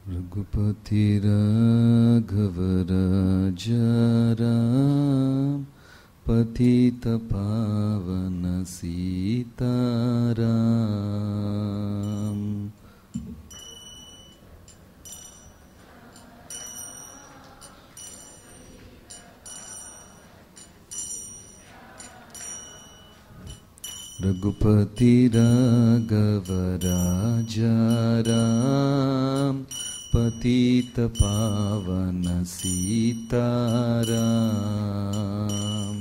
रघुपति राघव राजा राम पतित पावन सीताराम रघुपति राघव राजा राम पतित पावन सीताराम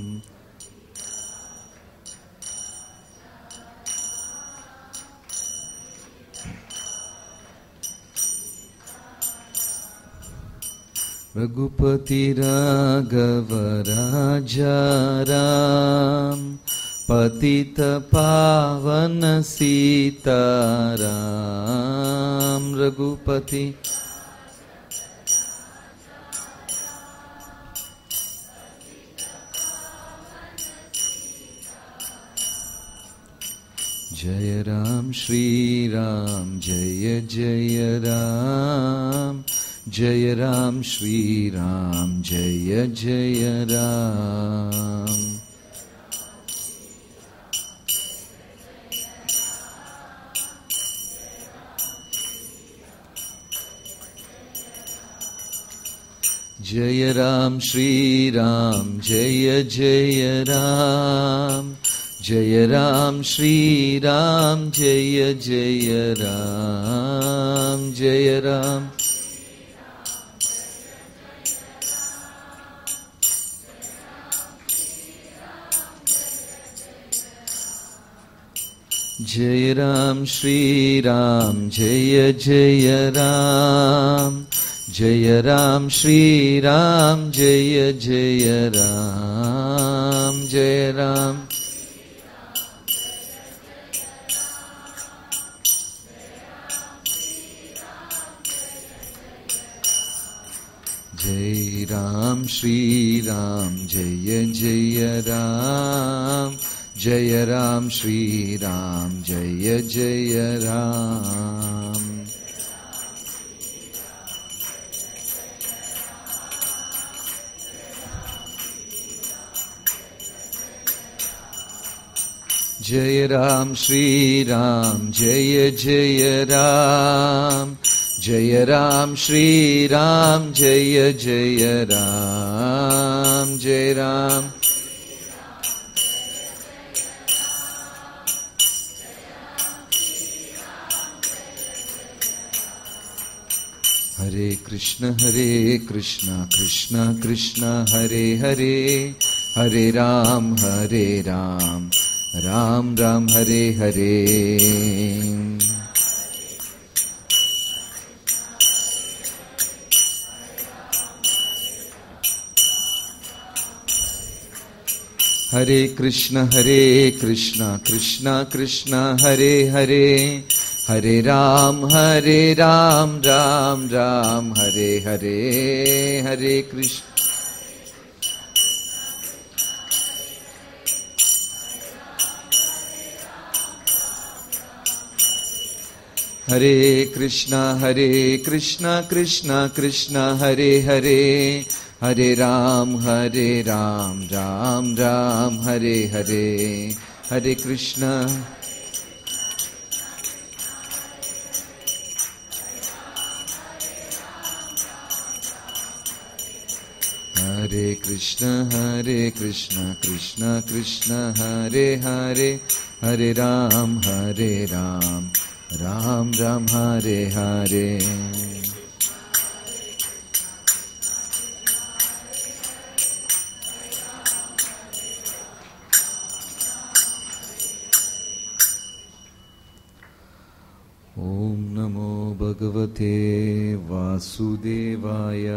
रघुपति राघव राजा राम पतित पावन सीताराम रघुपति जय राम श्री राम जय जय राम जय राम श्री राम जय जय राम जय राम श्री राम जय जय राम जय राम श्री राम जय जय राम जय राम जय राम श्री राम जय जय राम जय राम श्री राम जय जय राम जय राम जय राम श्री राम जय जय राम जय राम श्री राम जय जय राम जय राम श्री राम जय जय राम जय राम श्री राम जय जय राम जय राम हरे कृष्ण हरे कृष्ण कृष्ण कृष्ण हरे हरे हरे राम हरे राम राम राम हरे हरे हरे कृष्ण हरे कृष्ण कृष्ण कृष्ण हरे हरे हरे राम हरे राम राम राम हरे हरे हरे कृष्ण हरे कृष्ण हरे कृष्ण कृष्ण कृष्ण हरे हरे हरे राम हरे राम राम राम हरे हरे हरे कृष्ण हरे कृष्ण हरे कृष्ण कृष्ण कृष्ण हरे हरे हरे राम हरे राम राम राम हरे हरे ॐ नमो भगवते वासुदेवाय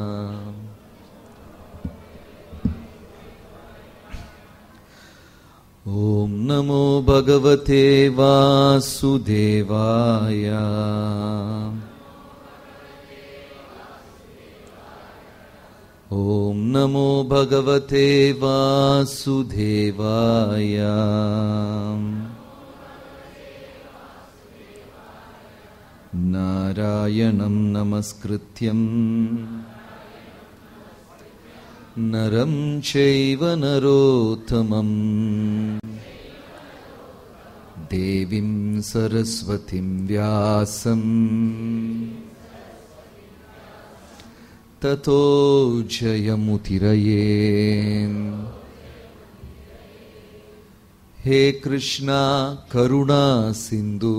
ॐ नमो भगवते वासुदेवाय ॐ नमो भगवते वासुदेवाय नारायणाय नारायणं नमस्कृत्यम् नरं चैव नरोत्तमम् देवीं सरस्वतीं व्यासम् ततो जयमुतिरये हे कृष्णा करुणा सिन्धु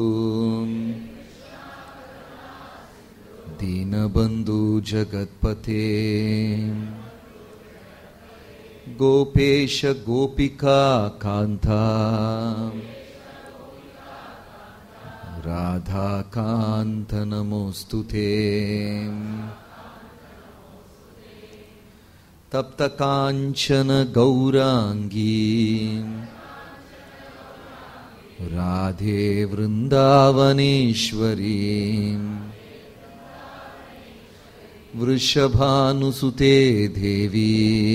दीनबन्धु जगत्पते गोपेश गोपिका कान्ता राधाकान्त नमोऽस्तु ते तप्तकाञ्चन गौराङ्गी राधे वृन्दावनेश्वरी वृषभानुसुते देवी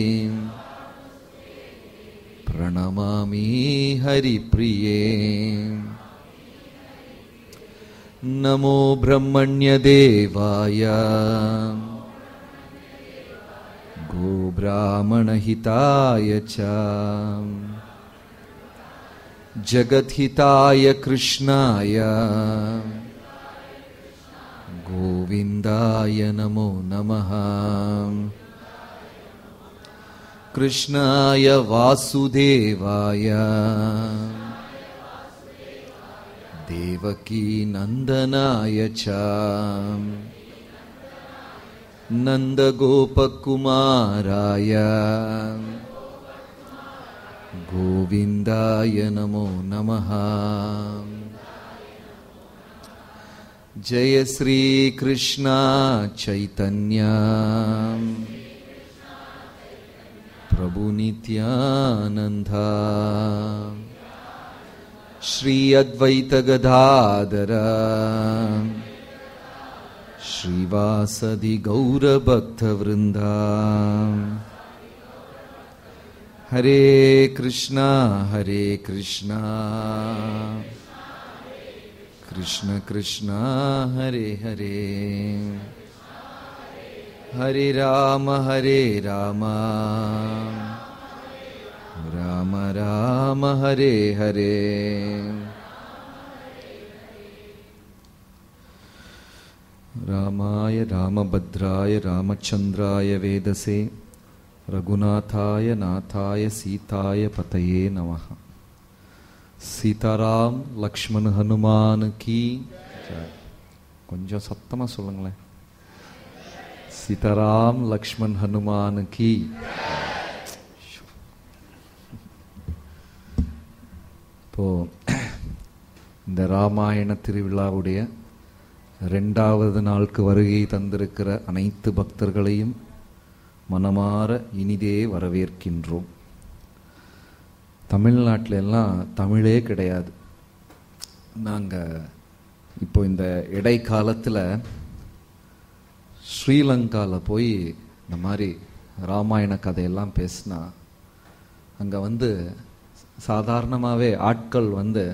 प्रणमामि हरिप्रिये नमो ब्रह्मण्यदेवाय गोब्राह्मणहिताय च जगद्हिताय कृष्णाय गोविन्दाय नमो नमः कृष्णाय वासुदेवाय देवकी नन्दनाय च नन्दगोपकुमाराय गोविन्दाय नमो नमः जय श्रीकृष्णा चैतन्या प्रभुनित्यानन्दा श्री अद्वैतगदाधर श्रीवासदि गौरभक्तवृन्दा हरे कृष्णा हरे कृष्णा कृष्ण कृष्णा हरे हरे हरे राम हरे राम राम राम हरे हरे रामाय रामभद्राय रामचन्द्राय वेदसे रघुनाथाय नाथाय सीताय पतये नमः சீதாராம் லக்ஷ்மண் ஹனுமான் கி ஜெய். கொஞ்சம் சத்தமா சொல்லுங்களேன் சீதாராம் லக்ஷ்மண் ஹனுமான் கி இப்போ இந்த ராமாயண திருவிழாவுடைய ரெண்டாவது நாளுக்கு வருகை தந்திருக்கிற அனைத்து பக்தர்களையும் மனமாற இனிதே வரவேற்கின்றோம் தமிழ்நாட்டில எல்லாம் தமிழே கிடையாது நாங்கள் இப்போ இந்த இடைக்காலத்தில் ஸ்ரீலங்காவில் போய் இந்த மாதிரி ராமாயண கதையெல்லாம் பேசினா அங்கே வந்து சாதாரணமாகவே ஆட்கள் வந்து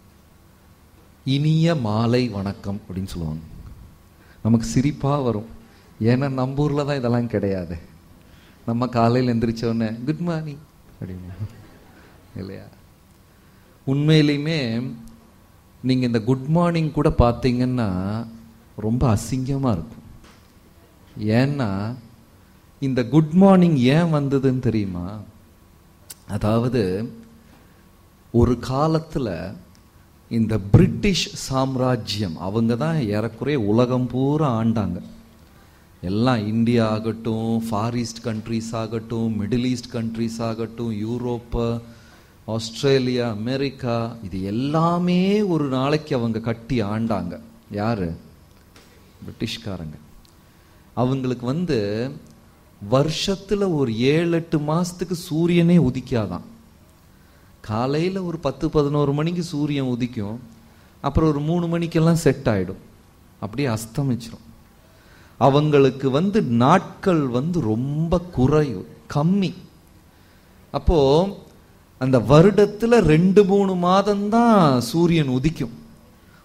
இனிய மாலை வணக்கம் அப்படின்னு சொல்லுவாங்க நமக்கு சிரிப்பாக வரும் ஏன்னா நம்ம ஊரில் தான் இதெல்லாம் கிடையாது நம்ம காலையில் எந்திரிச்ச உடனே குட் மார்னிங் அப்படின்னு இல்லையா உண்மையிலையுமே நீங்கள் இந்த குட் மார்னிங் கூட பார்த்தீங்கன்னா ரொம்ப அசிங்கமாக இருக்கும் ஏன்னா இந்த குட் மார்னிங் ஏன் வந்ததுன்னு தெரியுமா அதாவது ஒரு காலத்தில் இந்த பிரிட்டிஷ் சாம்ராஜ்யம் அவங்க தான் ஏறக்குறைய உலகம் பூரா ஆண்டாங்க எல்லாம் இந்தியா ஆகட்டும் ஃபார் ஈஸ்ட் கண்ட்ரீஸ் ஆகட்டும் மிடில் ஈஸ்ட் கண்ட்ரீஸ் ஆகட்டும் யூரோப்பு ஆஸ்திரேலியா அமெரிக்கா இது எல்லாமே ஒரு நாளைக்கு அவங்க கட்டி ஆண்டாங்க யாரு பிரிட்டிஷ்காரங்க அவங்களுக்கு வந்து வருஷத்துல ஒரு ஏழு எட்டு மாசத்துக்கு சூரியனே உதிக்காதான் காலையில ஒரு பத்து பதினோரு மணிக்கு சூரியன் உதிக்கும் அப்புறம் ஒரு மூணு மணிக்கெல்லாம் செட் ஆயிடும் அப்படியே அஸ்தமிச்சிரும் அவங்களுக்கு வந்து நாட்கள் வந்து ரொம்ப குறைவு கம்மி அப்போ அந்த வருடத்துல ரெண்டு மூணு மாதம்தான் சூரியன் உதிக்கும்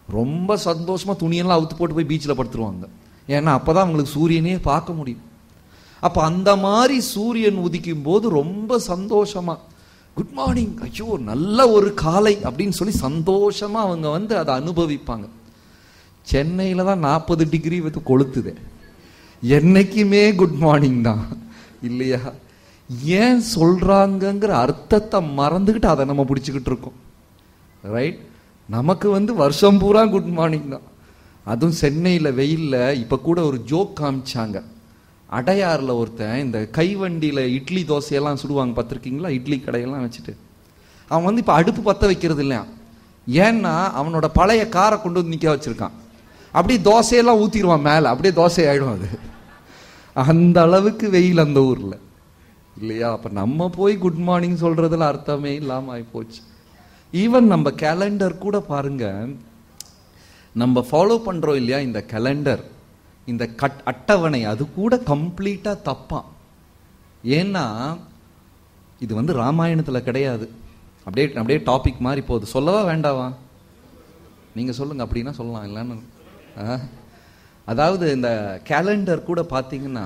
ரொம்ப சந்தோஷமா துணியெல்லாம் அவுத்து போட்டு போய் பீச்சில் படுத்துருவாங்க ஏன்னா அப்பதான் அவங்களுக்கு சூரியனே பார்க்க முடியும் அப்ப அந்த மாதிரி சூரியன் உதிக்கும் போது ரொம்ப சந்தோஷமா குட் மார்னிங் ஐயோ நல்ல ஒரு காலை அப்படின்னு சொல்லி சந்தோஷமா அவங்க வந்து அதை அனுபவிப்பாங்க சென்னையில தான் நாற்பது டிகிரி வந்து கொளுத்துது என்னைக்குமே குட் மார்னிங் தான் இல்லையா ஏன் சொல்றாங்கங்கிற அர்த்தத்தை மறந்துக்கிட்டு அதை நம்ம பிடிச்சிக்கிட்டு இருக்கோம் ரைட் நமக்கு வந்து வருஷம் பூரா குட் மார்னிங் தான் அதுவும் சென்னையில் வெயில்ல இப்போ கூட ஒரு ஜோக் காமிச்சாங்க அடையாறில் ஒருத்தன் இந்த கைவண்டியில் இட்லி தோசையெல்லாம் சுடுவாங்க பார்த்துருக்கீங்களா இட்லி கடையெல்லாம் வச்சுட்டு அவன் வந்து இப்போ அடுப்பு பற்ற வைக்கிறது இல்லையா ஏன்னா அவனோட பழைய காரை கொண்டு வந்து நிற்க வச்சிருக்கான் அப்படியே தோசையெல்லாம் ஊற்றிடுவான் மேலே அப்படியே தோசை ஆயிடும் அது அந்த அளவுக்கு வெயில் அந்த ஊரில் இல்லையா அப்போ நம்ம போய் குட் மார்னிங் சொல்றதுல அர்த்தமே இல்லாமல் ஆயிப்போச்சு ஈவன் நம்ம கேலண்டர் கூட பாருங்க நம்ம ஃபாலோ பண்றோம் இல்லையா இந்த கேலண்டர் இந்த கட் அட்டவணை அது கூட கம்ப்ளீட்டா தப்பான் ஏன்னா இது வந்து ராமாயணத்துல கிடையாது அப்படியே அப்படியே டாபிக் மாதிரி போகுது சொல்லவா வேண்டாவா நீங்க சொல்லுங்க அப்படின்னா சொல்லலாம் இல்லைன்னு ஆ? அதாவது இந்த கேலண்டர் கூட பார்த்தீங்கன்னா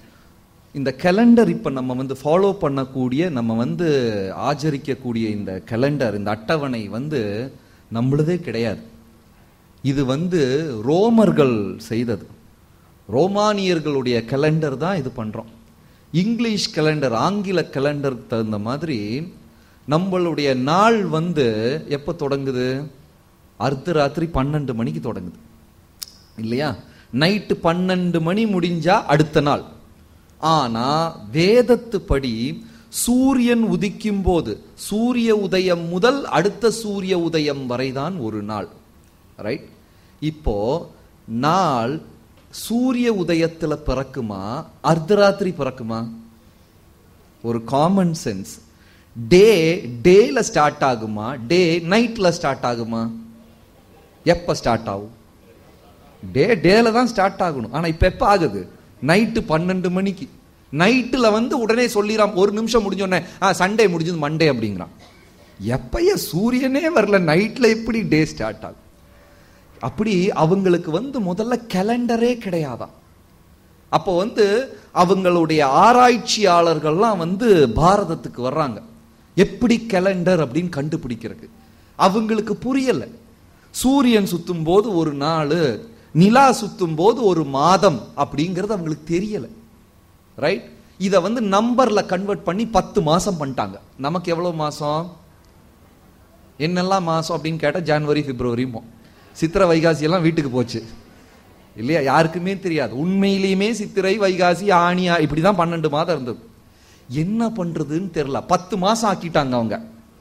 இந்த கேலண்டர் இப்போ நம்ம வந்து ஃபாலோ பண்ணக்கூடிய நம்ம வந்து ஆச்சரிக்கக்கூடிய இந்த கேலண்டர் இந்த அட்டவணை வந்து நம்மளதே கிடையாது இது வந்து ரோமர்கள் செய்தது ரோமானியர்களுடைய கேலண்டர் தான் இது பண்றோம் இங்கிலீஷ் கேலண்டர் ஆங்கில கேலண்டர் தகுந்த மாதிரி நம்மளுடைய நாள் வந்து எப்போ தொடங்குது அர்த்தராத்திரி பன்னெண்டு மணிக்கு தொடங்குது இல்லையா நைட்டு பன்னெண்டு மணி முடிஞ்சா அடுத்த நாள் ஆனா வேதத்துப்படி சூரியன் உதிக்கும் போது சூரிய உதயம் முதல் அடுத்த சூரிய உதயம் வரைதான் ஒரு நாள் ரைட் இப்போ நாள் சூரிய உதயத்துல பிறக்குமா அர்த்தராத்திரி பிறக்குமா ஒரு காமன் சென்ஸ் டே டேல ஸ்டார்ட் ஆகுமா டே நைட்ல ஸ்டார்ட் ஆகுமா எப்ப ஸ்டார்ட் ஆகும் டே டேல தான் ஸ்டார்ட் ஆகணும் ஆனா இப்ப எப்ப ஆகுது நைட்டு பன்னெண்டு மணிக்கு நைட்டுல வந்து உடனே சொல்லிடாம் ஒரு நிமிஷம் முடிஞ்ச உடனே ஆ சண்டே முடிஞ்சது மண்டே அப்படிங்கிறான் எப்பய சூரியனே வரல நைட்ல எப்படி டே ஸ்டார்ட் ஆகும் அப்படி அவங்களுக்கு வந்து முதல்ல கேலண்டரே கிடையாதாம் அப்போ வந்து அவங்களுடைய ஆராய்ச்சியாளர்கள்லாம் வந்து பாரதத்துக்கு வர்றாங்க எப்படி கேலண்டர் அப்படின்னு கண்டுபிடிக்கிறதுக்கு அவங்களுக்கு புரியல சூரியன் சுத்தும் போது ஒரு நாள் நிலா சுத்தும் போது ஒரு மாதம் அப்படிங்கிறது அவங்களுக்கு தெரியல ரைட் இத வந்து நம்பர்ல கன்வெர்ட் பண்ணி பத்து மாசம் பண்ணிட்டாங்க நமக்கு எவ்வளவு மாசம் என்னெல்லாம் மாசம் அப்படின்னு கேட்டா ஜனவரி பிப்ரவரி சித்திரை வைகாசி எல்லாம் வீட்டுக்கு போச்சு இல்லையா யாருக்குமே தெரியாது உண்மையிலேயுமே சித்திரை வைகாசி ஆணியா இப்படிதான் பன்னெண்டு மாதம் இருந்தது என்ன பண்றதுன்னு தெரியல பத்து மாசம் ஆக்கிட்டாங்க அவங்க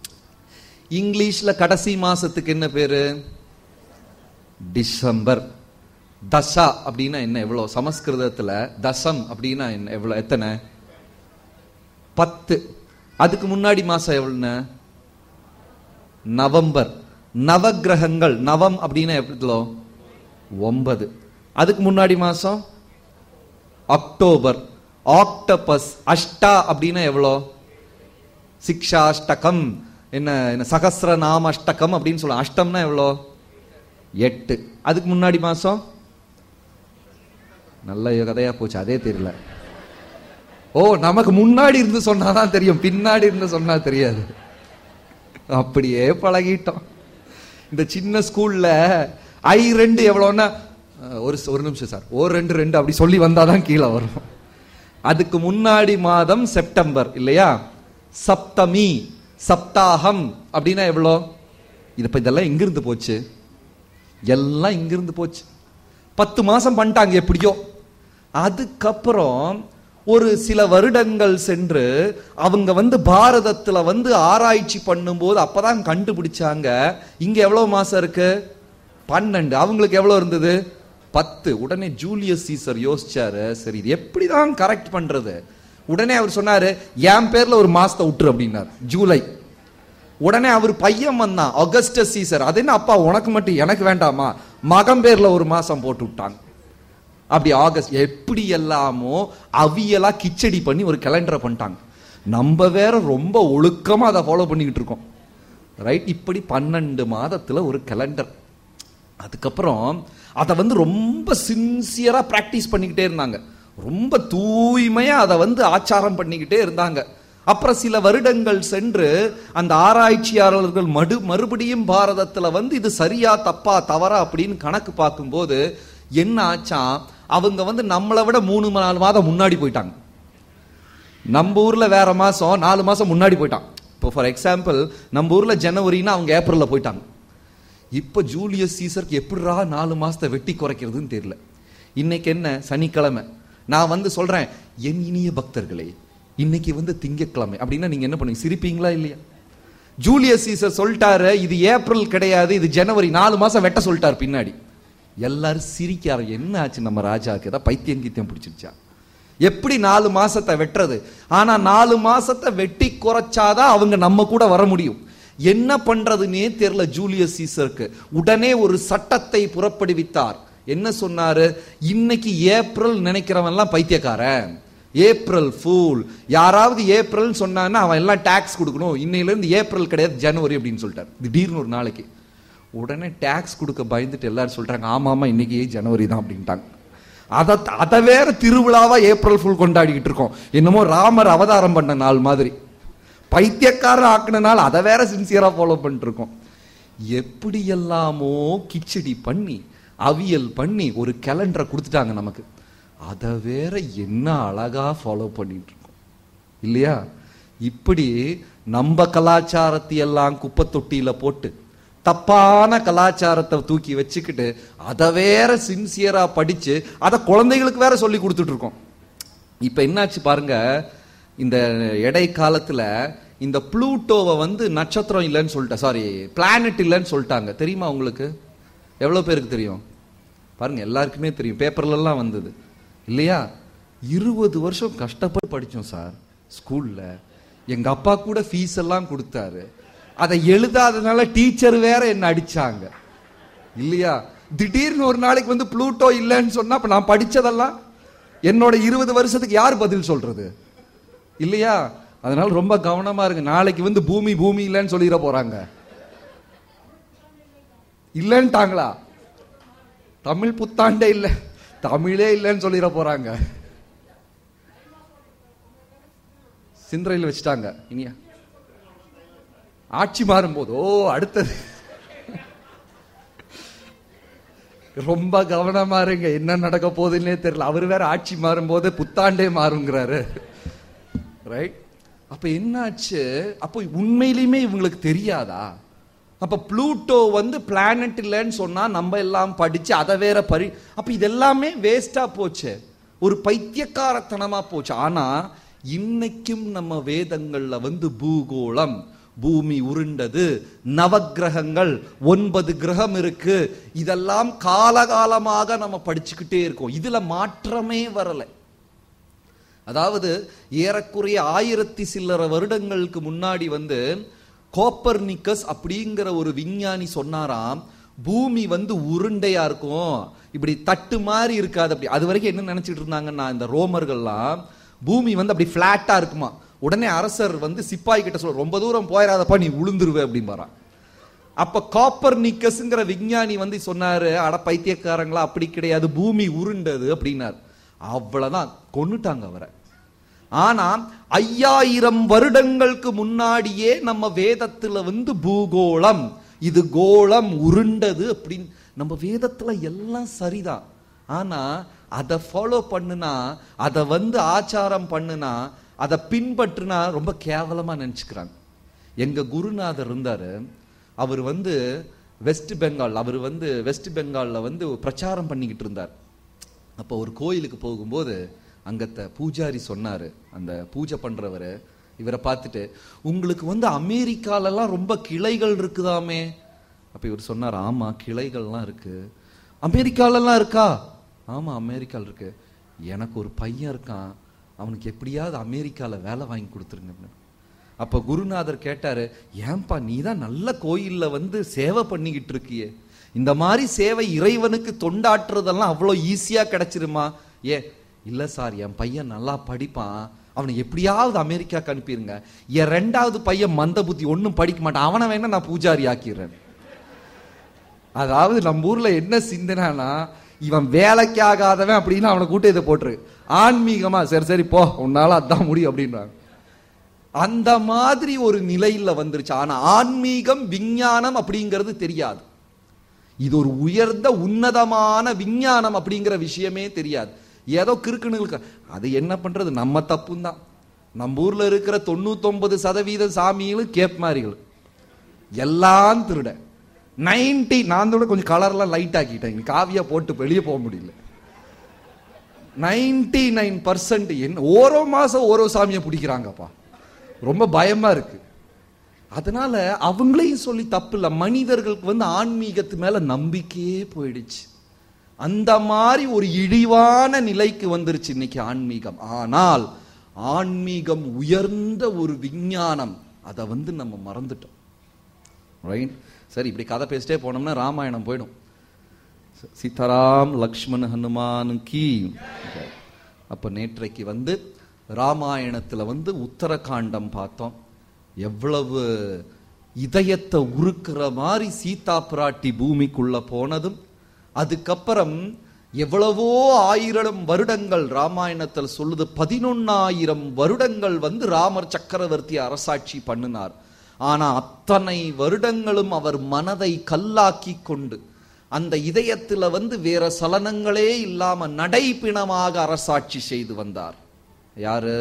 இங்கிலீஷ்ல கடைசி மாசத்துக்கு என்ன பேரு டிசம்பர் தசா அப்படின்னா என்ன எவ்வளவு சமஸ்கிருதத்துல தசம் அப்படின்னா என்ன எவ்வளவு எத்தனை பத்து அதுக்கு முன்னாடி மாசம் எவ்வளவுன்னு நவம்பர் நவக்கிரகங்கள் நவம் அப்படின்னா எவ்வளோ ஒன்பது அதுக்கு முன்னாடி மாசம் அக்டோபர் ஆக்டோபஸ் அஷ்டா அப்படின்னா எவ்வளோ சிக்ஷாஷ்டகம் என்ன என்ன சகசிர நாம அஷ்டகம் அப்படின்னு சொல்லலாம் அஷ்டம்னா எவ்வளோ எட்டு அதுக்கு முன்னாடி மாசம் நல்ல கதையா போச்சு அதே தெரியல ஓ நமக்கு முன்னாடி இருந்து சொன்னாதான் தெரியும் பின்னாடி இருந்து சொன்னா தெரியாது அப்படியே பழகிட்டோம் இந்த சின்ன ஸ்கூல்ல ஐ ரெண்டு எவ்வளோன்னா அஹ், ஒரு ஒரு நிமிஷம் சார் ஒரு ரெண்டு ரெண்டு அப்படி சொல்லி வந்தாதான் கீழே வரும் அதுக்கு முன்னாடி மாதம் செப்டம்பர் இல்லையா சப்தமி சப்தாகம் அப்படின்னா எவ்வளோ இது இப்ப இதெல்லாம் எங்கிருந்து போச்சு எல்லாம் இங்கிருந்து போச்சு பத்து மாசம் பண்ணிட்டாங்க எப்படியோ அதுக்கப்புறம் ஒரு சில வருடங்கள் சென்று அவங்க வந்து பாரதத்துல வந்து ஆராய்ச்சி பண்ணும்போது அப்பதான் கண்டுபிடிச்சாங்க இங்க எவ்வளவு மாசம் இருக்கு பன்னெண்டு அவங்களுக்கு எவ்வளவு இருந்தது பத்து உடனே ஜூலியஸ் சீசர் யோசிச்சாரு சரி இது எப்படிதான் கரெக்ட் பண்றது உடனே அவர் சொன்னாரு என் பேர்ல ஒரு மாசத்தை விட்டுரு அப்படின்னாரு ஜூலை உடனே அவர் பையன் வந்தான் அகஸ்டஸ் சீசர் அது என்ன அப்பா உனக்கு மட்டும் எனக்கு வேண்டாமா மகன் பேர்ல ஒரு மாசம் போட்டு விட்டாங்க அப்படி ஆகஸ்ட் எப்படி எல்லாமோ அவியலா கிச்சடி பண்ணி ஒரு கேலண்டரை பண்ணிட்டாங்க நம்ம வேற ரொம்ப ஒழுக்கமா அதை ஃபாலோ பண்ணிக்கிட்டு இருக்கோம் ரைட் இப்படி பன்னெண்டு மாதத்துல ஒரு கேலண்டர் அதுக்கப்புறம் அதை வந்து ரொம்ப சின்சியரா பிராக்டிஸ் பண்ணிக்கிட்டே இருந்தாங்க ரொம்ப தூய்மையா அதை வந்து ஆச்சாரம் பண்ணிக்கிட்டே இருந்தாங்க அப்புறம் சில வருடங்கள் சென்று அந்த ஆராய்ச்சியாளர்கள் மடு மறுபடியும் பாரதத்துல வந்து இது சரியா தப்பா தவறா அப்படின்னு கணக்கு பார்க்கும்போது என்ன ஆச்சாம் அவங்க வந்து நம்மளை விட மூணு நாலு மாதம் முன்னாடி போயிட்டாங்க நம்ம ஊர்ல வேற மாசம் நாலு மாசம் முன்னாடி போயிட்டான் இப்போ ஃபார் எக்ஸாம்பிள் நம்ம ஊர்ல ஜனவரினா அவங்க ஏப்ரல்ல போயிட்டாங்க இப்ப ஜூலியஸ் சீசருக்கு எப்படிரா நாலு மாசத்தை வெட்டி குறைக்கிறதுன்னு தெரியல இன்னைக்கு என்ன சனிக்கிழமை நான் வந்து சொல்றேன் என் இனிய பக்தர்களே இன்னைக்கு வந்து திங்கட்கிழமை அப்படின்னா நீங்க என்ன பண்ணுவீங்க சிரிப்பீங்களா இல்லையா ஜூலியஸ் சீசர் சொல்லிட்டாரு இது ஏப்ரல் கிடையாது இது ஜனவரி நாலு மாசம் வெட்ட சொல்லிட்டாரு பின்னாடி எல்லாரும் சிரிக்காரு என்ன ஆச்சு நம்ம ராஜாக்கு ஏதாவது பைத்தியம் கீத்தியம் பிடிச்சிருச்சா எப்படி நாலு மாசத்தை வெட்டுறது ஆனா நாலு மாசத்தை வெட்டி குறைச்சாதான் அவங்க நம்ம கூட வர முடியும் என்ன பண்றதுன்னே தெரியல ஜூலியஸ் சீசருக்கு உடனே ஒரு சட்டத்தை புறப்படுவித்தார் என்ன சொன்னாரு இன்னைக்கு ஏப்ரல் நினைக்கிறவன் எல்லாம் பைத்தியக்காரன் ஏப்ரல் ஃபூல் யாராவது ஏப்ரல் சொன்னான்னா அவன் எல்லாம் டாக்ஸ் கொடுக்கணும் இன்னையில இருந்து ஏப்ரல் கிடையாது ஜனவரி அப்படின்னு சொல்லிட்டார் திடீர்னு ஒரு நாளைக்கு உடனே டாக்ஸ் கொடுக்க பயந்துட்டு எல்லாரும் சொல்றாங்க ஆமா ஆமா இன்னைக்கு ஜனவரி தான் அப்படின்ட்டாங்க அதை அதை வேற திருவிழாவா ஏப்ரல் ஃபுல் கொண்டாடிக்கிட்டு இருக்கோம் என்னமோ ராமர் அவதாரம் பண்ண நாள் மாதிரி பைத்தியக்காரர் ஆக்கின நாள் அதை வேற சின்சியரா ஃபாலோ பண்ணிட்டு இருக்கோம் எப்படி எல்லாமோ கிச்சடி பண்ணி அவியல் பண்ணி ஒரு கேலண்டரை கொடுத்துட்டாங்க நமக்கு அதை வேற என்ன அழகா ஃபாலோ பண்ணிட்டு இருக்கோம் இல்லையா இப்படி நம்ம கலாச்சாரத்தை எல்லாம் குப்பை தொட்டியில போட்டு தப்பான கலாச்சாரத்தை தூக்கி வச்சுக்கிட்டு அதை வேற சின்சியரா படிச்சு அதை குழந்தைகளுக்கு வேற சொல்லி கொடுத்துட்டு இருக்கோம் இப்ப என்னாச்சு பாருங்க இந்த இடை காலத்துல இந்த ப்ளூட்டோவை வந்து நட்சத்திரம் இல்லைன்னு சொல்லிட்டேன் சாரி பிளானட் இல்லைன்னு சொல்லிட்டாங்க தெரியுமா உங்களுக்கு எவ்வளவு பேருக்கு தெரியும் பாருங்க எல்லாருக்குமே தெரியும் பேப்பர்ல எல்லாம் வந்தது இல்லையா இருபது வருஷம் கஷ்டப்பட்டு படிச்சோம் சார் ஸ்கூல்ல எங்க அப்பா கூட ஃபீஸ் எல்லாம் கொடுத்தாரு அதை எழுதாதனால டீச்சர் வேற என்ன அடிச்சாங்க இல்லையா திடீர்னு ஒரு நாளைக்கு வந்து ப்ளூட்டோ இல்லைன்னு சொன்னா அப்ப நான் படிச்சதெல்லாம் என்னோட இருபது வருஷத்துக்கு யார் பதில் சொல்றது இல்லையா அதனால ரொம்ப கவனமா இருங்க நாளைக்கு வந்து பூமி பூமி இல்லைன்னு சொல்லிட போறாங்க இல்லைன்ட்டாங்களா தமிழ் புத்தாண்டே இல்ல தமிழே இல்லைன்னு சொல்லிட போறாங்க சிந்தரையில் வச்சுட்டாங்க இனியா ஆட்சி மாறும்போது ஓ அடுத்தது ரொம்ப கவனமா இருங்க என்ன நடக்க போகுதுன்னே தெரியல அவர் வேற ஆட்சி மாறும்போது புத்தாண்டே மாறுங்கிறாரு ரைட் அப்ப என்னாச்சு அப்போ உண்மையிலுமே இவங்களுக்கு தெரியாதா அப்ப ப்ளூட்டோ வந்து பிளானட் இல்லைன்னு சொன்னா நம்ம எல்லாம் படிச்சு அதை வேற பரி அப்ப இதெல்லாமே வேஸ்டா போச்சு ஒரு பைத்தியக்காரத்தனமா போச்சு ஆனா இன்னைக்கும் நம்ம வேதங்கள்ல வந்து பூகோளம் பூமி உருண்டது நவக்கிரகங்கள் ஒன்பது கிரகம் இருக்கு இதெல்லாம் காலகாலமாக நம்ம படிச்சுக்கிட்டே இருக்கோம் இதுல மாற்றமே வரல அதாவது ஏறக்குறைய ஆயிரத்தி சில்லற வருடங்களுக்கு முன்னாடி வந்து கோப்பர்னிக்கஸ் அப்படிங்கிற ஒரு விஞ்ஞானி சொன்னாராம் பூமி வந்து உருண்டையா இருக்கும் இப்படி தட்டு மாதிரி இருக்காது அப்படி அது வரைக்கும் என்ன நினைச்சிட்டு இருந்தாங்கன்னா இந்த ரோமர்கள்லாம் பூமி வந்து அப்படி பிளாட்டா இருக்குமா உடனே அரசர் வந்து சிப்பாய் கிட்ட சொல்ற ரொம்ப தூரம் போயிடாதப்பா நீ உளுந்துருவே அப்படிம்பாரான் அப்ப காப்பர் நிக்கஸ்ங்கிற விஞ்ஞானி வந்து சொன்னாரு அட பைத்தியக்காரங்களா அப்படி கிடையாது பூமி உருண்டது அப்படின்னாரு அவ்வளவுதான் கொன்னுட்டாங்க அவரை ஆனா ஐயாயிரம் வருடங்களுக்கு முன்னாடியே நம்ம வேதத்துல வந்து பூகோளம் இது கோளம் உருண்டது அப்படின்னு நம்ம வேதத்துல எல்லாம் சரிதான் ஆனா அதை ஃபாலோ பண்ணுனா அதை வந்து ஆச்சாரம் பண்ணுனா அதை பின்பற்றுனா ரொம்ப கேவலமா நினைச்சுக்கிறாங்க எங்க குருநாதர் இருந்தாரு அவர் வந்து வெஸ்ட் பெங்கால் அவர் வந்து வெஸ்ட் பெங்கால்ல வந்து பிரச்சாரம் பண்ணிக்கிட்டு இருந்தார் அப்போ ஒரு கோயிலுக்கு போகும்போது அங்கத்த பூஜாரி சொன்னாரு அந்த பூஜை பண்றவரு இவரை பார்த்துட்டு உங்களுக்கு வந்து அமெரிக்காலலாம் ரொம்ப கிளைகள் இருக்குதாமே அப்ப இவர் சொன்னார் ஆமா கிளைகள்லாம் இருக்கு அமெரிக்காலலாம் இருக்கா ஆமா அமெரிக்கால இருக்கு எனக்கு ஒரு பையன் இருக்கான் அவனுக்கு எப்படியாவது அமெரிக்கால வேலை வாங்கி கொடுத்துருங்க அப்படின்னு. அப்ப குருநாதர் கேட்டாரு ஏன்பா நீ தான் நல்ல கோயில்ல வந்து சேவை பண்ணிக்கிட்டு இருக்கியே இந்த மாதிரி சேவை இறைவனுக்கு தொண்டாற்றுறதெல்லாம் அவ்வளோ ஈஸியா கிடைச்சிருமா ஏ இல்ல சார் என் பையன் நல்லா படிப்பான் அவனை எப்படியாவது அமெரிக்காக்கு அனுப்பிடுங்க என் ரெண்டாவது பையன் மந்த புத்தி ஒன்றும் படிக்க மாட்டான் அவனை வேணா நான் பூஜாரி ஆக்கிடுறேன் அதாவது நம்ம ஊர்ல என்ன சிந்தனைனா இவன் வேலைக்கு ஆகாதவன் அப்படின்னு அவனை கூட்ட இதை போட்டுரு ஆன்மீகமா சரி சரி போ உன்னால அதான் முடியும் அப்படின்றாங்க அந்த மாதிரி ஒரு நிலையில வந்துருச்சு ஆனா ஆன்மீகம் விஞ்ஞானம் அப்படிங்கிறது தெரியாது இது ஒரு உயர்ந்த உன்னதமான விஞ்ஞானம் அப்படிங்கிற விஷயமே தெரியாது ஏதோ கிறுக்குனுங்களுக்கு அது என்ன பண்றது நம்ம தப்பும் தான் நம்ம ஊர்ல இருக்கிற தொண்ணூத்தொன்பது சதவீத சாமிகளும் கேப் மாதிரிகள் எல்லாம் திருட நைன்டி நான் கூட கொஞ்சம் கலர்லாம் லைட் ஆக்கிட்டேன் காவியா போட்டு வெளியே போக முடியல நைன்டி நைன் பர்சன்ட் என்ன ஓரோ மாசம் ஓரோ சாமியை பிடிக்கிறாங்கப்பா ரொம்ப பயமா இருக்கு அதனால அவங்களையும் சொல்லி தப்பு இல்லை மனிதர்களுக்கு வந்து ஆன்மீகத்து மேல நம்பிக்கையே போயிடுச்சு அந்த மாதிரி ஒரு இழிவான நிலைக்கு வந்துருச்சு இன்னைக்கு ஆன்மீகம் ஆனால் ஆன்மீகம் உயர்ந்த ஒரு விஞ்ஞானம் அதை வந்து நம்ம மறந்துட்டோம் ரைட் சரி இப்படி கதை பேசிட்டே போனோம்னா ராமாயணம் போயிடும் சீதாராம் லக்ஷ்மண் ஹனுமான் கி அப்ப நேற்றைக்கு வந்து ராமாயணத்துல வந்து உத்தரகாண்டம் பார்த்தோம் எவ்வளவு இதயத்தை உருக்குற மாதிரி சீதா பிராட்டி பூமிக்குள்ள போனதும் அதுக்கப்புறம் எவ்வளவோ ஆயிரம் வருடங்கள் ராமாயணத்தில் சொல்லுது பதினொன்னாயிரம் வருடங்கள் வந்து ராமர் சக்கரவர்த்தி அரசாட்சி பண்ணினார் ஆனா அத்தனை வருடங்களும் அவர் மனதை கல்லாக்கி கொண்டு அந்த இதயத்துல வந்து வேற சலனங்களே இல்லாம நடைப்பிணமாக அரசாட்சி செய்து வந்தார் யாரு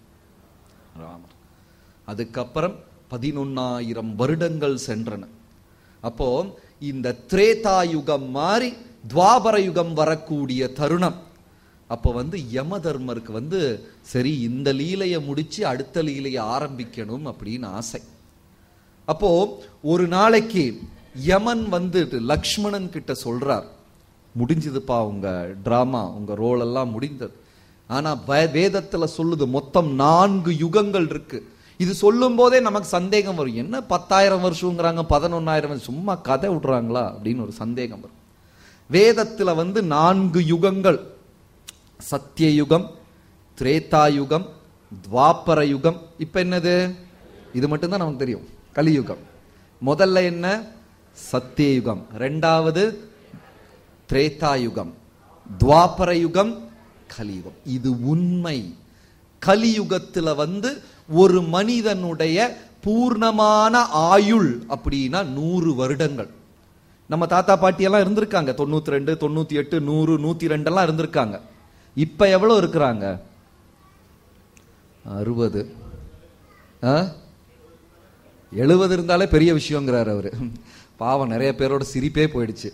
ராமர் அதுக்கப்புறம் பதினொன்னாயிரம் வருடங்கள் சென்றன அப்போ இந்த திரேதா யுகம் மாறி துவாபர யுகம் வரக்கூடிய தருணம் அப்போ வந்து யம தர்மருக்கு வந்து சரி இந்த லீலையை முடிச்சு அடுத்த லீலையை ஆரம்பிக்கணும் அப்படின்னு ஆசை அப்போ ஒரு நாளைக்கு யமன் வந்துட்டு லக்ஷ்மணன் கிட்ட சொல்றார் முடிஞ்சதுப்பா உங்க டிராமா உங்க ரோல் எல்லாம் முடிந்தது ஆனா வே- வேதத்துல சொல்லுது மொத்தம் நான்கு யுகங்கள் இருக்கு இது சொல்லும் போதே நமக்கு சந்தேகம் வரும் என்ன பத்தாயிரம் வருஷங்கிறாங்க பதினொன்னாயிரம் வருஷம் சும்மா கதை விடுறாங்களா அப்படின்னு ஒரு சந்தேகம் வரும் வேதத்துல வந்து நான்கு யுகங்கள் சத்தியயுகம் திரேதாயுகம் துவாபர யுகம் இப்ப என்னது இது மட்டும்தான் நமக்கு தெரியும் கலியுகம் முதல்ல என்ன சத்தியயுகம் ரெண்டாவது திரேதாயுகம் துவாபர யுகம் கலியுகம் இது உண்மை கலியுகத்துல வந்து ஒரு மனிதனுடைய பூர்ணமான ஆயுள் அப்படின்னா நூறு வருடங்கள் நம்ம தாத்தா பாட்டி எல்லாம் இருந்திருக்காங்க தொண்ணூத்தி ரெண்டு தொண்ணூத்தி எட்டு நூறு நூத்தி ரெண்டு எல்லாம் இருந்திருக்காங்க இப்ப எவ்வளவு இருக்கிறாங்க அறுபது எழுபது இருந்தாலே பெரிய விஷயங்கிறாரு அவரு பாவம் நிறைய பேரோட சிரிப்பே போயிடுச்சு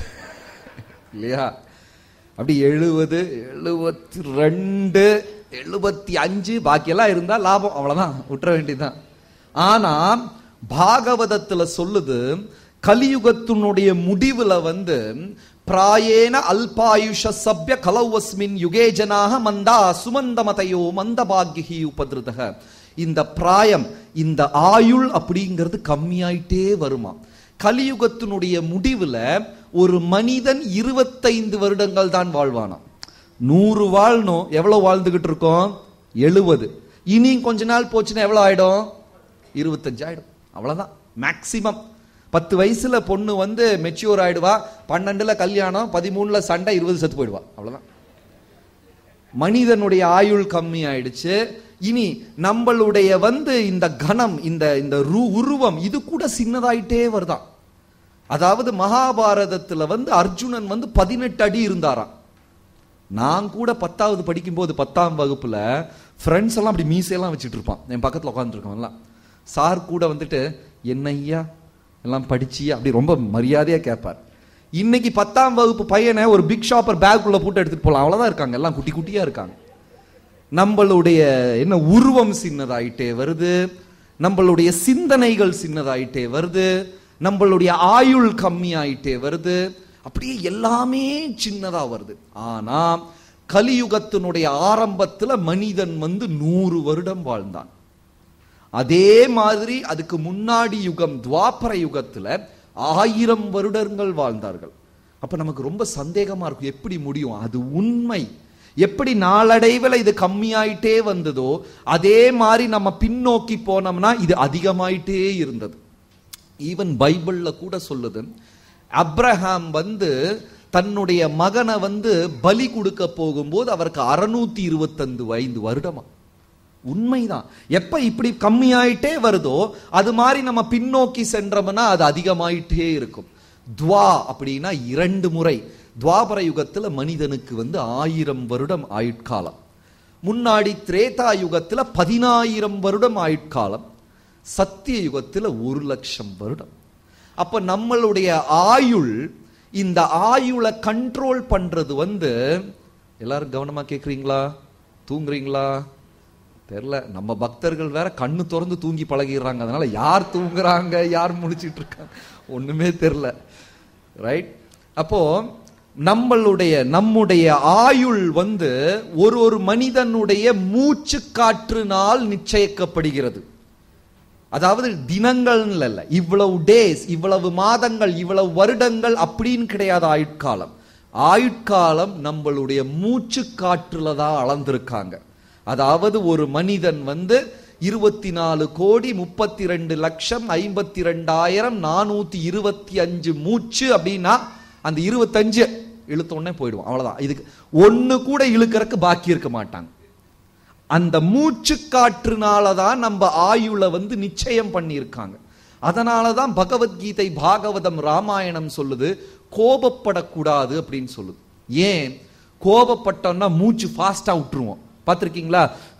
இல்லையா அப்படி எழுபது எழுபத்தி ரெண்டு எழுபத்தி அஞ்சு பாக்கியெல்லாம் இருந்தா லாபம் அவ்வளவுதான் விட்டுற வேண்டியதுதான் ஆனா பாகவதத்துல சொல்லுது கலியுகத்தினுடைய முடிவுல வந்து பிராயேன அல்பாயுஷ சப்ய கலௌவஸ்மின் யுகே ஜனாக மந்தா சுமந்தமதையோ மந்தபாகிஹி உபதிருதக இந்த பிராயம் இந்த ஆயுள் அப்படிங்கிறது கம்மியாயிட்டே வருமா கலியுகத்தினுடைய முடிவுல ஒரு மனிதன் இருபத்தைந்து வருடங்கள் தான் வாழ்வானாம் நூறு வாழணும் எவ்வளவு வாழ்ந்துகிட்டு இருக்கோம் எழுபது இனி கொஞ்ச நாள் போச்சுன்னா எவ்வளவு ஆயிடும் இருபத்தஞ்சு ஆயிடும் அவ்வளவுதான் மேக்சிமம் பத்து வயசுல பொண்ணு வந்து மெச்சூர் ஆயிடுவா பன்னெண்டுல கல்யாணம் பதிமூணுல சண்டை இருபது செத்து போயிடுவா அவ்வளவுதான் மனிதனுடைய ஆயுள் கம்மி ஆயிடுச்சு இனி நம்மளுடைய வந்து இந்த கணம் இந்த இந்த ரு- உருவம் இது கூட சின்னதாயிட்டே வருதாம் அதாவது மகாபாரதத்துல வந்து அர்ஜுனன் வந்து பதினெட்டு அடி இருந்தாராம் நான் கூட பத்தாவது படிக்கும்போது பத்தாம் வகுப்புல ஃப்ரெண்ட்ஸ் எல்லாம் அப்படி மீசையெல்லாம் வச்சுட்டு இருப்பான் என் பக்கத்துல உட்காந்துருக்கோம் எல்லாம் சார் கூட வந்துட்டு என்ன ஐயா எல்லாம் படிச்சியா அப்படி ரொம்ப மரியாதையா கேட்பார் இன்னைக்கு பத்தாம் வகுப்பு பையனை ஒரு பிக் ஷாப்பர் பேக் உள்ள போட்டு எடுத்துட்டு போலாம் அவ்வளவுதான் இருக்காங்க எல்லாம் குட்டி குட்டியா இருக்காங்க நம்மளுடைய என்ன உருவம் சின்னதாயிட்டே வருது நம்மளுடைய சிந்தனைகள் சின்னதாயிட்டே வருது நம்மளுடைய ஆயுள் கம்மியாயிட்டே வருது அப்படியே எல்லாமே சின்னதா வருது ஆனா கலியுகத்தினுடைய ஆரம்பத்துல மனிதன் வந்து நூறு வருடம் வாழ்ந்தான் அதே மாதிரி அதுக்கு முன்னாடி யுகம் துவாபர யுகத்துல ஆயிரம் வருடங்கள் வாழ்ந்தார்கள் அப்ப நமக்கு ரொம்ப சந்தேகமா இருக்கும் எப்படி முடியும் அது உண்மை எப்படி நாளடைவில் இது கம்மியாயிட்டே வந்ததோ அதே மாதிரி நம்ம பின்னோக்கி போனோம்னா இது அதிகமாயிட்டே இருந்தது ஈவன் பைபிள்ல கூட சொல்லுது அப்ரஹாம் வந்து தன்னுடைய மகனை வந்து பலி கொடுக்க போகும்போது அவருக்கு அறுநூத்தி இருபத்தஞ்சு ஐந்து வருடமா உண்மைதான் எப்ப இப்படி கம்மியாயிட்டே வருதோ அது மாதிரி நம்ம பின்னோக்கி சென்றோம்னா அது அதிகமாயிட்டே இருக்கும் துவா அப்படின்னா இரண்டு முறை துவாபர யுகத்துல மனிதனுக்கு வந்து ஆயிரம் வருடம் ஆயுட்காலம் முன்னாடி திரேதா யுகத்துல பதினாயிரம் வருடம் ஆயுட்காலம் சத்திய யுகத்துல ஒரு லட்சம் வருடம் அப்ப நம்மளுடைய ஆயுள் இந்த ஆயுளை கண்ட்ரோல் பண்றது வந்து எல்லாரும் கவனமா கேக்குறீங்களா தூங்குறீங்களா தெரியல நம்ம பக்தர்கள் வேற கண்ணு திறந்து தூங்கி பழகிடுறாங்க அதனால யார் தூங்குறாங்க யார் முழிச்சிட்டு இருக்காங்க ஒண்ணுமே தெரியல ரைட் அப்போ நம்மளுடைய நம்முடைய ஆயுள் வந்து ஒரு ஒரு மனிதனுடைய மூச்சு காற்றுனால் நிச்சயிக்கப்படுகிறது அதாவது தினங்கள் இல்ல இவ்வளவு டேஸ் இவ்வளவு மாதங்கள் இவ்வளவு வருடங்கள் அப்படின்னு கிடையாது ஆயுட்காலம் ஆயுட்காலம் நம்மளுடைய மூச்சு காற்றுல தான் அளந்திருக்காங்க அதாவது ஒரு மனிதன் வந்து இருபத்தி நாலு கோடி முப்பத்தி ரெண்டு லட்சம் ஐம்பத்தி ரெண்டாயிரம் நானூத்தி இருபத்தி அஞ்சு மூச்சு அப்படின்னா அந்த இருபத்தஞ்சு இழுத்த உடனே போயிடுவோம் அவ்வளவுதான் இதுக்கு ஒண்ணு கூட இழுக்கறதுக்கு பாக்கி இருக்க மாட்டாங்க அந்த மூச்சு காற்றுனால தான் நம்ம ஆயுள வந்து நிச்சயம் பண்ணியிருக்காங்க அதனால தான் பகவத்கீதை பாகவதம் ராமாயணம் சொல்லுது கோபப்படக்கூடாது அப்படின்னு சொல்லுது ஏன் கோபப்பட்டோம்னா மூச்சு ஃபாஸ்டா விட்டுருவோம் பார்த்துருக்கீங்களா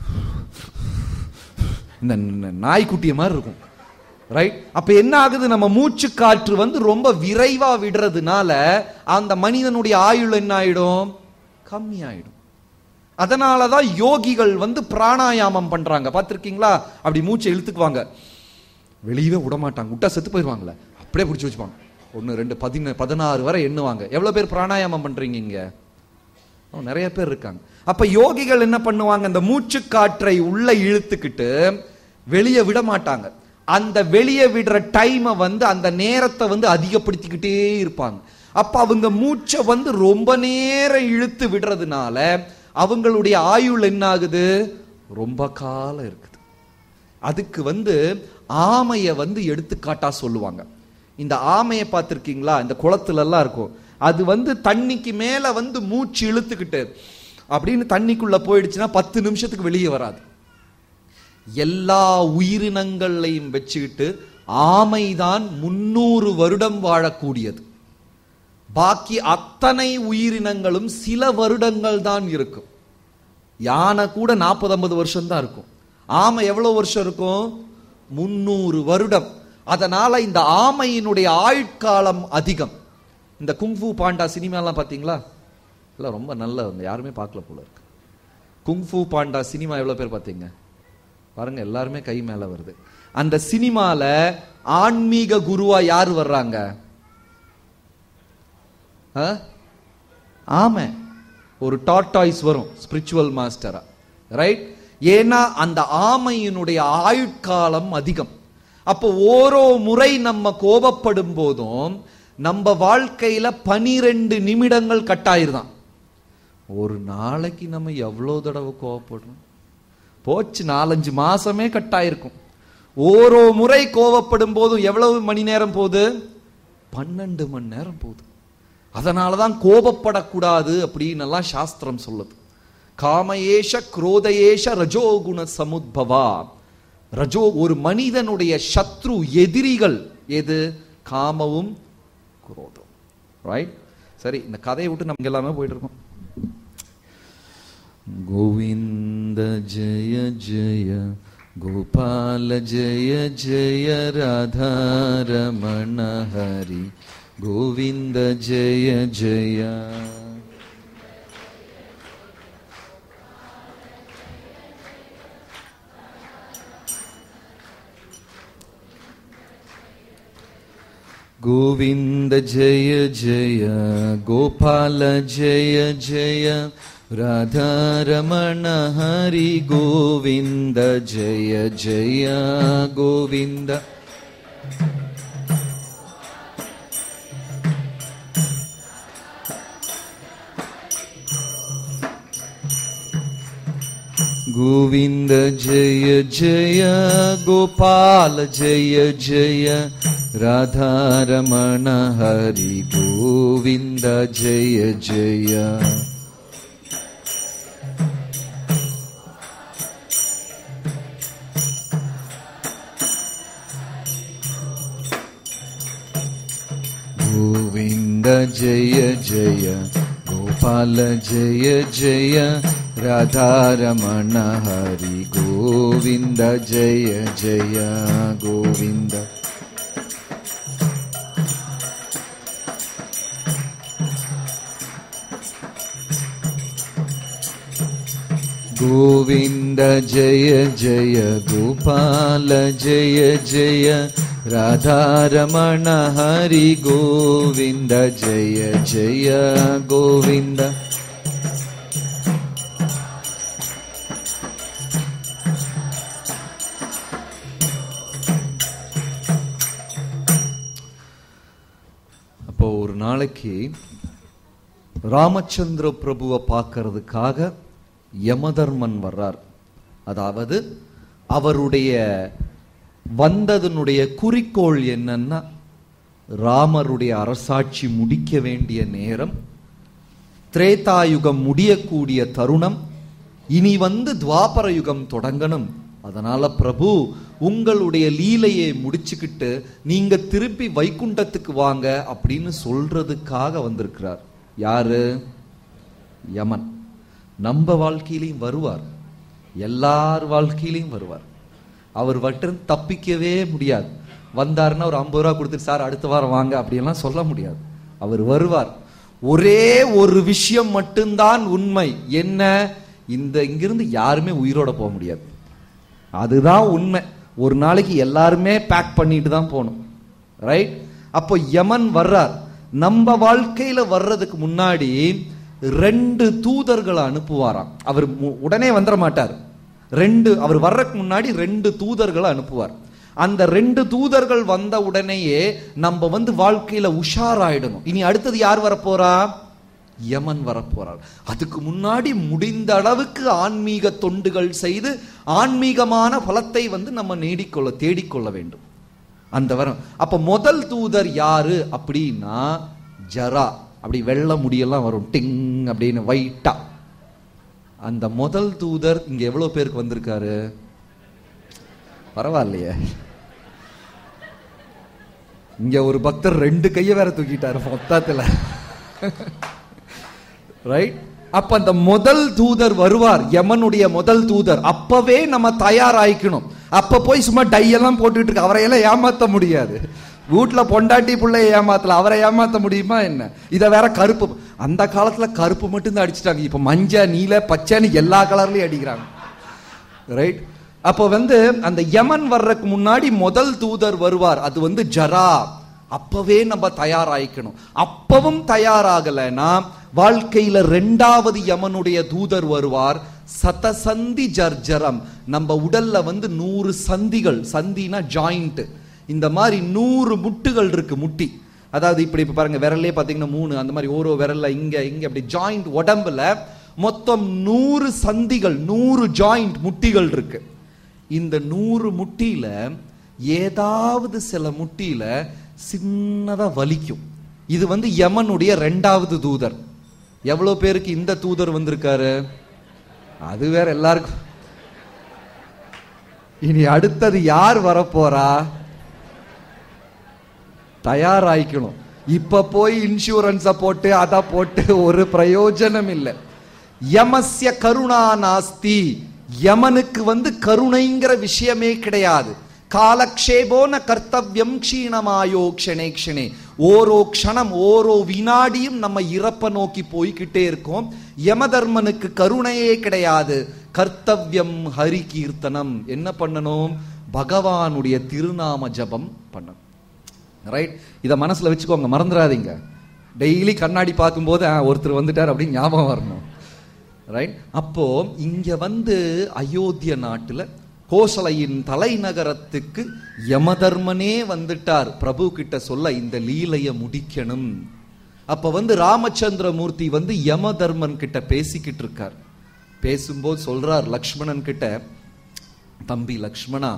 இந்த ந- நாய்க்குட்டிய மாதிரி இருக்கும் ரைட் அப்ப என்ன ஆகுது நம்ம மூச்சு காற்று வந்து ரொம்ப விரைவா விடுறதுனால அந்த மனிதனுடைய ஆயுள் என்ன ஆயிடும் கம்மி ஆயிடும் அதனாலதான் யோகிகள் வந்து பிராணாயாமம் பண்றாங்க பார்த்திருக்கீங்களா அப்படி மூச்சை இழுத்துக்குவாங்க வெளியவே விட மாட்டாங்க விட்டா செத்து போயிருவாங்களே அப்படியே பிடிச்சி வச்சுப்பாங்க ஒன்னு ரெண்டு பதின பதினாறு வரை எண்ணுவாங்க எவ்வளவு பேர் பிராணாயாமம் பண்றீங்க இங்க ஓ, நிறைய பேர் இருக்காங்க அப்ப யோகிகள் என்ன பண்ணுவாங்க அந்த மூச்சு காற்றை உள்ள இழுத்துக்கிட்டு வெளியே விட மாட்டாங்க அந்த வெளியே விடுற டைமை வந்து அந்த நேரத்தை வந்து அதிகப்படுத்திக்கிட்டே இருப்பாங்க அப்ப அவங்க மூச்சை வந்து ரொம்ப நேரம் இழுத்து விடுறதுனால அவங்களுடைய ஆயுள் என்ன ஆகுது ரொம்ப காலம் இருக்குது அதுக்கு வந்து ஆமைய வந்து எடுத்துக்காட்டா சொல்லுவாங்க இந்த ஆமையை பார்த்திருக்கீங்களா இந்த குளத்துல எல்லாம் இருக்கும் அது வந்து தண்ணிக்கு மேல வந்து மூச்சு இழுத்துக்கிட்டு அப்படின்னு தண்ணிக்குள்ள போயிடுச்சுன்னா பத்து நிமிஷத்துக்கு வெளியே வராது எல்லா உயிரினங்களையும் வச்சுக்கிட்டு ஆமைதான் முன்னூறு வருடம் வாழக்கூடியது பாக்கி அத்தனை உயிரினங்களும் சில வருடங்கள் தான் இருக்கும் யானை கூட நாற்பது ஐம்பது வருஷம் தான் இருக்கும் ஆமை எவ்வளவு வருஷம் இருக்கும் முன்னூறு வருடம் அதனால இந்த ஆமையினுடைய ஆயுட்காலம் அதிகம் இந்த குங்ஃபு பாண்டா சினிமாலாம் பார்த்தீங்களா இல்லை ரொம்ப நல்ல யாருமே பார்க்கல போல இருக்கு குங்ஃபு பாண்டா சினிமா எவ்வளவு பேர் பார்த்தீங்க பாருங்க எல்லாருமே கை மேல வருது அந்த சினிமால ஆன்மீக குருவா யார் வர்றாங்க ஆ? ஆமை ஒரு டாட்டாய்ஸ் வரும் ஸ்பிரிச்சுவல் மாஸ்டரா ரைட் ஏன்னா அந்த ஆமையினுடைய ஆயுட்காலம் அதிகம் அப்போ ஓரோ முறை நம்ம கோபப்படும் போதும் நம்ம வாழ்க்கையில பனிரெண்டு நிமிடங்கள் கட்டாயிருதான் ஒரு நாளைக்கு நம்ம எவ்வளோ தடவை கோவப்படுறோம் போச்சு நாலஞ்சு மாசமே கட்டாயிருக்கும் ஓரோ முறை கோவப்படும் போதும் எவ்வளவு மணி நேரம் போகுது பன்னெண்டு மணி நேரம் போகுது அதனால தான் கோபப்படக்கூடாது அப்படின்னு எல்லாம் சாஸ்திரம் சொல்லுது காமயேஷ குரோதயேஷ ரஜோகுண சமுத்பவா ரஜோ ஒரு மனிதனுடைய சத்ரு எதிரிகள் எது காமவும் குரோதம் ரைட் சரி இந்த கதையை விட்டு நமக்கு எல்லாமே போயிட்டு இருக்கோம் गोविन्द जय जय गोपाल जय जय राधारमण हरि गोविन्द जय जय गोविन्द जय जय गोपाल जय जय राधारमण हरि गोविन्द जय जय गोविन्द गोविन्द जय जय गोपाल जय जय राधारमण हरि गोविन्द जय जय गोविन्द जय जय गोपाल जय जय राधारमण हरि गोविन्द जय जय गोविन्द गोविन्द जय जय गोपाल जय जय राधारमण हरि गोविन्द जय जय गोविन्द அப்போ ஒரு நாளைக்கு ராமச்சந்திர பிரபுவை பார்க்கறதுக்காக யமதர்மன் வர்றார் அதாவது அவருடைய வந்ததனுடைய குறிக்கோள் என்னன்னா ராமருடைய அரசாட்சி முடிக்க வேண்டிய நேரம் திரேதாயுகம் முடியக்கூடிய தருணம் இனி வந்து துவாபர யுகம் தொடங்கணும் அதனால பிரபு உங்களுடைய லீலையை முடிச்சுக்கிட்டு நீங்க திருப்பி வைகுண்டத்துக்கு வாங்க அப்படின்னு சொல்றதுக்காக வந்திருக்கிறார் யாரு யமன் நம்ம வாழ்க்கையிலையும் வருவார் எல்லார் வாழ்க்கையிலையும் வருவார் அவர் வட்டம் தப்பிக்கவே முடியாது வந்தாருன்னா ஒரு ஐம்பது ரூபா கொடுத்துட்டு சார் அடுத்த வாரம் வாங்க அப்படியெல்லாம் சொல்ல முடியாது அவர் வருவார் ஒரே ஒரு விஷயம் மட்டும்தான் உண்மை என்ன இந்த இங்கிருந்து யாருமே உயிரோட போக முடியாது அதுதான் உண்மை ஒரு நாளைக்கு எல்லாருமே பேக் பண்ணிட்டு தான் போகணும் ரைட் அப்போ யமன் வர்றார் நம்ம வாழ்க்கையில வர்றதுக்கு முன்னாடி ரெண்டு தூதர்களை அனுப்புவாராம் அவர் மு- உடனே வந்துட மாட்டார் ரெண்டு அவர் வர்றதுக்கு முன்னாடி ரெண்டு தூதர்களை அனுப்புவார் அந்த ரெண்டு தூதர்கள் வந்த உடனேயே நம்ம வந்து வாழ்க்கையில உஷாராயிடணும் இனி அடுத்தது யார் வரப்போறா யமன் வரப்போறார் அதுக்கு முன்னாடி முடிந்த அளவுக்கு ஆன்மீக தொண்டுகள் செய்து ஆன்மீகமான பலத்தை வந்து நம்ம நேடிக்கொள்ள தேடிக்கொள்ள வேண்டும் அந்த வரம் அப்ப முதல் தூதர் யாரு அப்படின்னா ஜரா அப்படி வெள்ளை முடியெல்லாம் வரும் டிங் அப்படின்னு வைட்டா அந்த முதல் தூதர் இங்க எவ்வளவு பேருக்கு வந்திருக்காரு பரவாயில்லையே இங்க ஒரு பக்தர் ரெண்டு கையை வேற தூக்கிட்டாரு மொத்தத்துல ரைட் அப்ப அந்த முதல் தூதர் வருவார் யமனுடைய முதல் தூதர் அப்பவே நம்ம தயாராயிக்கணும் அப்ப போய் சும்மா டை எல்லாம் போட்டுட்டு இருக்க அவரையெல்லாம் ஏமாத்த முடியாது வீட்டுல பொண்டாட்டி பிள்ளைய ஏமாத்தல அவரை ஏமாத்த முடியுமா என்ன இத வேற கருப்பு அந்த காலத்துல கருப்பு மட்டும் தான் அடிச்சிட்டாங்க இப்ப மஞ்சள் நீல பச்சைன்னு எல்லா கலர்லயும் அடிக்கிறாங்க ரைட் அப்போ வந்து அந்த யமன் வர்றதுக்கு முன்னாடி முதல் தூதர் வருவார் அது வந்து ஜரா அப்பவே நம்ம தயாராயிக்கணும் அப்பவும் தயாராகலைன்னா வாழ்க்கையில ரெண்டாவது யமனுடைய தூதர் வருவார் சதசந்தி ஜர்ஜரம் நம்ம உடல்ல வந்து நூறு சந்திகள் சந்தினா ஜாயிண்ட் இந்த மாதிரி நூறு முட்டுகள் இருக்கு முட்டி அதாவது இப்படி இப்ப பாருங்க விரல்லே பாத்தீங்கன்னா மூணு அந்த மாதிரி ஓரோ விரல்ல இங்க இங்க அப்படி ஜாயிண்ட் உடம்புல மொத்தம் நூறு சந்திகள் நூறு ஜாயிண்ட் முட்டிகள் இருக்கு இந்த நூறு முட்டியில ஏதாவது சில முட்டியில சின்னதா வலிக்கும் இது வந்து யமனுடைய ரெண்டாவது தூதர் எவ்வளவு பேருக்கு இந்த தூதர் வந்திருக்காரு அது வேற எல்லாருக்கும் இனி அடுத்தது யார் வரப்போறா தயாராயிக்கணும் இப்ப போய் இன்சூரன்ஸ போட்டு அத போட்டு ஒரு பிரயோஜனம் இல்லை யமஸ்ய கருணா நாஸ்தி யமனுக்கு வந்து கருணைங்கிற விஷயமே கிடையாது காலக்ஷேபோன கர்த்தவ்யம் க்ஷீணமாயோ க்ஷணே க்ஷணே ஓரோ க்ஷணம் ஓரோ வினாடியும் நம்ம இறப்ப நோக்கி போய்கிட்டே இருக்கோம் யமதர்மனுக்கு கருணையே கிடையாது கர்த்தவ்யம் ஹரி கீர்த்தனம் என்ன பண்ணணும் பகவானுடைய திருநாம ஜபம் பண்ணணும் ரைட் இதை மனசுல வச்சுக்கோங்க மறந்துடாதீங்க டெய்லி கண்ணாடி பார்க்கும்போது "ஆ, ஒருத்தர் வந்துட்டார் அப்படின்னு ஞாபகம் வரணும் ரைட் அப்போ இங்க வந்து அயோத்திய நாட்டுல கோசலையின் தலைநகரத்துக்கு யமதர்மனே வந்துட்டார் பிரபு கிட்ட சொல்ல இந்த லீலைய முடிக்கணும் அப்ப வந்து ராமச்சந்திர மூர்த்தி வந்து யமதர்மன் கிட்ட பேசிக்கிட்டு இருக்கார் பேசும்போது சொல்றார் லக்ஷ்மணன் கிட்ட தம்பி லக்ஷ்மணா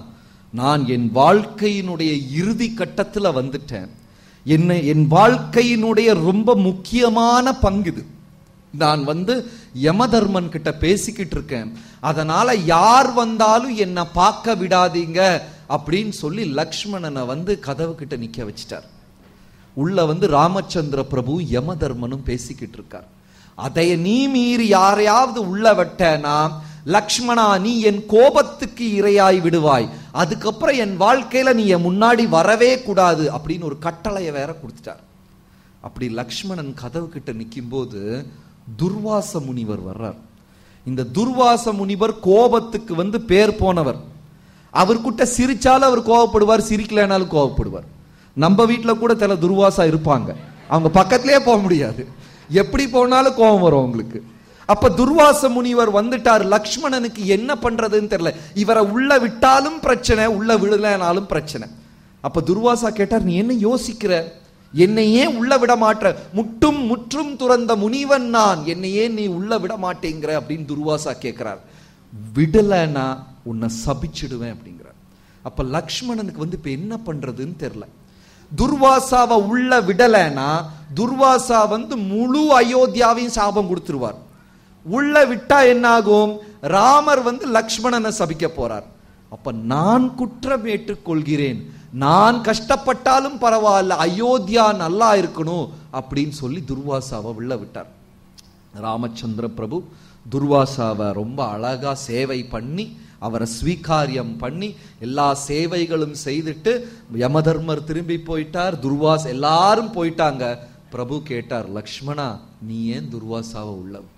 நான் என் வாழ்க்கையினுடைய இறுதி கட்டத்துல வந்துட்டேன் என்ன என் வாழ்க்கையினுடைய ரொம்ப முக்கியமான பங்கு இது நான் வந்து யமதர்மன் கிட்ட பேசிக்கிட்டு இருக்கேன் அதனால யார் வந்தாலும் என்ன பார்க்க விடாதீங்க அப்படின்னு சொல்லி லக்ஷ்மணனை வந்து கதவு கிட்ட நிக்க வச்சிட்டார் உள்ள வந்து ராமச்சந்திர பிரபு யமதர்மனும் பேசிக்கிட்டு இருக்கார் அதை நீ மீறி யாரையாவது உள்ள விட்டனா லக்ஷ்மணா நீ என் கோபத்துக்கு இரையாய் விடுவாய் அதுக்கப்புறம் என் வாழ்க்கையில நீ என் முன்னாடி வரவே கூடாது அப்படின்னு ஒரு கட்டளையை வேற கொடுத்துட்டார் அப்படி லக்ஷ்மணன் கதவு கிட்ட நிக்கும்போது துர்வாச முனிவர் வர்றார் இந்த துர்வாச முனிவர் கோபத்துக்கு வந்து பேர் போனவர் அவர்கிட்ட சிரிச்சாலும் அவர் கோவப்படுவார் சிரிக்கலைனாலும் கோவப்படுவார் நம்ம வீட்ல கூட சில துர்வாசா இருப்பாங்க அவங்க பக்கத்திலே போக முடியாது எப்படி போனாலும் கோபம் வரும் அவங்களுக்கு அப்ப துர்வாச முனிவர் வந்துட்டார் லக்ஷ்மணனுக்கு என்ன பண்றதுன்னு தெரியல இவரை உள்ள விட்டாலும் பிரச்சனை உள்ள விடலைனாலும் பிரச்சனை அப்ப துர்வாசா கேட்டார் நீ என்ன யோசிக்கிற என்னை ஏன் உள்ள விட மாட்ட முட்டும் முற்றும் துறந்த முனிவன் நான் என்னை ஏன் நீ உள்ள விட மாட்டேங்கிற அப்படின்னு துர்வாசா கேட்கிறார் விடலைன்னா உன்னை சபிச்சிடுவேன் அப்படிங்கிறார் அப்ப லக்ஷ்மணனுக்கு வந்து இப்ப என்ன பண்றதுன்னு தெரியல துர்வாசாவை உள்ள விடலைன்னா துர்வாசா வந்து முழு அயோத்தியாவையும் சாபம் கொடுத்துருவார் உள்ள விட்டா என்ன ஆகும் ராமர் வந்து லக்ஷ்மணனை சபிக்க போறார் அப்ப நான் குற்றம் ஏற்றுக்கொள்கிறேன் நான் கஷ்டப்பட்டாலும் பரவாயில்ல அயோத்தியா நல்லா இருக்கணும் அப்படின்னு சொல்லி துர்வாசாவை உள்ள விட்டார் ராமச்சந்திர பிரபு துர்வாசாவை ரொம்ப அழகா சேவை பண்ணி அவரை ஸ்வீகாரியம் பண்ணி எல்லா சேவைகளும் செய்துட்டு யமதர்மர் திரும்பி போயிட்டார் துர்வாஸ் எல்லாரும் போயிட்டாங்க பிரபு கேட்டார் லக்ஷ்மணா நீ ஏன் துர்வாசாவை உள்ள விட்ட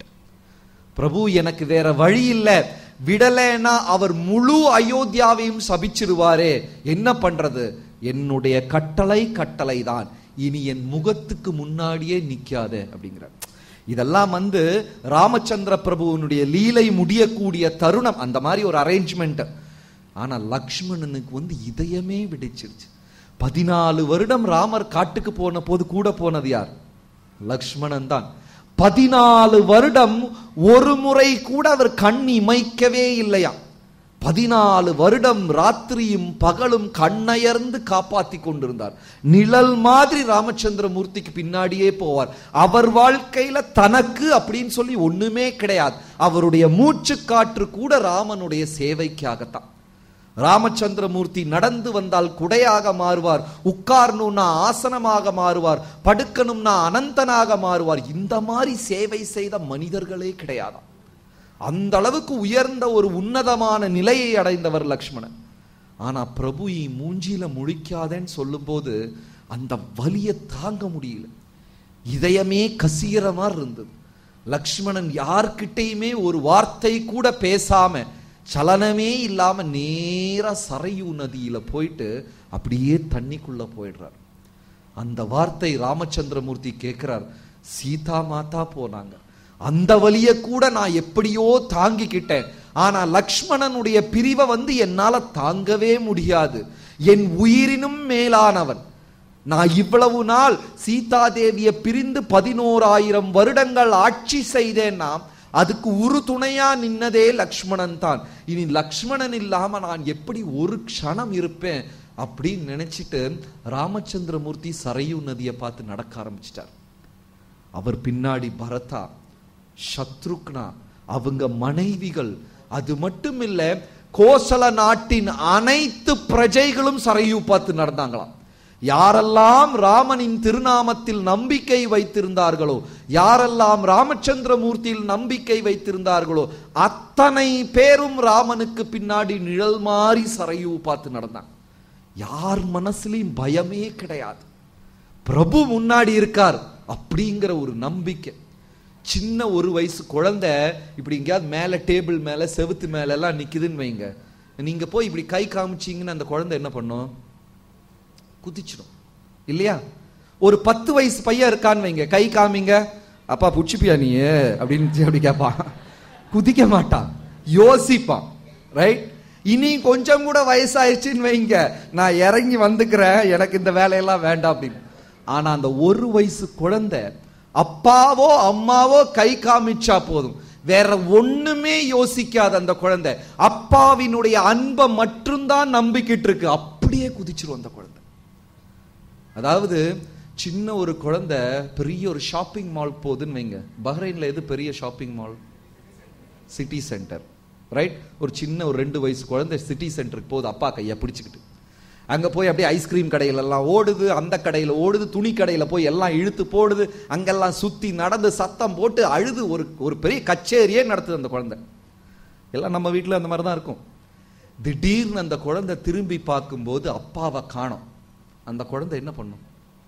பிரபு எனக்கு வேற வழி இல்ல விடலைன்னா அவர் முழு அயோத்தியாவையும் சபிச்சிருவாரே என்ன பண்றது என்னுடைய கட்டளை கட்டளை தான் இனி என் முகத்துக்கு முன்னாடியே நிக்காத அப்படிங்கிறார் இதெல்லாம் வந்து ராமச்சந்திர பிரபுவனுடைய லீலை முடியக்கூடிய தருணம் அந்த மாதிரி ஒரு அரேஞ்ச்மெண்ட் ஆனா லக்ஷ்மணனுக்கு வந்து இதயமே விடிச்சிருச்சு பதினாலு வருடம் ராமர் காட்டுக்கு போன போது கூட போனது யார் லக்ஷ்மணன் தான் பதினாலு வருடம் ஒரு முறை கூட அவர் கண் இமைக்கவே இல்லையா பதினாலு வருடம் ராத்திரியும் பகலும் கண்ணயர்ந்து காப்பாத்தி கொண்டிருந்தார் நிழல் மாதிரி ராமச்சந்திர மூர்த்திக்கு பின்னாடியே போவார் அவர் வாழ்க்கையில தனக்கு அப்படின்னு சொல்லி ஒண்ணுமே கிடையாது அவருடைய மூச்சு காற்று கூட ராமனுடைய சேவைக்காகத்தான் ராமச்சந்திரமூர்த்தி நடந்து வந்தால் குடையாக மாறுவார் உட்காரணும்னா ஆசனமாக மாறுவார் படுக்கணும்னா அனந்தனாக மாறுவார் இந்த மாதிரி சேவை செய்த மனிதர்களே கிடையாதாம் அந்த அளவுக்கு உயர்ந்த ஒரு உன்னதமான நிலையை அடைந்தவர் லக்ஷ்மணன் ஆனா பிரபு இ மூஞ்சியில முழிக்காதேன்னு சொல்லும்போது அந்த வலியை தாங்க முடியல இதயமே கசிகிற மாதிரி இருந்தது லக்ஷ்மணன் யார்கிட்டயுமே ஒரு வார்த்தை கூட பேசாம சலனமே இல்லாம நேரா சரையு நதியில போயிட்டு அப்படியே தண்ணிக்குள்ள போயிடுறார் அந்த வார்த்தை ராமச்சந்திரமூர்த்தி கேட்கிறார் சீதா மாதா போனாங்க அந்த வலிய கூட நான் எப்படியோ தாங்கிக்கிட்டேன் ஆனா லக்ஷ்மணனுடைய பிரிவை வந்து என்னால தாங்கவே முடியாது என் உயிரினும் மேலானவன் நான் இவ்வளவு நாள் சீதா தேவியை பிரிந்து பதினோராயிரம் வருடங்கள் ஆட்சி செய்தேன்னா அதுக்கு ஒரு துணையா நின்னதே லக்ஷ்மணன் தான் இனி லக்ஷ்மணன் இல்லாம நான் எப்படி ஒரு க்ஷணம் இருப்பேன் அப்படின்னு நினைச்சிட்டு ராமச்சந்திரமூர்த்தி சரையு நதியை பார்த்து நடக்க ஆரம்பிச்சிட்டார் அவர் பின்னாடி பரதா சத்ருக்னா அவங்க மனைவிகள் அது மட்டும் இல்ல கோசல நாட்டின் அனைத்து பிரஜைகளும் சரையு பார்த்து நடந்தாங்களாம் யாரெல்லாம் ராமனின் திருநாமத்தில் நம்பிக்கை வைத்திருந்தார்களோ யாரெல்லாம் ராமச்சந்திரமூர்த்தியில் நம்பிக்கை வைத்திருந்தார்களோ அத்தனை பேரும் ராமனுக்கு பின்னாடி நிழல் மாறி சரையு பார்த்து நடந்தாங்க யார் மனசுலயும் பயமே கிடையாது பிரபு முன்னாடி இருக்கார் அப்படிங்கிற ஒரு நம்பிக்கை சின்ன ஒரு வயசு குழந்தை இப்படி எங்கேயாவது மேல டேபிள் மேல செவுத்து மேல எல்லாம் நிக்குதுன்னு வைங்க நீங்க போய் இப்படி கை காமிச்சீங்கன்னு அந்த குழந்தை என்ன பண்ணும் குதிச்சிடும் இல்லையா ஒரு பத்து வயசு பையன் இருக்கான்னு வைங்க கை காமிங்க அப்பா புடிச்சுப்பியா நீ அப்படின்னு அப்படி கேட்பான் குதிக்க மாட்டான் யோசிப்பான் ரைட் இனி கொஞ்சம் கூட வயசாயிருச்சுன்னு வைங்க நான் இறங்கி வந்துக்கிறேன் எனக்கு இந்த வேலையெல்லாம் வேண்டாம் அப்படின்னு ஆனா அந்த ஒரு வயசு குழந்தை அப்பாவோ அம்மாவோ கை காமிச்சா போதும் வேற ஒண்ணுமே யோசிக்காத அந்த குழந்தை அப்பாவினுடைய அன்பை மட்டும்தான் நம்பிக்கிட்டு இருக்கு அப்படியே குதிச்சிரும் அந்த குழந்தை அதாவது சின்ன ஒரு குழந்தை பெரிய ஒரு ஷாப்பிங் மால் போகுதுன்னு வைங்க பஹ்ரைன்ல எது பெரிய shopping mall City Centre right ஒரு சின்ன ஒரு ரெண்டு வயசு குழந்தை சிட்டி சென்டருக்கு போகுது அப்பா கையை பிடிச்சிக்கிட்டு அங்க போய் அப்படியே ஐஸ்கிரீம் கடையில எல்லாம் ஓடுது அந்த கடையில ஓடுது துணி கடையில போய் எல்லாம் இழுத்து போடுது அங்கெல்லாம் சுத்தி நடந்து சத்தம் போட்டு அழுது ஒரு ஒரு பெரிய கச்சேரியே நடத்துது அந்த குழந்தை எல்லாம் நம்ம வீட்டில் அந்த மாதிரி தான் இருக்கும் திடீர்னு அந்த குழந்தை திரும்பி பார்க்கும்போது அப்பாவை காணோம் அந்த குழந்தை என்ன பண்ணும்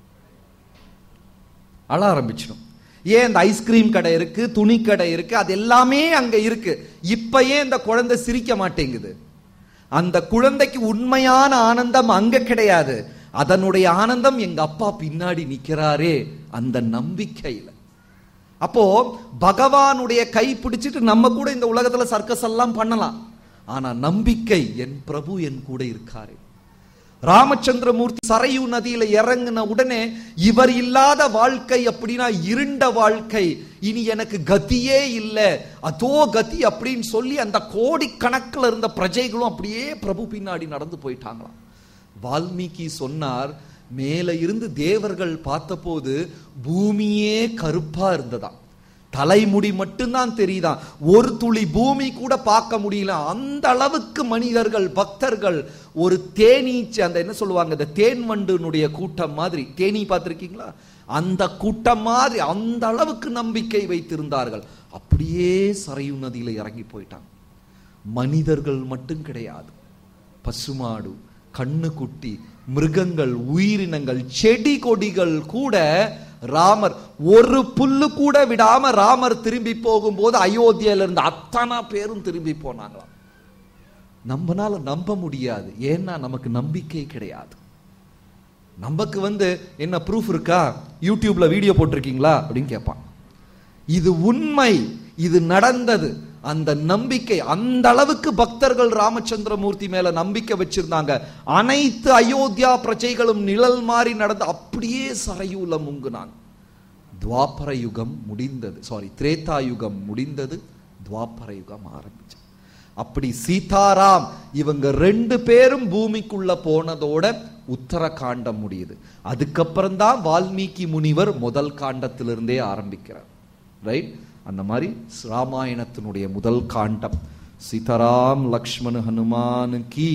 அழ ஆரம்பிச்சிடும் ஏன் இந்த ஐஸ்கிரீம் கடை இருக்கு துணி கடை இருக்கு அது எல்லாமே அங்க இருக்கு இப்ப ஏன் இந்த குழந்தை சிரிக்க மாட்டேங்குது அந்த குழந்தைக்கு உண்மையான ஆனந்தம் அங்க கிடையாது அதனுடைய ஆனந்தம் எங்க அப்பா பின்னாடி நிக்கிறாரே அந்த நம்பிக்கையில அப்போ பகவானுடைய கை பிடிச்சிட்டு நம்ம கூட இந்த உலகத்துல சர்க்கஸ் எல்லாம் பண்ணலாம் ஆனா நம்பிக்கை என் பிரபு என் கூட இருக்காரு ராமச்சந்திரமூர்த்தி சரையு நதியில இறங்கின உடனே இவர் இல்லாத வாழ்க்கை அப்படின்னா இருண்ட வாழ்க்கை இனி எனக்கு கதியே இல்லை அதோ கதி அப்படின்னு சொல்லி அந்த கோடிக்கணக்கில் இருந்த பிரஜைகளும் அப்படியே பிரபு பின்னாடி நடந்து போயிட்டாங்களாம் வால்மீகி சொன்னார் மேல இருந்து தேவர்கள் பார்த்தபோது பூமியே கருப்பா இருந்ததாம் தலைமுடி மட்டும்தான் தெரியுதான் ஒரு துளி பூமி கூட பார்க்க முடியல அந்த அளவுக்கு மனிதர்கள் பக்தர்கள் ஒரு தேனீச்சு அந்த என்ன சொல்லுவாங்க இந்த தேன் வண்டுனுடைய கூட்டம் மாதிரி தேனி பார்த்திருக்கீங்களா அந்த கூட்டம் மாதிரி அந்த அளவுக்கு நம்பிக்கை வைத்திருந்தார்கள் அப்படியே சரையு நதியில இறங்கி போயிட்டாங்க மனிதர்கள் மட்டும் கிடையாது பசுமாடு கண்ணுக்குட்டி மிருகங்கள் உயிரினங்கள் செடி கொடிகள் கூட ராமர் ஒரு புல்லு கூட விடாம ராமர் திரும்பி போகும்போது அயோத்தியில இருந்து அத்தனை பேரும் திரும்பி போனாங்களாம் நம்மனால நம்ப முடியாது ஏன்னா நமக்கு நம்பிக்கை கிடையாது நமக்கு வந்து என்ன ப்ரூஃப் இருக்கா யூடியூப்ல வீடியோ போட்டிருக்கீங்களா அப்படின்னு கேட்பான் இது உண்மை இது நடந்தது அந்த நம்பிக்கை அந்த அளவுக்கு பக்தர்கள் ராமச்சந்திரமூர்த்தி மேல நம்பிக்கை வச்சிருந்தாங்க அனைத்து அயோத்தியா பிரஜைகளும் நிழல் மாறி நடந்து அப்படியே சரையூல முங்குனாங்க துவாபர யுகம் முடிந்தது சாரி திரேதா யுகம் முடிந்தது துவாபர யுகம் ஆரம்பிச்சு அப்படி சீதாராம் இவங்க ரெண்டு பேரும் பூமிக்குள்ள போனதோட உத்தர காண்டம் முடியுது அதுக்கப்புறம் தான் வால்மீகி முனிவர் முதல் காண்டத்திலிருந்தே ஆரம்பிக்கிறார் ரைட் அந்த மாதிரி ராமாயணத்தினுடைய முதல் காண்டம் சீதாராம் லக்ஷ்மண் ஹனுமான் கி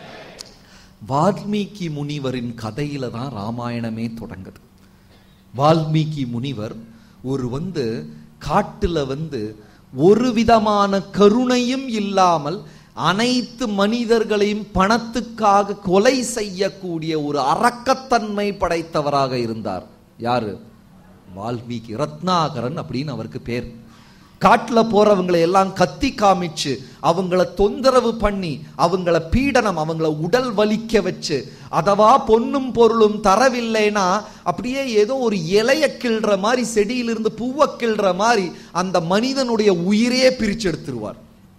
வால்மீகி முனிவரின் கதையில தான் ராமாயணமே தொடங்குது வால்மீகி முனிவர் ஒரு வந்து காட்டுல வந்து ஒரு விதமான கருணையும் இல்லாமல் அனைத்து மனிதர்களையும் பணத்துக்காக கொலை செய்யக்கூடிய ஒரு அரக்கத்தன்மை படைத்தவராக இருந்தார் யாரு வால்மீகி ரத்னாகரன் அப்படின்னு அவருக்கு பேர் காட்டுல போறவங்களை எல்லாம் கத்தி காமிச்சு அவங்கள தொந்தரவு பண்ணி அவங்கள பீடனம் அவங்கள உடல் வலிக்க வச்சு அதவா பொன்னும் பொருளும் தரவில்லைனா அப்படியே ஏதோ ஒரு இலைய கிள்ற மாதிரி செடியிலிருந்து பூவை கிள்ற மாதிரி அந்த மனிதனுடைய உயிரே பிரிச்சு எடுத்துருவார்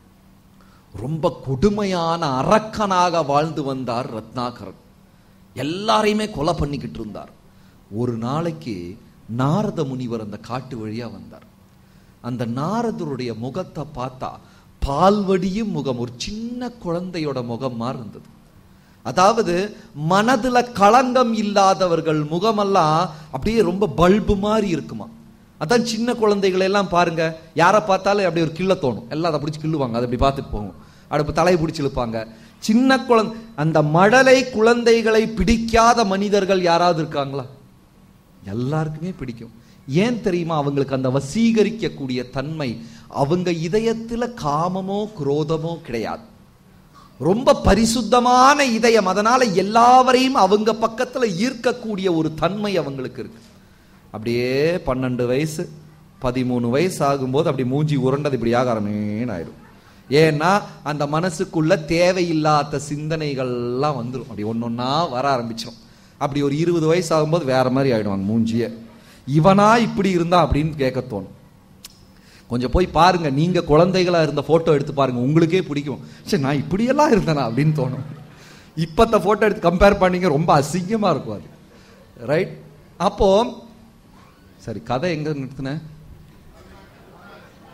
ரொம்ப கொடுமையான அரக்கனாக வாழ்ந்து வந்தார் ரத்னாகரன் எல்லாரையுமே கொலை பண்ணிக்கிட்டு இருந்தார் ஒரு நாளைக்கு நாரத முனிவர் அந்த காட்டு வழியா வந்தார் அந்த நாரதருடைய முகத்தை பார்த்தா பால்வடியும் முகம் ஒரு சின்ன குழந்தையோட முகம் மாதிரி இருந்தது அதாவது மனதுல களங்கம் இல்லாதவர்கள் முகமெல்லாம் அப்படியே ரொம்ப பல்பு மாதிரி இருக்குமா அதான் சின்ன குழந்தைகளை எல்லாம் பாருங்க யாரை பார்த்தாலும் அப்படி ஒரு கிள்ள தோணும் எல்லாம் அதை பிடிச்சி கிள்ளுவாங்க அதை அப்படி பார்த்துட்டு போகும் அடுப்பு தலையை பிடிச்சி இழுப்பாங்க சின்ன குழந்தை அந்த மழலை குழந்தைகளை பிடிக்காத மனிதர்கள் யாராவது இருக்காங்களா எல்லாருக்குமே பிடிக்கும் ஏன் தெரியுமா அவங்களுக்கு அந்த வசீகரிக்கக்கூடிய தன்மை அவங்க இதயத்துல காமமோ குரோதமோ கிடையாது ரொம்ப பரிசுத்தமான இதயம் அதனால எல்லாவரையும் அவங்க பக்கத்துல ஈர்க்கக்கூடிய ஒரு தன்மை அவங்களுக்கு இருக்கு அப்படியே பன்னெண்டு வயசு பதிமூணு வயசு ஆகும்போது அப்படி மூஞ்சி உருண்டது இப்படி ஆகாரமேன்னு ஆயிடும் ஏன்னா அந்த மனசுக்குள்ள தேவையில்லாத சிந்தனைகள்லாம் வந்துடும் அப்படி ஒன்னொன்னா வர ஆரம்பிச்சிடும் அப்படி ஒரு இருபது வயசு ஆகும்போது வேற மாதிரி ஆயிடுவாங்க மூஞ்சிய இவனா இப்படி இருந்தா அப்படின்னு கேட்க தோணும் கொஞ்சம் போய் பாருங்க நீங்க குழந்தைகளா இருந்த போட்டோ எடுத்து பாருங்க உங்களுக்கே பிடிக்கும் சரி நான் இப்படியெல்லாம் இருந்தேனா அப்படின்னு தோணும் இப்பத்த போட்டோ எடுத்து கம்பேர் பண்ணீங்க ரொம்ப அசிங்கமா இருக்கும் அது ரைட் அப்போ சரி கதை எங்க நிறுத்தின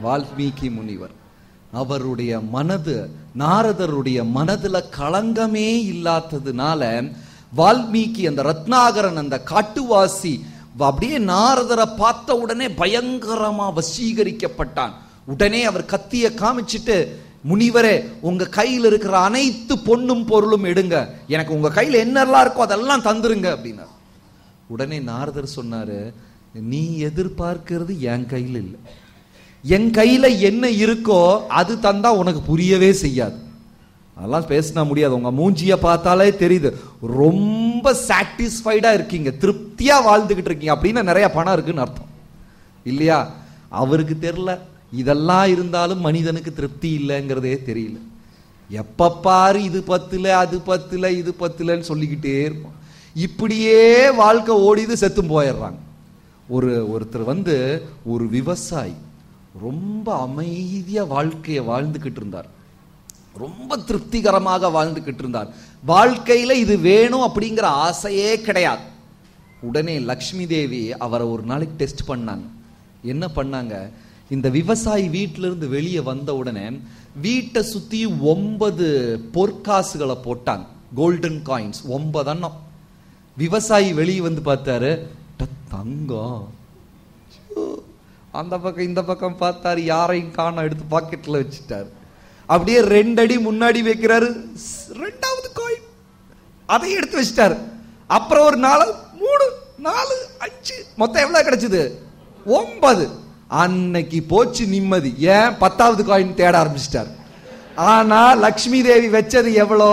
வால்மீகி முனிவர் அவருடைய மனது நாரதருடைய மனதுல களங்கமே இல்லாததுனால வால்மீகி அந்த ரத்னாகரன் அந்த காட்டுவாசி அப்படியே நாரதரை பார்த்த உடனே பயங்கரமா வசீகரிக்கப்பட்டான் உடனே அவர் கத்திய காமிச்சிட்டு முனிவரே உங்க கையில் இருக்கிற அனைத்து பொண்ணும் பொருளும் எடுங்க எனக்கு உங்க கையில என்னெல்லாம் இருக்கோ அதெல்லாம் தந்துருங்க அப்படின்னார் உடனே நாரதர் சொன்னாரு நீ எதிர்பார்க்கிறது என் கையில் இல்லை என் கையில என்ன இருக்கோ அது தந்தா உனக்கு புரியவே செய்யாது அதெல்லாம் பேசினா முடியாது உங்க மூஞ்சிய பார்த்தாலே தெரியுது ரொம்ப சாட்டிஸ்ஃபைடா இருக்கீங்க திருப்தியா வாழ்ந்துகிட்டு இருக்கீங்க அப்படின்னு நிறைய பணம் இருக்குன்னு அர்த்தம் இல்லையா அவருக்கு தெரியல இதெல்லாம் இருந்தாலும் மனிதனுக்கு திருப்தி இல்லைங்கிறதே தெரியல எப்ப பாரு இது பத்துல அது பத்துல இது பத்துலன்னு சொல்லிக்கிட்டே இருப்போம் இப்படியே வாழ்க்கை ஓடிது செத்தும் போயிடுறாங்க ஒரு ஒருத்தர் வந்து ஒரு விவசாயி ரொம்ப அமைதியா வாழ்க்கையை வாழ்ந்துகிட்டு இருந்தார் ரொம்ப திருப்திகரமாக வாழ்ந்துகிட்டு இருந்தார் வாழ்க்கையில இது வேணும் அப்படிங்கிற ஆசையே கிடையாது உடனே லக்ஷ்மி தேவி அவரை ஒரு நாளைக்கு டெஸ்ட் பண்ணாங்க என்ன பண்ணாங்க இந்த விவசாயி வீட்டில இருந்து வெளியே வந்த உடனே வீட்டை சுத்தி ஒன்பது பொற்காசுகளை போட்டாங்க கோல்டன் காயின்ஸ் ஒன்பது அண்ணம் விவசாயி வெளியே வந்து பார்த்தாரு "ட, தங்கம் ஐயோ, அந்த பக்கம் இந்த பக்கம் பார்த்தாரு யாரையும் காணோம் எடுத்து பாக்கெட்ல வச்சுட்டாரு அப்படியே ரெண்டு அடி முன்னாடி வைக்கிறாரு ஸ், ரெண்டாவது காயின் அதையும் எடுத்து வச்சிட்டாரு அப்புறம் ஒரு நாலு மூணு நாலு அஞ்சு மொத்தம் எவ்வளவு கிடைச்சது ஒன்பது அன்னைக்கு போச்சு நிம்மதி ஏன் பத்தாவது காயின் தேட ஆரம்பிச்சிட்டார் ஆனா லக்ஷ்மி தேவி வச்சது எவ்வளோ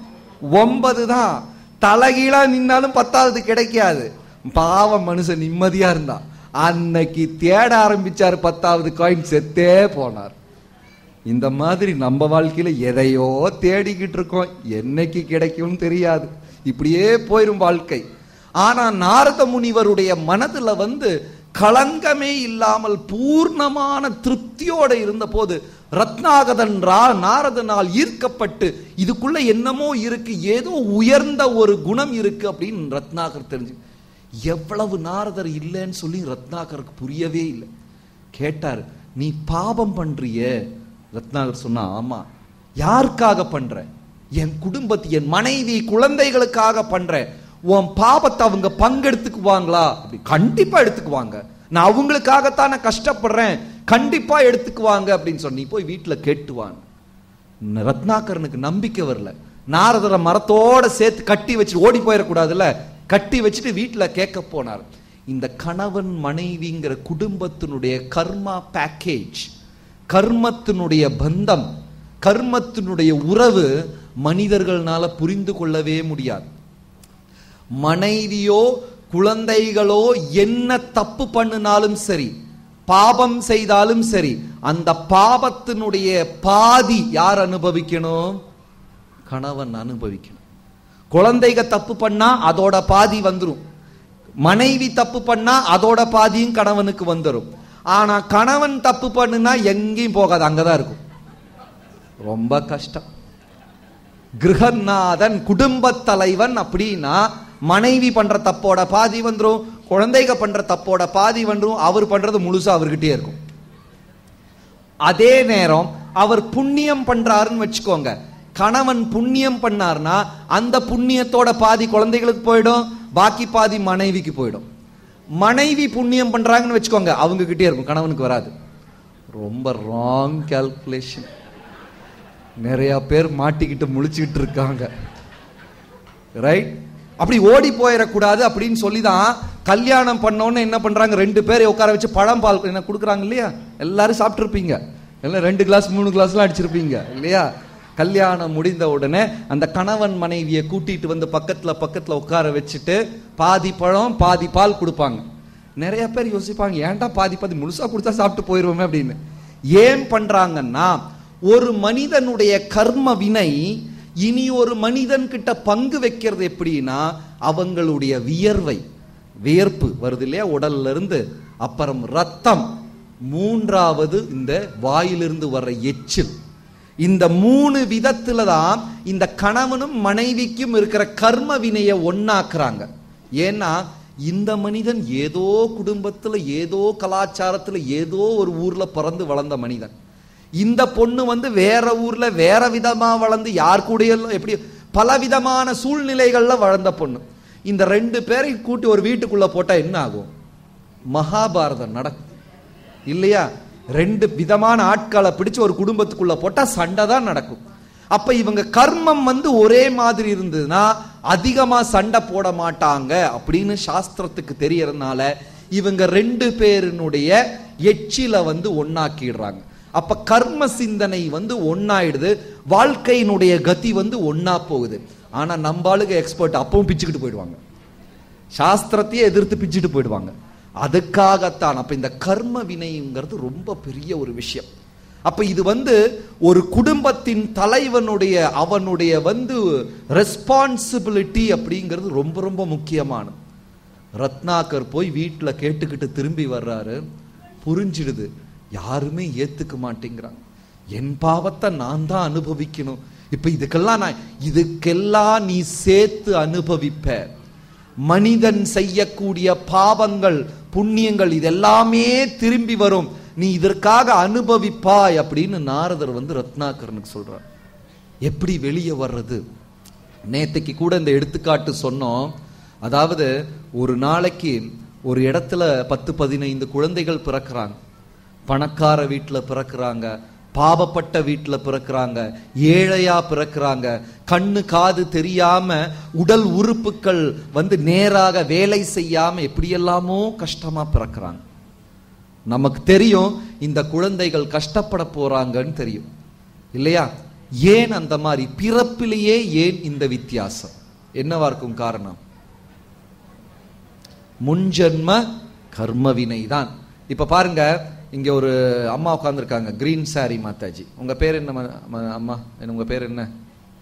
ஒன்பது தான் தலைகீழா நின்னாலும் பத்தாவது கிடைக்காது பாவம் மனுஷன் நிம்மதியா இருந்தான் அன்னைக்கு தேட ஆரம்பிச்சாரு பத்தாவது காயின் செத்தே போனார் இந்த மாதிரி நம்ம வாழ்க்கையில எதையோ தேடிக்கிட்டு இருக்கோம் என்னைக்கு கிடைக்கும் தெரியாது இப்படியே போயிரும் வாழ்க்கை ஆனா நாரத முனிவருடைய மனதுல வந்து களங்கமே இல்லாமல் பூர்ணமான திருப்தியோட இருந்த போது ரத்னாகதன் ரா நாரதனால் ஈர்க்கப்பட்டு இதுக்குள்ள என்னமோ இருக்கு ஏதோ உயர்ந்த ஒரு குணம் இருக்கு அப்படின்னு ரத்னாகர் தெரிஞ்சு எவ்வளவு நாரதர் இல்லைன்னு சொல்லி ரத்னாகருக்கு புரியவே இல்லை கேட்டார் நீ பாபம் பண்றியே ரத்னாகர் சொன்னா ஆமா யாருக்காக பண்ற என் குடும்பத்து என் மனைவி குழந்தைகளுக்காக பண்றேன் உன் பாபத்தை அவங்க பங்கெடுத்துக்குவாங்களா அப்படி கண்டிப்பா எடுத்துக்குவாங்க நான் அவங்களுக்காகத்தான் நான் கஷ்டப்படுறேன் கண்டிப்பா எடுத்துக்குவாங்க அப்படின்னு சொன்னி போய் வீட்டுல கேட்டுவான் ரத்னாகரனுக்கு நம்பிக்கை வரல நாரதரை மரத்தோட சேர்த்து கட்டி வச்சு ஓடி போயிடக்கூடாதுல்ல கட்டி வச்சுட்டு வீட்டுல கேட்க போனார் இந்த கணவன் மனைவிங்கிற குடும்பத்தினுடைய கர்மா பேக்கேஜ் கர்மத்தினுடைய பந்தம் கர்மத்தினுடைய உறவு மனிதர்களால புரிந்து கொள்ளவே முடியாது மனைவியோ குழந்தைகளோ என்ன தப்பு பண்ணினாலும் சரி பாபம் செய்தாலும் சரி அந்த பாபத்தினுடைய பாதி யார் அனுபவிக்கணும் கணவன் அனுபவிக்கணும் குழந்தைக தப்பு பண்ணா அதோட பாதி வந்துரும் மனைவி தப்பு பண்ணா அதோட பாதியும் கணவனுக்கு வந்துரும் ஆனா கணவன் தப்பு பண்ணுனா எங்கேயும் போகாது அங்கதான் இருக்கும் ரொம்ப கஷ்டம் கிரகநாதன் குடும்பத் தலைவன் அப்படின்னா மனைவி பண்ற தப்போட பாதி வந்துரும் குழந்தைக பண்ற தப்போட பாதி வந்துரும் அவர் பண்றது முழுசா அவர்கிட்டயே இருக்கும் அதே நேரம் அவர் புண்ணியம் பண்றாருன்னு வச்சுக்கோங்க கணவன் புண்ணியம் பண்ணார்னா அந்த புண்ணியத்தோட பாதி குழந்தைகளுக்கு போயிடும் பாக்கி பாதி மனைவிக்கு போயிடும் மனைவி புண்ணியம் பண்றாங்கன்னு வச்சுக்கோங்க அவங்க கிட்டே இருக்கும் கணவனுக்கு வராது ரொம்ப ராங் கால்குலேஷன் நிறைய பேர் மாட்டிக்கிட்டு முழிச்சுக்கிட்டு இருக்காங்க ரைட் அப்படி ஓடி போயிடக்கூடாது அப்படின்னு சொல்லி தான் கல்யாணம் பண்ணோன்னு என்ன பண்றாங்க ரெண்டு பேரை உட்கார வச்சு பழம் பால் என்ன கொடுக்குறாங்க இல்லையா எல்லாரும் சாப்பிட்டுருப்பீங்க எல்லாம் ரெண்டு கிளாஸ் மூணு கிளாஸ்லாம் அடிச்சிருப்பீங்க இல்லையா கல்யாணம் முடிந்த உடனே அந்த கணவன் மனைவியை கூட்டிட்டு வந்து பக்கத்துல பக்கத்துல உட்கார வச்சுட்டு பாதி பழம் பாதி பால் கொடுப்பாங்க நிறைய பேர் யோசிப்பாங்க ஏன்டா பாதி பாதி முழுசா கொடுத்தா சாப்பிட்டு போயிருவோமே அப்படின்னு ஏன் பண்றாங்கன்னா ஒரு மனிதனுடைய கர்ம வினை இனி ஒரு மனிதன் கிட்ட பங்கு வைக்கிறது எப்படின்னா அவங்களுடைய வியர்வை வியர்ப்பு வருது இல்லையா உடல்ல இருந்து அப்புறம் ரத்தம் மூன்றாவது இந்த வாயிலிருந்து வர்ற எச்சில் இந்த மூணு விதத்துல தான் இந்த கணவனும் மனைவிக்கும் இருக்கிற கர்ம வினையை ஒன்னாக்குறாங்க ஏன்னா இந்த மனிதன் ஏதோ குடும்பத்துல ஏதோ கலாச்சாரத்துல ஏதோ ஒரு ஊர்ல பிறந்து வளர்ந்த மனிதன் இந்த பொண்ணு வந்து வேற ஊர்ல வேற விதமா வளர்ந்து யார் கூடயெல்லாம் எப்படி பல விதமான சூழ்நிலைகள்ல வளர்ந்த பொண்ணு இந்த ரெண்டு பேரையும் கூட்டி ஒரு வீட்டுக்குள்ள போட்டா என்ன ஆகும் மகாபாரதம் நடக்கும் இல்லையா ரெண்டு விதமான ஆட்களை பிடிச்சு ஒரு குடும்பத்துக்குள்ள போட்டா சண்டை தான் நடக்கும் அப்ப இவங்க கர்மம் வந்து ஒரே மாதிரி இருந்ததுன்னா அதிகமா சண்டை போட மாட்டாங்க அப்படின்னு சாஸ்திரத்துக்கு தெரியறதுனால இவங்க ரெண்டு பேரினுடைய எச்சில வந்து ஒன்னாக்கிடுறாங்க அப்ப கர்ம சிந்தனை வந்து ஒன்னாயிடுது வாழ்க்கையினுடைய கதி வந்து ஒன்னா போகுது ஆனா நம்ம ஆளுங்க எக்ஸ்பர்ட் அப்பவும் பிச்சுக்கிட்டு போயிடுவாங்க சாஸ்திரத்தையே எதிர்த்து பிச்சுட்டு போயிடுவாங்க அதுக்காகத்தான் அப்ப இந்த கர்ம வினைங்கிறது ரொம்ப பெரிய ஒரு விஷயம் அப்ப இது வந்து ஒரு குடும்பத்தின் தலைவனுடைய அவனுடைய வந்து ரெஸ்பான்சிபிலிட்டி அப்படிங்கிறது ரொம்ப ரொம்ப முக்கியமானது ரத்னாகர் போய் வீட்டில் கேட்டுக்கிட்டு திரும்பி வர்றாரு புரிஞ்சிடுது யாருமே ஏத்துக்க மாட்டேங்கிறாங்க என் பாவத்தை நான் தான் அனுபவிக்கணும் இப்ப இதுக்கெல்லாம் நான் இதுக்கெல்லாம் நீ சேர்த்து அனுபவிப்ப மனிதன் செய்யக்கூடிய பாவங்கள் புண்ணியங்கள் இதெல்லாமே திரும்பி வரும் நீ இதற்காக அனுபவிப்பாய் அப்படின்னு நாரதர் வந்து ரத்னாகரனுக்கு சொல்றார் எப்படி வெளியே வர்றது நேத்தைக்கு கூட இந்த எடுத்துக்காட்டு சொன்னோம் அதாவது ஒரு நாளைக்கு ஒரு இடத்துல பத்து பதினைந்து குழந்தைகள் பிறக்கிறாங்க பணக்கார வீட்டில் பிறக்கிறாங்க பாவப்பட்ட வீட்டில் பிறக்கிறாங்க ஏழையா பிறக்கிறாங்க கண்ணு காது தெரியாம உடல் உறுப்புகள் வந்து நேராக வேலை செய்யாம எப்படியெல்லாமோ கஷ்டமா பிறக்கிறாங்க நமக்கு தெரியும் இந்த குழந்தைகள் கஷ்டப்பட போறாங்கன்னு தெரியும் இல்லையா ஏன் அந்த மாதிரி பிறப்பிலேயே ஏன் இந்த வித்தியாசம் என்னவா இருக்கும் காரணம் முன்ஜென்ம கர்மவினை தான் இப்ப பாருங்க இங்க ஒரு அம்மா உட்கார்ந்துருக்காங்க கிரீன் சாரி மாதாஜி உங்க பேர் என்ன ம- ம- அம்மா என்ன உங்க பேர் என்ன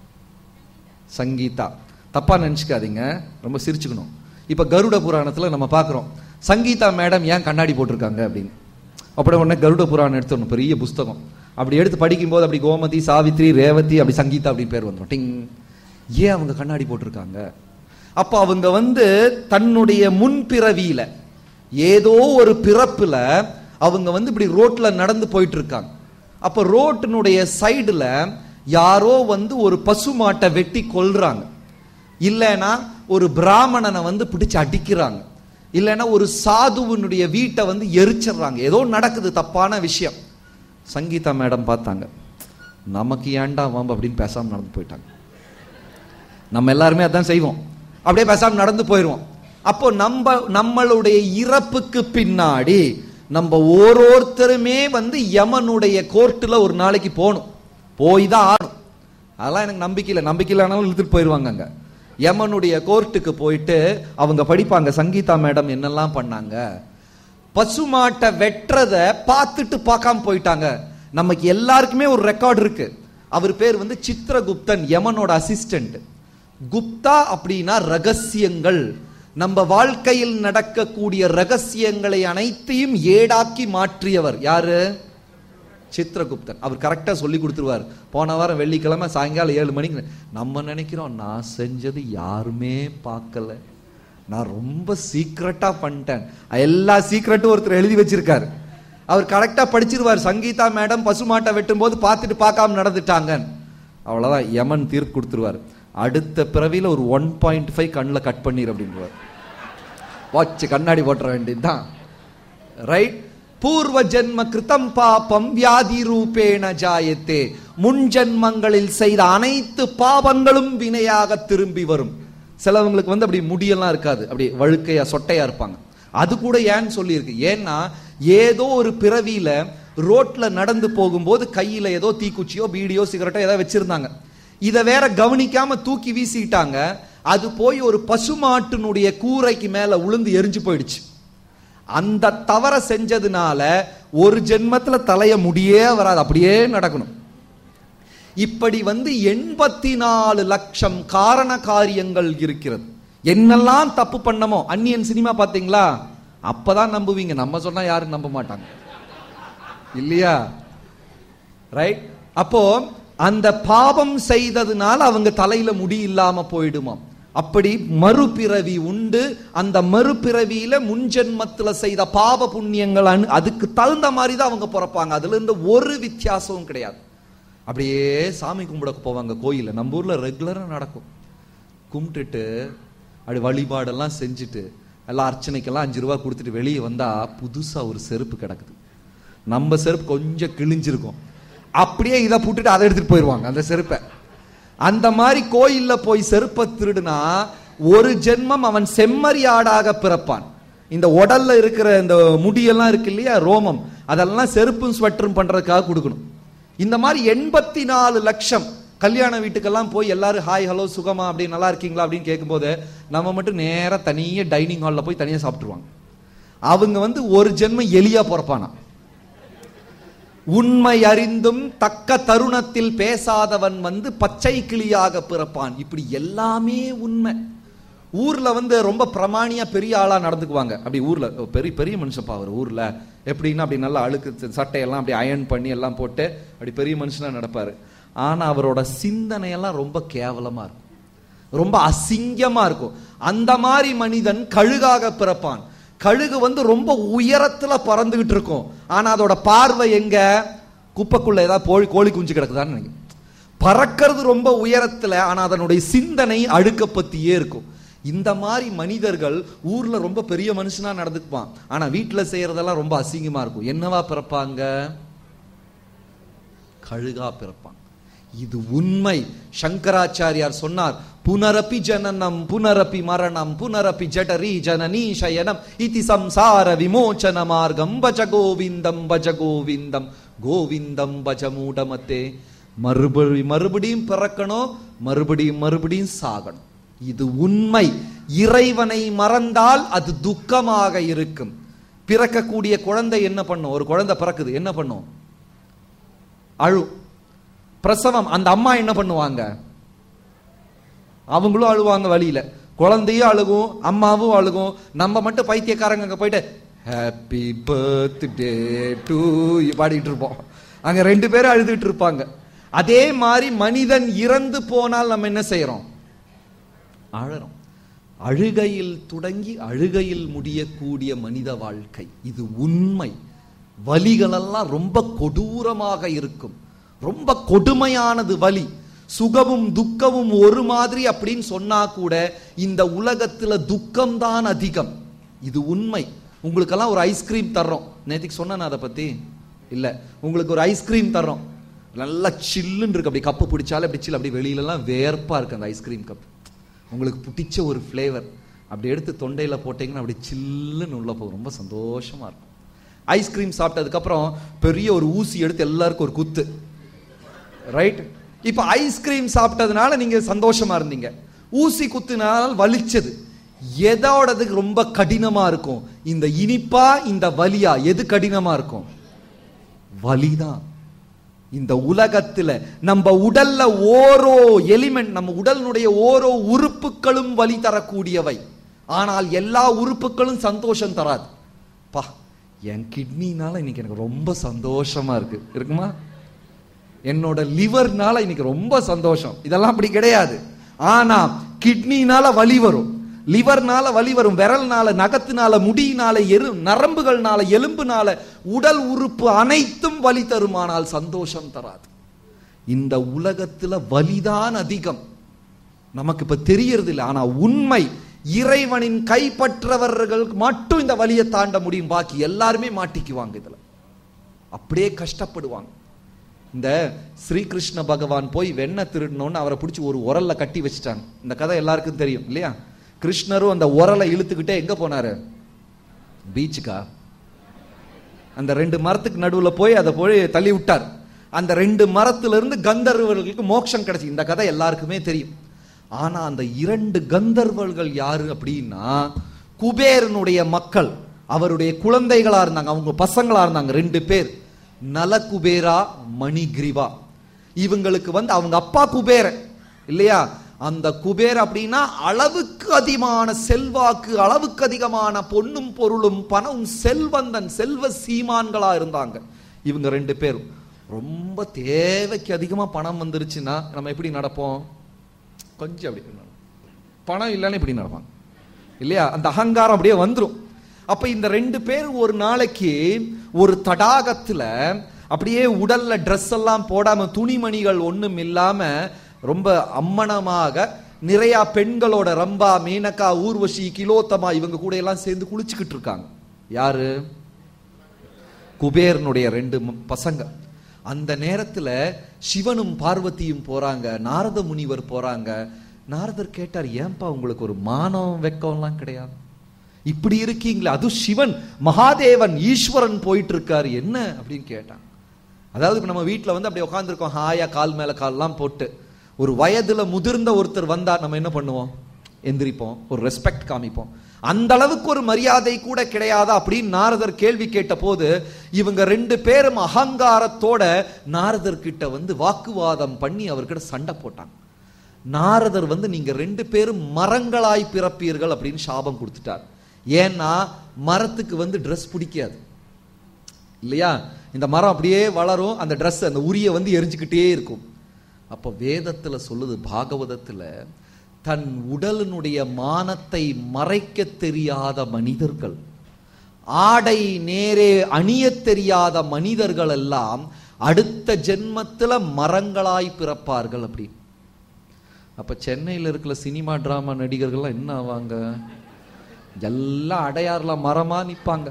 சங்கீதா தப்பா நினைச்சுக்காதீங்க ரொம்ப சிரிச்சுக்கணும் இப்ப கருட புராணத்துல நம்ம பார்க்கிறோம் சங்கீதா மேடம் ஏன் கண்ணாடி போட்டிருக்காங்க அப்படின்னு அப்படியே உடனே கருட புராணம் எடுத்துடணும் பெரிய புஸ்தகம் அப்படி எடுத்து படிக்கும்போது அப்படி கோமதி சாவித்ரி ரேவதி அப்படி சங்கீதா அப்படின்னு பேர் வந்துடும் டிங் ஏன் அவங்க கண்ணாடி போட்டிருக்காங்க அப்ப அவங்க வந்து தன்னுடைய முன்பிறவியில ஏதோ ஒரு பிறப்புல அவங்க வந்து இப்படி ரோட்ல நடந்து போயிட்டு இருக்காங்க அப்ப ரோட்டினுடைய சைடுல யாரோ வந்து ஒரு பசுமாட்டை வெட்டி கொல்றாங்க இல்லைன்னா ஒரு பிராமணனை வந்து பிடிச்சு அடிக்கிறாங்க இல்லைன்னா ஒரு சாதுவனுடைய வீட்டை வந்து எரிச்சிடுறாங்க ஏதோ நடக்குது தப்பான விஷயம் சங்கீதா மேடம் பார்த்தாங்க நமக்கு ஏன்டா வாம்பு அப்படின்னு பேசாம நடந்து போயிட்டாங்க நம்ம எல்லாருமே அதான் செய்வோம் அப்படியே பேசாம நடந்து போயிடுவோம் அப்போ நம்ம நம்மளுடைய இறப்புக்கு பின்னாடி நம்ம ஓரோருத்தருமே வந்து யமனுடைய கோர்ட்டுல ஒரு நாளைக்கு போகணும் போய் தான் ஆகணும் அதெல்லாம் எனக்கு நம்பிக்கை இல்லை நம்பிக்கை இல்லைனாலும் இழுத்துட்டு போயிடுவாங்க அங்க யமனுடைய கோர்ட்டுக்கு போயிட்டு அவங்க படிப்பாங்க சங்கீதா மேடம் என்னெல்லாம் பண்ணாங்க பசுமாட்டை வெட்டுறத பார்த்துட்டு பார்க்காம போயிட்டாங்க நமக்கு எல்லாருக்குமே ஒரு ரெக்கார்ட் இருக்கு அவர் பேர் வந்து சித்திரகுப்தன் யமனோட அசிஸ்டன்ட் குப்தா அப்படின்னா ரகசியங்கள் நம்ம வாழ்க்கையில் நடக்கக்கூடிய ரகசியங்களை அனைத்தையும் ஏடாக்கி மாற்றியவர் யாரு சித்திரகுப்தன் அவர் கரெக்டா சொல்லி கொடுத்துருவார் போன வாரம் வெள்ளிக்கிழமை சாயங்காலம் ஏழு மணிக்கு நம்ம நினைக்கிறோம் நான் செஞ்சது யாருமே பார்க்கல நான் ரொம்ப சீக்ரெட்டா பண்ணிட்டேன் எல்லா சீக்ரெட்டும் ஒருத்தர் எழுதி வச்சிருக்காரு அவர் கரெக்டா படிச்சிருவார் சங்கீதா மேடம் பசுமாட்டை வெட்டும் போது பார்த்துட்டு பார்க்காம நடந்துட்டாங்க அவ்வளவுதான் யமன் தீர்ப்பு கொடுத்துருவார் அடுத்த பிறவியில ஒரு ஒன் பாயிண்ட் ஃபைவ் கண்ணில் கட் பண்ணிடு அப்படின்றார் வாட்ச் கண்ணாடி போட்டுற வேண்டியதுதான் ரைட் பூர்வ ஜென்ம கிருதம் பாபம் வியாதி ரூபேண ஜாயத்தே முன் ஜென்மங்களில் செய்த அனைத்து பாவங்களும் வினையாக திரும்பி வரும் சிலவங்களுக்கு வந்து அப்படி முடியெல்லாம் இருக்காது அப்படி வழுக்கையா சொட்டையா இருப்பாங்க அது கூட ஏன்னு சொல்லியிருக்கு ஏன்னா ஏதோ ஒரு பிறவியில ரோட்ல நடந்து போகும்போது கையில ஏதோ தீக்குச்சியோ பீடியோ சிகரெட்டோ ஏதோ வச்சிருந்தாங்க இதை வேற கவனிக்காம தூக்கி வீசிட்டாங்க அது போய் ஒரு பசுமாட்டினுடைய கூரைக்கு மேல உளுந்து எரிஞ்சு போயிடுச்சு அந்த தவற செஞ்சதுனால ஒரு ஜென்மத்துல தலைய முடியே வராது அப்படியே நடக்கணும் இப்படி வந்து எண்பத்தி நாலு லட்சம் காரண காரியங்கள் இருக்கிறது என்னெல்லாம் தப்பு பண்ணமோ அந்நியன் சினிமா பாத்தீங்களா அப்பதான் நம்புவீங்க நம்ம சொன்னா யாரும் நம்ப மாட்டாங்க இல்லையா ரைட் அப்போ அந்த பாவம் செய்ததுனால அவங்க தலையில முடி இல்லாம போயிடுமாம் அப்படி மறுபிறவி உண்டு அந்த மறுபிறவியில முன்ஜென்மத்துல செய்த பாவ புண்ணியங்கள் அனு- அதுக்கு தகுந்த மாதிரி தான் அவங்க பிறப்பாங்க அதுல இருந்து ஒரு வித்தியாசமும் கிடையாது அப்படியே சாமி கும்பிட போவாங்க கோயில்ல நம்ம ஊர்ல ரெகுலரா நடக்கும் கும்பிட்டுட்டு அப்படி வழிபாடெல்லாம் செஞ்சுட்டு எல்லாம் அர்ச்சனைக்கெல்லாம் அஞ்சு ரூபா கொடுத்துட்டு வெளியே வந்தா புதுசா ஒரு செருப்பு கிடக்குது நம்ம செருப்பு கொஞ்சம் கிழிஞ்சிருக்கும் அப்படியே இதை போட்டுட்டு அதை எடுத்துட்டு போயிடுவாங்க அந்த செருப்பை அந்த மாதிரி கோயில்ல போய் செருப்பை திருடுனா ஒரு ஜென்மம் அவன் செம்மறியாடாக பிறப்பான் இந்த உடல்ல இருக்கிற இந்த முடியெல்லாம் இருக்கு இல்லையா ரோமம் அதெல்லாம் செருப்பும் ஸ்வெட்டரும் பண்றதுக்காக கொடுக்கணும் இந்த மாதிரி எண்பத்தி நாலு லட்சம் கல்யாண வீட்டுக்கெல்லாம் போய் எல்லாரும் ஹாய் ஹலோ சுகமா அப்படி நல்லா இருக்கீங்களா அப்படின்னு கேட்கும்போது நம்ம மட்டும் நேரா தனியே டைனிங் ஹாலில் போய் தனியா சாப்பிட்டுருவாங்க அவங்க வந்து ஒரு ஜென்மம் எலியா பிறப்பானா உண்மை அறிந்தும் தக்க தருணத்தில் பேசாதவன் வந்து பச்சை கிளியாக பிறப்பான் இப்படி எல்லாமே உண்மை ஊர்ல வந்து ரொம்ப பிரமாணியா பெரிய ஆளா நடந்துக்குவாங்க அப்படி ஊர்ல ஓ, பெரிய பெரிய மனுஷன்ப்பா அவர் ஊர்ல எப்படின்னா அப்படி நல்லா அழுக்கு ச- சட்டையெல்லாம் அப்படி அயன் பண்ணி எல்லாம் போட்டு அப்படி பெரிய மனுஷனா நடப்பாரு ஆனா அவரோட சிந்தனையெல்லாம் ரொம்ப கேவலமா இருக்கும் ரொம்ப அசிங்கமா இருக்கும் அந்த மாதிரி மனிதன் கழுகாக பிறப்பான் கழுகு வந்து ரொம்ப உயரத்துல பறந்துகிட்டு இருக்கும் ஆனா அதோட பார்வை எங்க குப்பைக்குள்ள ஏதாவது கோழி கோழி குஞ்சு கிடக்குதான்னு நினைக்கிறேன் பறக்கிறது ரொம்ப உயரத்துல ஆனா அதனுடைய சிந்தனை அழுக்க பத்தியே இருக்கும் இந்த மாதிரி மனிதர்கள் ஊர்ல ரொம்ப பெரிய மனுஷனா நடந்துக்குவான் ஆனா வீட்டுல செய்யறதெல்லாம் ரொம்ப அசிங்கமா இருக்கும் என்னவா பிறப்பாங்க கழுகா பிறப்பான் இது உண்மை சங்கராச்சாரியார் சொன்னார் புனரப்பி ஜனனம் புனரப்பி மரணம் புனரப்பி ஜடரி ஜனனி சயனம் இதி சம்சார விமோச்சன மார்க்கம் பஜ கோவிந்தம் பஜ கோவிந்தம் கோவிந்தம் பஜ மூடமத்தே மறுபடி மறுபடியும் பிறக்கணும் மறுபடியும் மறுபடியும் சாகணும் இது உண்மை இறைவனை மறந்தால் அது துக்கமாக இருக்கும் பிறக்கக்கூடிய குழந்தை என்ன பண்ணும் ஒரு குழந்தை பிறக்குது என்ன பண்ணும் அழு பிரசவம் அந்த அம்மா என்ன பண்ணுவாங்க அவங்களும் அழுவாங்க வழியில குழந்தையும் அழுகும் அம்மாவும் அழுகும் நம்ம மட்டும் பைத்தியக்காரங்க அங்க போயிட்டு ஹாப்பி பர்த்டே டு பாடிட்டு இருப்போம் அங்க ரெண்டு பேரும் அழுதுட்டு இருப்பாங்க அதே மாதிரி மனிதன் இறந்து போனால் நம்ம என்ன செய்யறோம் அழறோம் அழுகையில் தொடங்கி அழுகையில் முடியக்கூடிய மனித வாழ்க்கை இது உண்மை வலிகளெல்லாம் ரொம்ப கொடூரமாக இருக்கும் ரொம்ப கொடுமையானது வலி சுகமும் துக்கமும் ஒரு மாதிரி அப்படின்னு சொன்னா கூட இந்த உலகத்துல துக்கம் தான் அதிகம் இது உண்மை உங்களுக்கெல்லாம் ஒரு ஐஸ்கிரீம் தர்றோம் நேற்றுக்கு சொன்னேன் அதை பத்தி இல்ல உங்களுக்கு ஒரு ஐஸ்கிரீம் தர்றோம் நல்லா சில்லுன்னு இருக்கு அப்படி கப்பு பிடிச்சாலே அப்படி சில்லு அப்படி வெளியிலலாம் வேர்ப்பா இருக்கு அந்த ஐஸ்கிரீம் கப் உங்களுக்கு பிடிச்ச ஒரு ஃப்ளேவர் அப்படி எடுத்து தொண்டையில போட்டீங்கன்னா அப்படி சில்லுன்னு உள்ள போகும் ரொம்ப சந்தோஷமா இருக்கும் ஐஸ்கிரீம் சாப்பிட்டதுக்கப்புறம் பெரிய ஒரு ஊசி எடுத்து எல்லாருக்கும் ஒரு குத்து ரைட் இப்ப ஐஸ்கிரீம் சாப்பிட்டதுனால நீங்க சந்தோஷமா இருந்தீங்க ஊசி குத்துனால வலிச்சது எதோடது ரொம்ப கடினமா இருக்கும் இந்த இனிப்பா இந்த வலியா எது கடினமா இருக்கும் வலிதான் இந்த உலகத்துல நம்ம உடல்ல ஓரோ எலிமெண்ட் நம்ம உடலினுடைய ஓரோ உறுப்புகளும் வலி தரக்கூடியவை ஆனால் எல்லா உறுப்புகளும் சந்தோஷம் தராது பா என் கிட்னினால இன்னைக்கு எனக்கு ரொம்ப சந்தோஷமா இருக்கு இருக்குமா என்னோட லிவர்னால இன்னைக்கு ரொம்ப சந்தோஷம் இதெல்லாம் அப்படி கிடையாது ஆனா கிட்னினால வலி வரும் லிவர்னால வலி வரும் விரல்னால நகத்தினால முடியினால எரு நரம்புகள்னால எலும்புனால உடல் உறுப்பு அனைத்தும் வலி தருமானால் சந்தோஷம் தராது இந்த உலகத்துல வலிதான் அதிகம் நமக்கு இப்ப தெரியறது இல்லை ஆனா உண்மை இறைவனின் கைப்பற்றவர்கள் மட்டும் இந்த வலியை தாண்ட முடியும் பாக்கி எல்லாருமே மாட்டிக்குவாங்க இதுல அப்படியே கஷ்டப்படுவாங்க இந்த ஸ்ரீகிருஷ்ண பகவான் போய் வெண்ணை திருடணும்னு அவரை பிடிச்சி ஒரு உரல்ல கட்டி வச்சுட்டாங்க இந்த கதை எல்லாருக்கும் தெரியும் இல்லையா கிருஷ்ணரும் அந்த உரலை இழுத்துக்கிட்டே எங்க போனாரு பீச்சுக்கா அந்த ரெண்டு மரத்துக்கு நடுவுல போய் அதை போய் தள்ளி விட்டார் அந்த ரெண்டு மரத்துல இருந்து கந்தர்வர்களுக்கு மோட்சம் கிடைச்சு இந்த கதை எல்லாருக்குமே தெரியும் ஆனா அந்த இரண்டு கந்தர்வர்கள் யாரு அப்படின்னா குபேரனுடைய மக்கள் அவருடைய குழந்தைகளா இருந்தாங்க அவங்க பசங்களா இருந்தாங்க ரெண்டு பேர் நலகுபேரா மணிகிரிவா இவங்களுக்கு வந்து அவங்க அப்பா குபேரன் இல்லையா அந்த குபேர் அப்படின்னா அளவுக்கு அதிகமான செல்வாக்கு அளவுக்கு அதிகமான பொன்னும் பொருளும் பணம் செல்வந்தன் செல்வ சீமான்களா இருந்தாங்க இவங்க ரெண்டு பேரும் ரொம்ப தேவைக்கு அதிகமா பணம் வந்துருச்சுன்னா நம்ம எப்படி நடப்போம் கொஞ்சம் அப்படி பணம் இல்லைன்னு இப்படி நடப்பாங்க இல்லையா அந்த அகங்காரம் அப்படியே வந்துரும் அப்ப இந்த ரெண்டு பேர் ஒரு நாளைக்கு ஒரு தடாகத்துல அப்படியே உடல்ல ட்ரெஸ் எல்லாம் போடாம துணிமணிகள் ஒண்ணும் இல்லாம ரொம்ப அம்மனமாக நிறைய பெண்களோட ரம்பா மேனகா ஊர்வசி கிலோத்தமா இவங்க கூட எல்லாம் சேர்ந்து குளிச்சுக்கிட்டு இருக்காங்க யாரு குபேரனுடைய ரெண்டு ம- பசங்க அந்த நேரத்துல சிவனும் பார்வதியும் போறாங்க நாரத முனிவர் போறாங்க நாரதர் கேட்டார் ஏன்பா உங்களுக்கு ஒரு மானம் வெக்கம்லாம் கிடையாது இப்படி இருக்கீங்களே அது சிவன் மகாதேவன் ஈஸ்வரன் போயிட்டு இருக்காரு என்ன அப்படின்னு கேட்டான் அதாவது இப்ப நம்ம வீட்ல வந்து அப்படியே உட்காந்துருக்கோம் ஹாயா கால் மேல கால்லாம் போட்டு ஒரு வயதுல முதிர்ந்த ஒருத்தர் வந்தா நம்ம என்ன பண்ணுவோம் எந்திரிப்போம் ஒரு ரெஸ்பெக்ட் காமிப்போம் அந்த அளவுக்கு ஒரு மரியாதை கூட கிடையாதா அப்படின்னு நாரதர் கேள்வி கேட்ட போது இவங்க ரெண்டு பேரும் அகங்காரத்தோட நாரதர் கிட்ட வந்து வாக்குவாதம் பண்ணி அவர்கிட்ட சண்டை போட்டாங்க நாரதர் வந்து நீங்க ரெண்டு பேரும் மரங்களாய் பிறப்பீர்கள் அப்படின்னு சாபம் கொடுத்துட்டார் ஏன்னா மரத்துக்கு வந்து Dress பிடிக்காது இல்லையா இந்த மரம் அப்படியே வளரும் அந்த Dress அந்த உரிய வந்து எரிஞ்சுக்கிட்டே இருக்கும் அப்ப வேதத்துல சொல்லுது பாகவதத்துல தன் உடலினுடைய மானத்தை மறைக்க தெரியாத மனிதர்கள் ஆடை நேரே அணியத் தெரியாத மனிதர்கள் எல்லாம் அடுத்த ஜென்மத்துல மரங்களாய் பிறப்பார்கள் அப்படின்னு அப்ப சென்னையில் இருக்கிற சினிமா டிராமா நடிகர்கள்லாம் என்ன ஆவாங்க எல்லாம் அடையாறுல மரமா நிப்பாங்க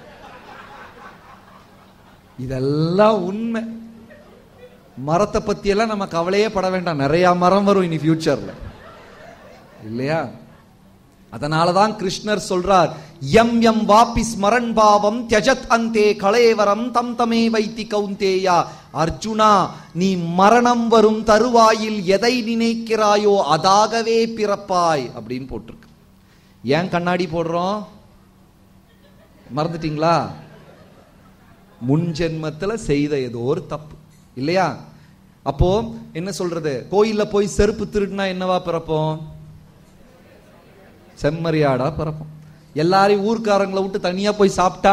இதெல்லாம் உண்மை மரத்தை பத்தி எல்லாம் நம்ம கவலையே பட வேண்டாம் நிறைய மரம் வரும் இனி ஃபியூச்சர்ல இல்லையா அதனாலதான் கிருஷ்ணர் சொல்றார் எம் எம் வாபி ஸ்மரன் பாவம் தியஜத் அந்தே கலேவரம் தம் தமே வைத்தி கௌந்தேயா அர்ஜுனா நீ மரணம் வரும் தருவாயில் எதை நினைக்கிறாயோ அதாகவே பிறப்பாய் அப்படின்னு போட்டிருக்கு ஏன் கண்ணாடி போடுறோம் மறந்துட்டீங்களா முன் ஜென்மத்துல செய்த ஏதோ ஒரு தப்பு இல்லையா அப்போ என்ன சொல்றது கோயில்ல போய் செருப்பு திருடினா என்னவா பிறப்போம் செம்மறியாடா பிறப்போம் எல்லாரையும் ஊர்க்காரங்களை விட்டு தனியா போய் சாப்பிட்டா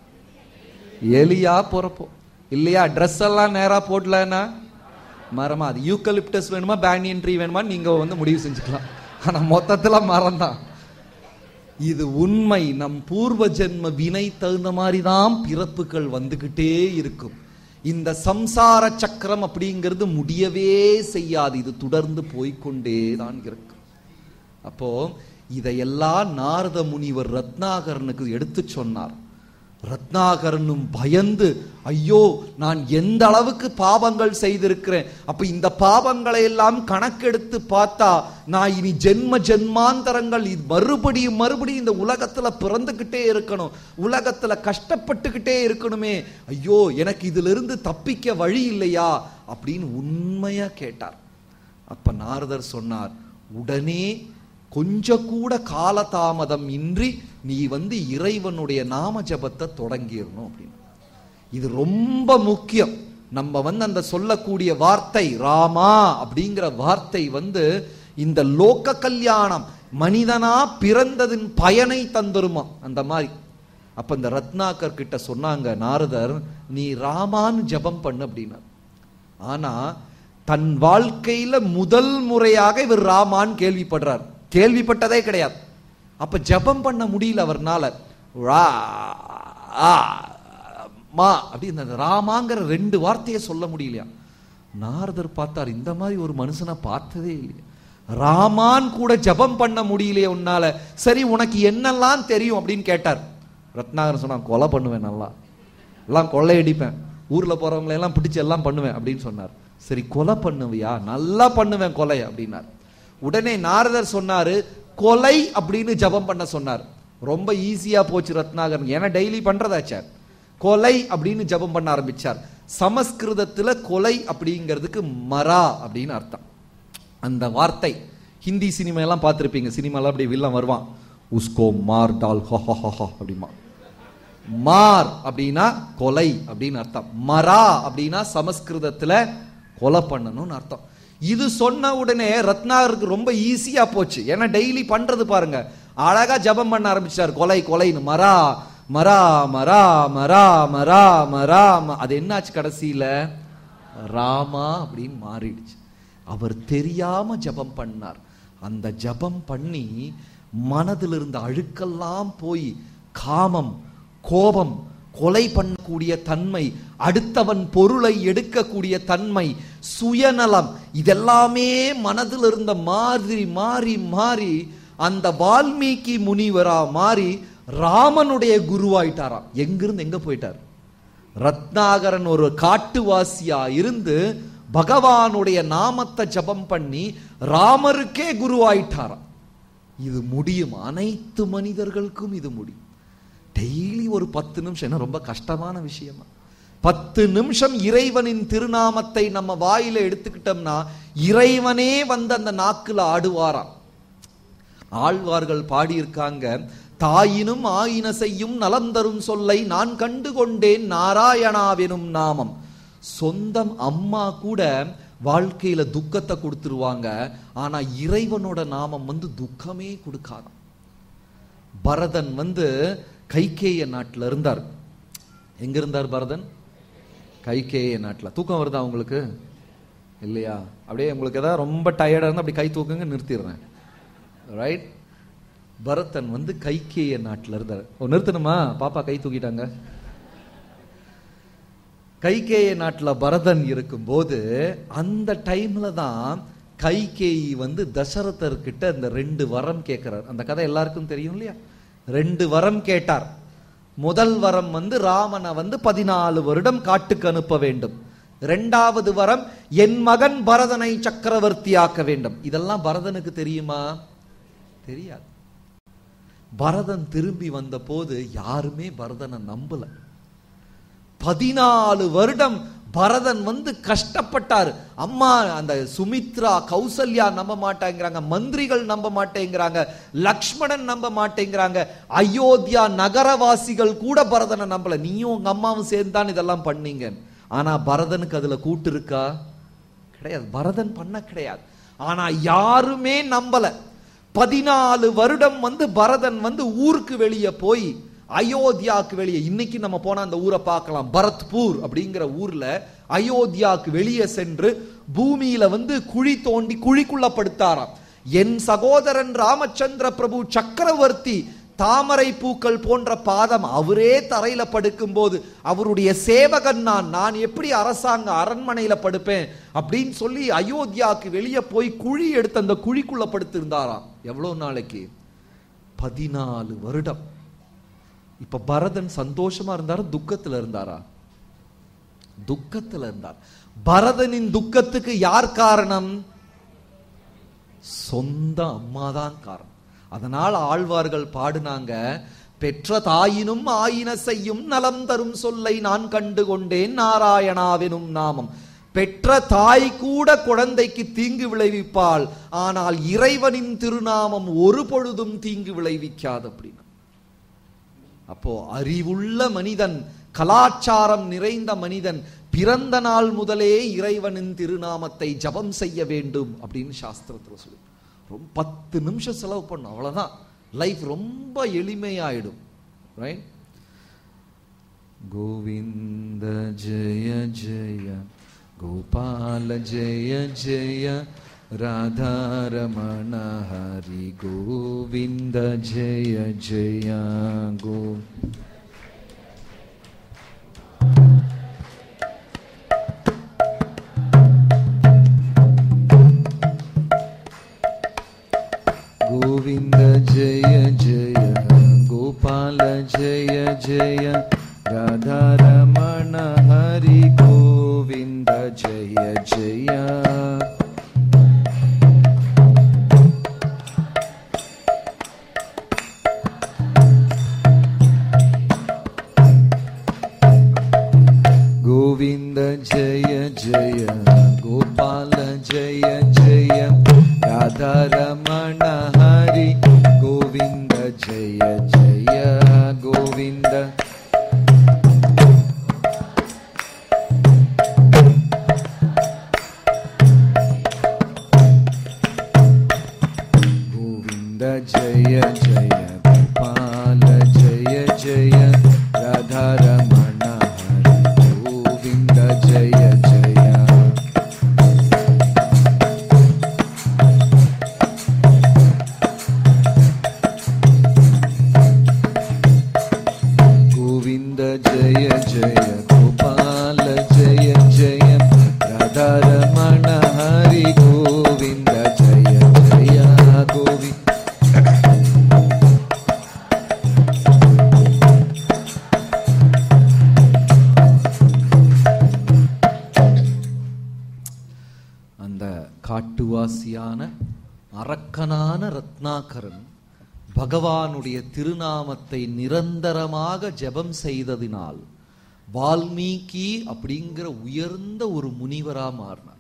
எலியா பிறப்போம் இல்லையா ட்ரெஸ் எல்லாம் நேரா போடலன்னா மரமா அது யூக்கலிப்டஸ் வேணுமா பேனியன் ட்ரீ வேணுமா நீங்க வந்து முடிவு செஞ்சுக்கலாம் ஆனா மொத்தத்துல மரம் தான் இது உண்மை நம் பூர்வ ஜென்ம வினை தகுந்த மாதிரி தான் பிறப்புகள் வந்துகிட்டே இருக்கும் இந்த சம்சார சக்கரம் அப்படிங்கிறது முடியவே செய்யாது இது தொடர்ந்து போய்க்கொண்டே தான் இருக்கும் அப்போ இதையெல்லாம் நாரத முனிவர் ரத்னாகரனுக்கு எடுத்து சொன்னார் ரத்னாகரனும் பயந்து ஐயோ நான் எந்த அளவுக்கு பாவங்கள் செய்திருக்கிறேன் அப்ப இந்த பாவங்களை எல்லாம் கணக்கெடுத்து பார்த்தா நான் இனி ஜென்ம ஜென்மாந்தரங்கள் இது மறுபடியும் மறுபடியும் இந்த உலகத்துல பிறந்துகிட்டே இருக்கணும் உலகத்துல கஷ்டப்பட்டுக்கிட்டே இருக்கணுமே ஐயோ எனக்கு இதுல இருந்து தப்பிக்க வழி இல்லையா அப்படின்னு உண்மையா கேட்டார் அப்ப நாரதர் சொன்னார் உடனே கொஞ்சம் கூட காலதாமதம் இன்றி நீ வந்து இறைவனுடைய நாம ஜபத்தை தொடங்கிடணும் அப்படின்னு இது ரொம்ப முக்கியம் நம்ம வந்து அந்த சொல்லக்கூடிய வார்த்தை ராமா அப்படிங்கிற வார்த்தை வந்து இந்த லோக கல்யாணம் மனிதனா பிறந்ததின் பயனை தந்துருமா அந்த மாதிரி அப்ப இந்த ரத்னாகர் கிட்ட சொன்னாங்க நாரதர் நீ ராமான்னு ஜபம் பண்ணு அப்படின்னார் ஆனா தன் வாழ்க்கையில முதல் முறையாக இவர் ராமான்னு கேள்விப்படுறார் கேள்விப்பட்டதே கிடையாது அப்ப ஜெபம் பண்ண முடியல அவர்னால ரா ஆ, மா அப்படி இந்த ராமாங்கிற ரெண்டு வார்த்தையை சொல்ல முடியலையா நாரதர் பார்த்தார் இந்த மாதிரி ஒரு மனுஷனை பார்த்ததே இல்லையா ராமான் கூட ஜெபம் பண்ண முடியலையே உன்னால சரி உனக்கு என்னெல்லாம் தெரியும் அப்படின்னு கேட்டார் ரத்னாகரன் சொன்னான் கொலை பண்ணுவேன் நல்லா எல்லாம் கொள்ளையடிப்பேன் ஊர்ல போறவங்களை எல்லாம் பிடிச்சு எல்லாம் பண்ணுவேன் அப்படின்னு சொன்னார் சரி கொலை பண்ணுவியா நல்லா பண்ணுவேன் கொலை அப்படின்னார் உடனே நாரதர் சொன்னாரு கொலை அப்படின்னு ஜெபம் பண்ண சொன்னார் ரொம்ப ஈஸியா போச்சு ரத்னாகரன் ஏன்னா டெய்லி பண்றதாச்சார் கொலை அப்படின்னு ஜெபம் பண்ண ஆரம்பிச்சார் சமஸ்கிருதத்துல கொலை அப்படிங்கிறதுக்கு மரா அப்படின்னு அர்த்தம் அந்த வார்த்தை ஹிந்தி சினிமா எல்லாம் பார்த்திருப்பீங்க சினிமால அப்படியே வில்லன் வருவான் உஸ்கோ மார் டால் ஹோ ஹோ ஹோ ஹோ அப்படிமா மார் அப்படின்னா கொலை அப்படின்னு அர்த்தம் மரா அப்படின்னா சமஸ்கிருதத்துல கொலை பண்ணணும்னு அர்த்தம் இது சொன்ன உடனே ரத்னாகருக்கு ரொம்ப ஈஸியா போச்சு ஏன்னா டெய்லி பண்றது பாருங்க அழகா ஜெபம் பண்ண ஆரம்பிச்சார் கொலை கொலைன்னு மரா மரா மரா மரா மரா மரா ம- அது என்னாச்சு கடைசியில ராமா அப்படின்னு மாறிடுச்சு அவர் தெரியாம ஜெபம் பண்ணார் அந்த ஜெபம் பண்ணி மனதில் இருந்த அழுக்கெல்லாம் போய் காமம் கோபம் கொலை பண்ணக்கூடிய தன்மை அடுத்தவன் பொருளை எடுக்கக்கூடிய தன்மை சுயநலம் இதெல்லாமே மனதில் இருந்த மாறி மாறி மாறி அந்த வால்மீகி முனிவரா மாறி ராமனுடைய குருவாயிட்டாராம் எங்கிருந்து எங்க போயிட்டார் ரத்னாகரன் ஒரு காட்டுவாசியா இருந்து பகவானுடைய நாமத்தை ஜபம் பண்ணி ராமருக்கே குருவாயிட்டாராம் இது முடியும் அனைத்து மனிதர்களுக்கும் இது முடியும் டெய்லி ஒரு பத்து நிமிஷம் என்ன ரொம்ப கஷ்டமான விஷயமா பத்து நிமிஷம் இறைவனின் திருநாமத்தை நம்ம வாயில எடுத்துக்கிட்டோம்னா இறைவனே வந்து அந்த நாக்குல ஆடுவாராம் ஆழ்வார்கள் பாடியிருக்காங்க தாயினும் ஆயின செய்யும் நலம் தரும் சொல்லை நான் கண்டு கொண்டேன் நாராயணாவெனும் நாமம் சொந்தம் அம்மா கூட வாழ்க்கையில துக்கத்தை கொடுத்துருவாங்க ஆனா இறைவனோட நாமம் வந்து துக்கமே கொடுக்காதாம் பரதன் வந்து கைகேய நாட்டுல இருந்தார் எங்க இருந்தார் பரதன் கைகேய நாட்டுல தூக்கம் வருதா உங்களுக்கு இல்லையா அப்படியே உங்களுக்கு ஏதாவது ரொம்ப டயர்டா இருந்தா அப்படி கை தூக்குங்க நிறுத்திடுறேன் ரைட் பரதன் வந்து கைகேய நாட்டுல இருந்தார் ஓ நிறுத்தணுமா பாப்பா கை தூக்கிட்டாங்க கைகேய நாட்டுல பரதன் இருக்கும்போது அந்த டைம்ல தான் கைகேயி வந்து தசரதர் கிட்ட இந்த ரெண்டு வரம் கேட்கிறார் அந்த கதை எல்லாருக்கும் தெரியும் இல்லையா ரெண்டு வரம் கேட்டார் முதல் வரம் வந்து ராமனை வந்து பதினாலு வருடம் காட்டுக்கு அனுப்ப வேண்டும் இரண்டாவது வரம் என் மகன் பரதனை சக்கரவர்த்தியாக்க வேண்டும் இதெல்லாம் பரதனுக்கு தெரியுமா தெரியாது பரதன் திரும்பி வந்த போது யாருமே பரதனை நம்பல பதினாலு வருடம் பரதன் வந்து கஷ்டப்பட்டார் அம்மா அந்த சுமித்ரா கௌசல்யா நம்ப மாட்டேங்கிறாங்க மந்திரிகள் நம்ப மாட்டேங்கிறாங்க லக்ஷ்மணன் நம்ப மாட்டேங்கிறாங்க அயோத்தியா நகரவாசிகள் கூட பரதனை நம்பல நீயும் உங்க அம்மாவும் சேர்ந்து தான் இதெல்லாம் பண்ணீங்க ஆனா பரதனுக்கு அதுல கூட்டு இருக்கா கிடையாது பரதன் பண்ண கிடையாது ஆனா யாருமே நம்பல பதினாலு வருடம் வந்து பரதன் வந்து ஊருக்கு வெளியே போய் அயோத்தியாவுக்கு வெளியே இன்னைக்கு நம்ம போனா அந்த ஊரை பார்க்கலாம் பரத்பூர் அப்படிங்கிற ஊர்ல அயோத்தியாவுக்கு வெளியே சென்று பூமியில வந்து குழி தோண்டி குழிக்குள்ள படுத்தாராம் என் சகோதரன் ராமச்சந்திர பிரபு சக்கரவர்த்தி தாமரை பூக்கள் போன்ற பாதம் அவரே தரையில படுக்கும்போது அவருடைய சேவகன் நான் நான் எப்படி அரசாங்க அரண்மனையில படுப்பேன் அப்படின்னு சொல்லி அயோத்தியாவுக்கு வெளியே போய் குழி எடுத்து அந்த குழிக்குள்ள படுத்திருந்தாராம் எவ்வளவு நாளைக்கு பதினாலு வருடம் இப்ப பரதன் சந்தோஷமா இருந்தாரா துக்கத்துல இருந்தாரா துக்கத்துல இருந்தார் பரதனின் துக்கத்துக்கு யார் காரணம் சொந்த அம்மாதான் காரணம் அதனால் ஆழ்வார்கள் பாடுனாங்க பெற்ற தாயினும் ஆயின செய்யும் நலம் தரும் சொல்லை நான் கண்டு கொண்டேன் நாராயணாவெனும் நாமம் பெற்ற தாய் கூட குழந்தைக்கு தீங்கு விளைவிப்பாள் ஆனால் இறைவனின் திருநாமம் ஒரு பொழுதும் தீங்கு விளைவிக்காது அப்படின்னு அப்போ அறிவுள்ள மனிதன் கலாச்சாரம் நிறைந்த மனிதன் பிறந்த நாள் முதலே இறைவனின் திருநாமத்தை ஜபம் செய்ய வேண்டும் அப்படின்னு சாஸ்திரத்துல சொல்லி ரொம்ப பத்து நிமிஷம் செலவு பண்ணும் அவ்வளவுதான் லைஃப் ரொம்ப எளிமையாயிடும் ரைட் கோவிந்த ஜெய ஜெய கோபால ஜெய ஜெய ராதாரமண ஹரி கோவிந்த ஜெய ஜெய கோ गोविन्द जय जय गोपाल जय जय राधारमण हरि गोविन्द जय जय गोविन्द जय जय गोपाल जय जय राधारमण हरि गोविन्द जय जय गोविन्द गोविन्द जय जय गोपाल जय जय राधारमण हरि गोविन्द जय जय जय गोपाल जय जय राधारमण हरि गोविन्द जय जय गोविन्द அந்த காட்டுவாசியான அரக்கனான ரத்னாகரன் பகவானுடைய திருநாமத்தை நிரந்தரமாக ஜெபம் செய்ததினால் வால்மீகி அப்படிங்கிற உயர்ந்த ஒரு முனிவரா மாறினார்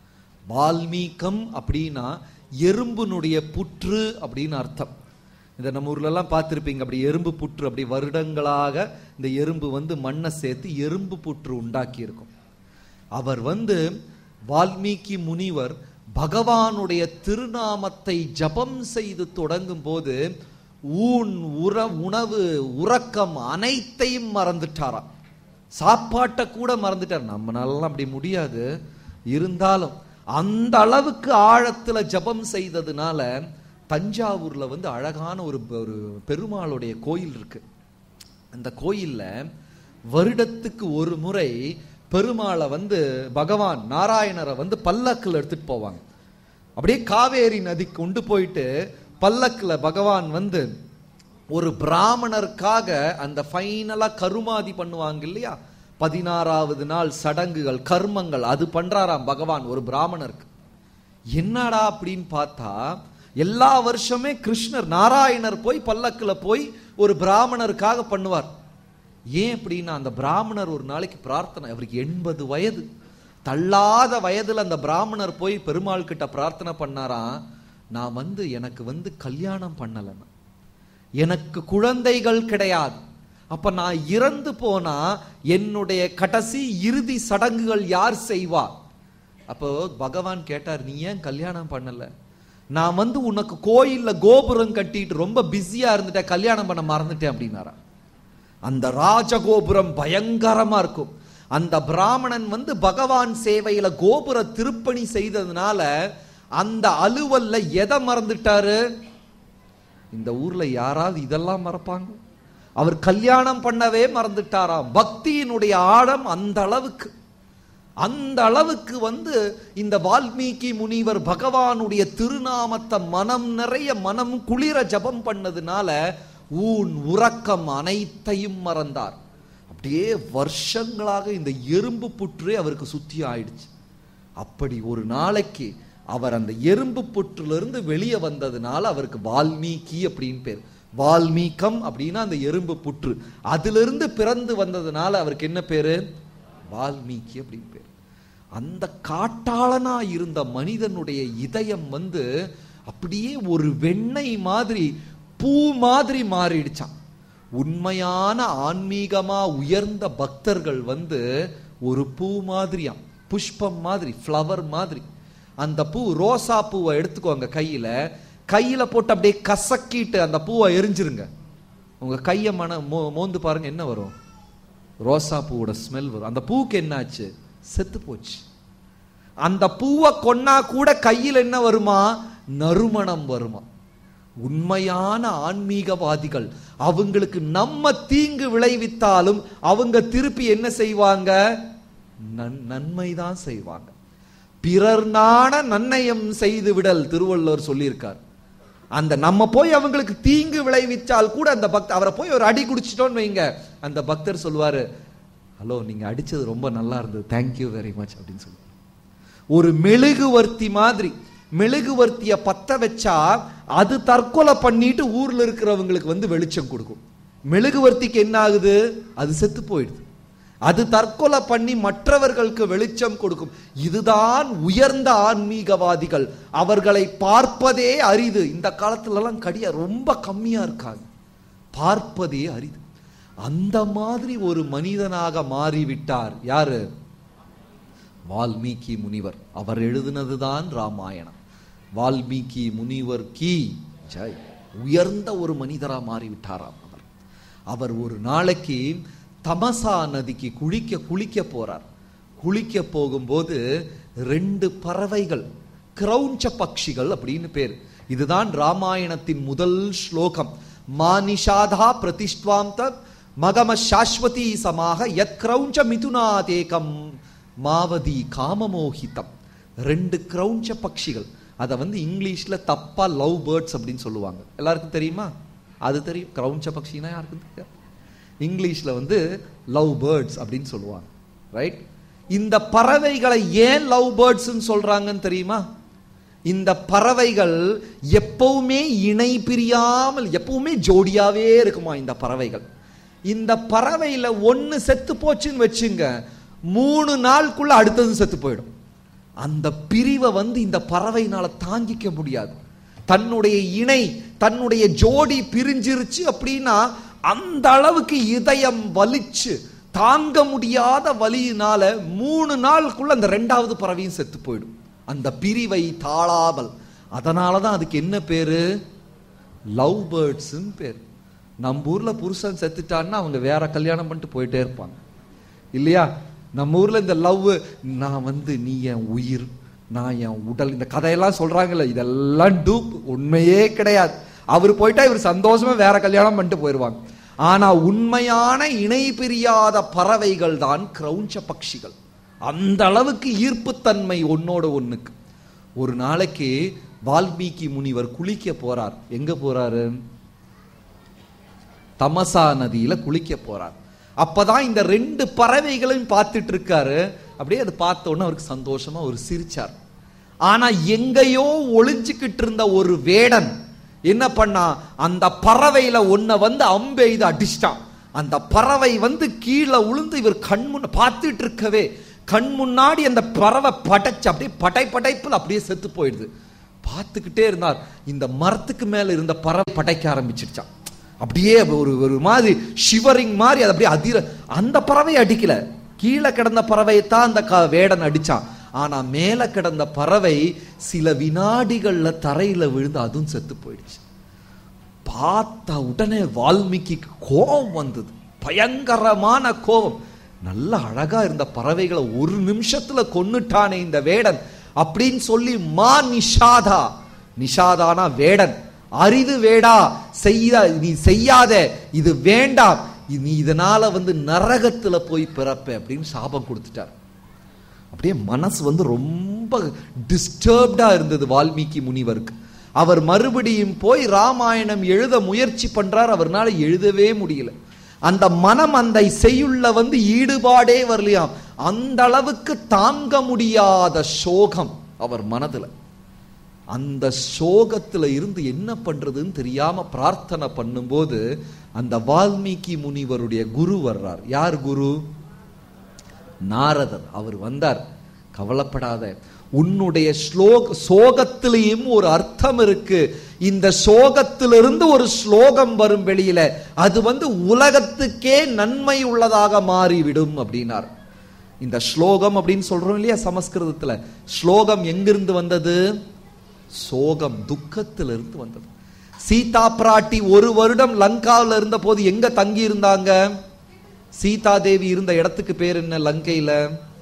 வால்மீகம் அப்படின்னா எறும்புனுடைய புற்று அப்படின்னு அர்த்தம் இந்த நம்ம ஊர்ல எல்லாம் பார்த்திருப்பீங்க அப்படி எறும்பு புற்று அப்படி வருடங்களாக இந்த எறும்பு வந்து மண்ணை சேர்த்து எறும்பு புற்று உண்டாக்கி இருக்கும் அவர் வந்து வால்மீகி முனிவர் பகவானுடைய திருநாமத்தை ஜபம் செய்து தொடங்கும் போது ஊன் உற உணவு உறக்கம் அனைத்தையும் மறந்துட்டாராம் சாப்பாட்டை கூட மறந்துட்டார் நம்மளால அப்படி முடியாது இருந்தாலும் அந்த அளவுக்கு ஆழத்துல ஜபம் செய்ததுனால தஞ்சாவூர்ல வந்து அழகான ஒரு ஒரு பெருமாளுடைய கோயில் இருக்கு அந்த கோயில்ல வருடத்துக்கு ஒரு முறை பெருமாளை வந்து பகவான் நாராயணரை வந்து பல்லக்குல எடுத்துட்டு போவாங்க அப்படியே காவேரி நதி கொண்டு போயிட்டு பல்லக்குல பகவான் வந்து ஒரு பிராமணருக்காக அந்த ஃபைனலா கருமாதி பண்ணுவாங்க இல்லையா பதினாறாவது நாள் சடங்குகள் கர்மங்கள் அது பண்றாராம் பகவான் ஒரு பிராமணருக்கு என்னடா அப்படின்னு பார்த்தா எல்லா வருஷமே கிருஷ்ணர் நாராயணர் போய் பல்லக்குல போய் ஒரு பிராமணருக்காக பண்ணுவார் ஏன் அப்படின்னா அந்த பிராமணர் ஒரு நாளைக்கு பிரார்த்தனை அவருக்கு எண்பது வயது தள்ளாத வயதுல அந்த பிராமணர் போய் பெருமாள் கிட்ட பிரார்த்தனை பண்ணாராம் நான் வந்து எனக்கு வந்து கல்யாணம் பண்ணலன்னு எனக்கு குழந்தைகள் கிடையாது அப்ப நான் இறந்து போனா என்னுடைய கடைசி இறுதி சடங்குகள் யார் செய்வா அப்போ பகவான் கேட்டார் நீ ஏன் கல்யாணம் பண்ணல நான் வந்து உனக்கு கோயில்ல கோபுரம் கட்டிட்டு ரொம்ப பிஸியா இருந்துட்டேன் கல்யாணம் பண்ண மறந்துட்டேன் அப்படின்னாரா அந்த ராஜகோபுரம் பயங்கரமா இருக்கும் அந்த பிராமணன் வந்து பகவான் சேவையில கோபுர திருப்பணி செய்ததுனால அந்த அலுவல்ல எதை மறந்துட்டாரு இந்த ஊர்ல யாராவது இதெல்லாம் மறப்பாங்க அவர் கல்யாணம் பண்ணவே மறந்துட்டாராம் பக்தியினுடைய ஆழம் அந்த அளவுக்கு அந்த அளவுக்கு வந்து இந்த வால்மீகி முனிவர் பகவானுடைய திருநாமத்தை மனம் நிறைய மனம் குளிர ஜபம் பண்ணதுனால ஊன் உறக்கம் அனைத்தையும் மறந்தார் அப்படியே வருஷங்களாக இந்த எறும்பு புற்றே அவருக்கு சுத்தி ஆயிடுச்சு அப்படி ஒரு நாளைக்கு அவர் அந்த எறும்பு புற்றிலிருந்து வெளியே வந்ததுனால அவருக்கு வால்மீகி அப்படின்னு பேர் வால்மீகம் அப்படின்னா அந்த எறும்பு புற்று அதிலிருந்து பிறந்து வந்ததுனால அவருக்கு என்ன பேரு வால்மீகி அப்படின்னு பேர் அந்த காட்டாளனா இருந்த மனிதனுடைய இதயம் வந்து அப்படியே ஒரு வெண்ணெய் மாதிரி பூ மாதிரி மாறிடுச்சான் உண்மையான ஆன்மீகமா உயர்ந்த பக்தர்கள் வந்து ஒரு பூ மாதிரியாம் புஷ்பம் மாதிரி ஃப்ளவர் மாதிரி அந்த பூ ரோசா பூவை எடுத்துக்கோங்க கையில கையில போட்டு அப்படியே கசக்கிட்டு அந்த பூவை எரிஞ்சிருங்க உங்க கையை மன மோ மோந்து பாருங்க என்ன வரும் ரோசா பூவோட ஸ்மெல் வரும் அந்த பூக்கு என்னாச்சு செத்து போச்சு அந்த பூவை கொன்னா கூட கையில் என்ன வருமா நறுமணம் வருமா உண்மையான ஆன்மீகவாதிகள் அவங்களுக்கு நம்ம தீங்கு விளைவித்தாலும் அவங்க திருப்பி என்ன செய்வாங்க நன் நன்மைதான் செய்வாங்க பிறர் நாண நன்னயம் செய்து விடல் திருவள்ளுவர் சொல்லியிருக்கார் அந்த நம்ம போய் அவங்களுக்கு தீங்கு விளைவிச்சால் கூட அந்த பக்தர் அவரை போய் ஒரு அடி குடிச்சிட்டோன்னு வைங்க அந்த பக்தர் சொல்லுவாரு ஹலோ நீங்க அடிச்சது ரொம்ப நல்லா இருந்தது தேங்க்யூ வெரி மச் அப்படின்னு சொல்லுவார் ஒரு மெழுகுவர்த்தி மாதிரி மெழுகுவர்த்திய பத்த வச்சா அது தற்கொலை பண்ணிட்டு ஊர்ல இருக்கிறவங்களுக்கு வந்து வெளிச்சம் கொடுக்கும் மெழுகுவர்த்திக்கு என்ன ஆகுது அது செத்து போயிடுது அது தற்கொலை பண்ணி மற்றவர்களுக்கு வெளிச்சம் கொடுக்கும் இதுதான் உயர்ந்த ஆன்மீகவாதிகள் அவர்களை பார்ப்பதே அரிது இந்த காலத்துல எல்லாம் கடியா ரொம்ப கம்மியா இருக்காங்க பார்ப்பதே அரிது அந்த மாதிரி ஒரு மனிதனாக மாறிவிட்டார் யாரு வால்மீகி முனிவர் அவர் எழுதினதுதான் ராமாயணம் வால்மீகி முனிவர் கி ஜெய் உயர்ந்த ஒரு மனிதரா மாறிவிட்டாராம் அவர் அவர் ஒரு நாளைக்கு தமசா நதிக்கு குளிக்க குளிக்க போறார் குளிக்க போகும்போது ரெண்டு பறவைகள் கிரௌஞ்ச பட்சிகள் அப்படின்னு பேர் இதுதான் ராமாயணத்தின் முதல் ஸ்லோகம் மானிஷாதா பிரதிஷ்டுவாந்த மகம சாஸ்வதி சமாக யத் கிரௌஞ்ச மிதுனாதேகம் மாவதி காமமோகிதம் ரெண்டு கிரௌஞ்ச பட்சிகள் அதை வந்து இங்கிலீஷ்ல தப்பா லவ் பேர்ட்ஸ் அப்படின்னு சொல்லுவாங்க எல்லாருக்கும் தெரியுமா அது தெரியும் கிரௌஞ்ச பட்சினா யாருக்கும் தெரியாது இங்கிலீஷ்ல வந்து லவ் பேர்ட்ஸ் அப்படின்னு சொல்லுவாங்க ரைட் இந்த பறவைகளை ஏன் லவ் பேர்ட்ஸ்னு சொல்றாங்கன்னு தெரியுமா இந்த பறவைகள் எப்பவுமே இணை பிரியாமல் எப்பவுமே ஜோடியாவே இருக்குமா இந்த பறவைகள் இந்த பறவையில ஒன்னு செத்து போச்சுன்னு வச்சுங்க மூணு நாளுக்குள்ள அடுத்தது செத்து போயிடும் அந்த பிரிவை வந்து இந்த பறவையினால தாங்கிக்க முடியாது தன்னுடைய இணை தன்னுடைய ஜோடி பிரிஞ்சிருச்சு அப்படின்னா அந்த அளவுக்கு இதயம் வலிச்சு தாங்க முடியாத வலியினால மூணு நாளுக்குள்ள அந்த ரெண்டாவது பறவையும் செத்து போயிடும் அந்த பிரிவை தாழாமல் அதனால தான் அதுக்கு என்ன பேரு லவ் பேர்ட்ஸ்னு பேர் நம்ம ஊர்ல புருஷன் செத்துட்டான்னா அவங்க வேற கல்யாணம் பண்ணிட்டு போயிட்டே இருப்பாங்க இல்லையா நம்ம ஊர்ல இந்த லவ் நான் வந்து நீ என் உயிர் நான் என் உடல் இந்த கதையெல்லாம் சொல்றாங்கல்ல இதெல்லாம் டூப் உண்மையே கிடையாது அவர் போயிட்டா இவர் சந்தோஷமா வேற கல்யாணம் பண்ணிட்டு போயிடுவாங்க ஆனா உண்மையான இணை பிரியாத பறவைகள் தான் கிரௌஞ்ச பட்சிகள் அந்த அளவுக்கு ஈர்ப்புத்தன்மை ஒன்னோட ஒண்ணுக்கு ஒரு நாளைக்கு வால்மீகி முனிவர் குளிக்க போறார் எங்க போறாரு தமசா நதியில குளிக்க போறார் அப்பதான் இந்த ரெண்டு பறவைகளையும் பார்த்துட்டு இருக்காரு அப்படியே அது பார்த்த உடனே அவருக்கு சந்தோஷமா ஒரு சிரிச்சார் ஆனா எங்கேயோ ஒளிஞ்சுக்கிட்டு இருந்த ஒரு வேடன் என்ன பண்ணா அந்த பறவையில ஒன்ன வந்து அம்பு எய்து அடிச்சிட்டான் அந்த பறவை வந்து கீழே உளுந்து இவர் கண் முன்ன பார்த்துட்டு இருக்கவே கண் முன்னாடி அந்த பறவை படைச்சு அப்படியே படை படைப்புல அப்படியே செத்து போயிடுது பார்த்துக்கிட்டே இருந்தார் இந்த மரத்துக்கு மேல இருந்த பறவை படைக்க ஆரம்பிச்சிருச்சான் அப்படியே ஒரு ஒரு மாதிரி ஷிவரிங் மாதிரி அது அப்படியே அதிர அந்த பறவை அடிக்கல கீழே கிடந்த பறவையை தான் அந்த க- வேடன் அடிச்சான் ஆனா மேல கிடந்த பறவை சில வினாடிகள்ல தரையில விழுந்து அதுவும் செத்து போயிடுச்சு பார்த்த உடனே வால்மீகிக்கு கோபம் வந்தது பயங்கரமான கோபம் நல்ல அழகா இருந்த பறவைகளை ஒரு நிமிஷத்துல கொன்னுட்டானே இந்த வேடன் அப்படின்னு சொல்லி மா நிஷாதா நிஷாதானா வேடன் அரிது வேடா செய்ய நீ செய்யாத இது வேண்டாம் இது- நீ இதனால வந்து நரகத்துல போய் பிறப்ப அப்படின்னு சாபம் கொடுத்துட்டார் அப்படியே மனசு வந்து ரொம்ப டிஸ்டர்ப்டா இருந்தது வால்மீகி முனிவருக்கு அவர் மறுபடியும் போய் ராமாயணம் எழுத முயற்சி பண்றார் அவர்னால எழுதவே முடியல அந்த மனம் அந்த செய்யுள்ள வந்து ஈடுபாடே வரலையாம் அந்த அளவுக்கு தாங்க முடியாத சோகம் அவர் மனதுல அந்த சோகத்துல இருந்து என்ன பண்றதுன்னு தெரியாம பிரார்த்தனை பண்ணும்போது அந்த வால்மீகி முனிவருடைய குரு வர்றார் யார் குரு நாரதர் அவர் வந்தார் கவலைப்படாத உன்னுடைய ஸ்லோக சோகத்திலையும் ஒரு அர்த்தம் இருக்கு இந்த சோகத்திலிருந்து ஒரு ஸ்லோகம் வரும் வெளியில அது வந்து உலகத்துக்கே நன்மை உள்ளதாக மாறிவிடும் அப்படின்னார் இந்த ஸ்லோகம் அப்படின்னு சொல்றோம் இல்லையா சமஸ்கிருதத்துல ஸ்லோகம் எங்கிருந்து வந்தது சோகம் துக்கத்திலிருந்து வந்தது சீதா பிராட்டி ஒரு வருடம் லங்காவில் இருந்த போது எங்க தங்கி இருந்தாங்க சீதா தேவி இருந்த இடத்துக்கு பேர் என்ன லங்கையில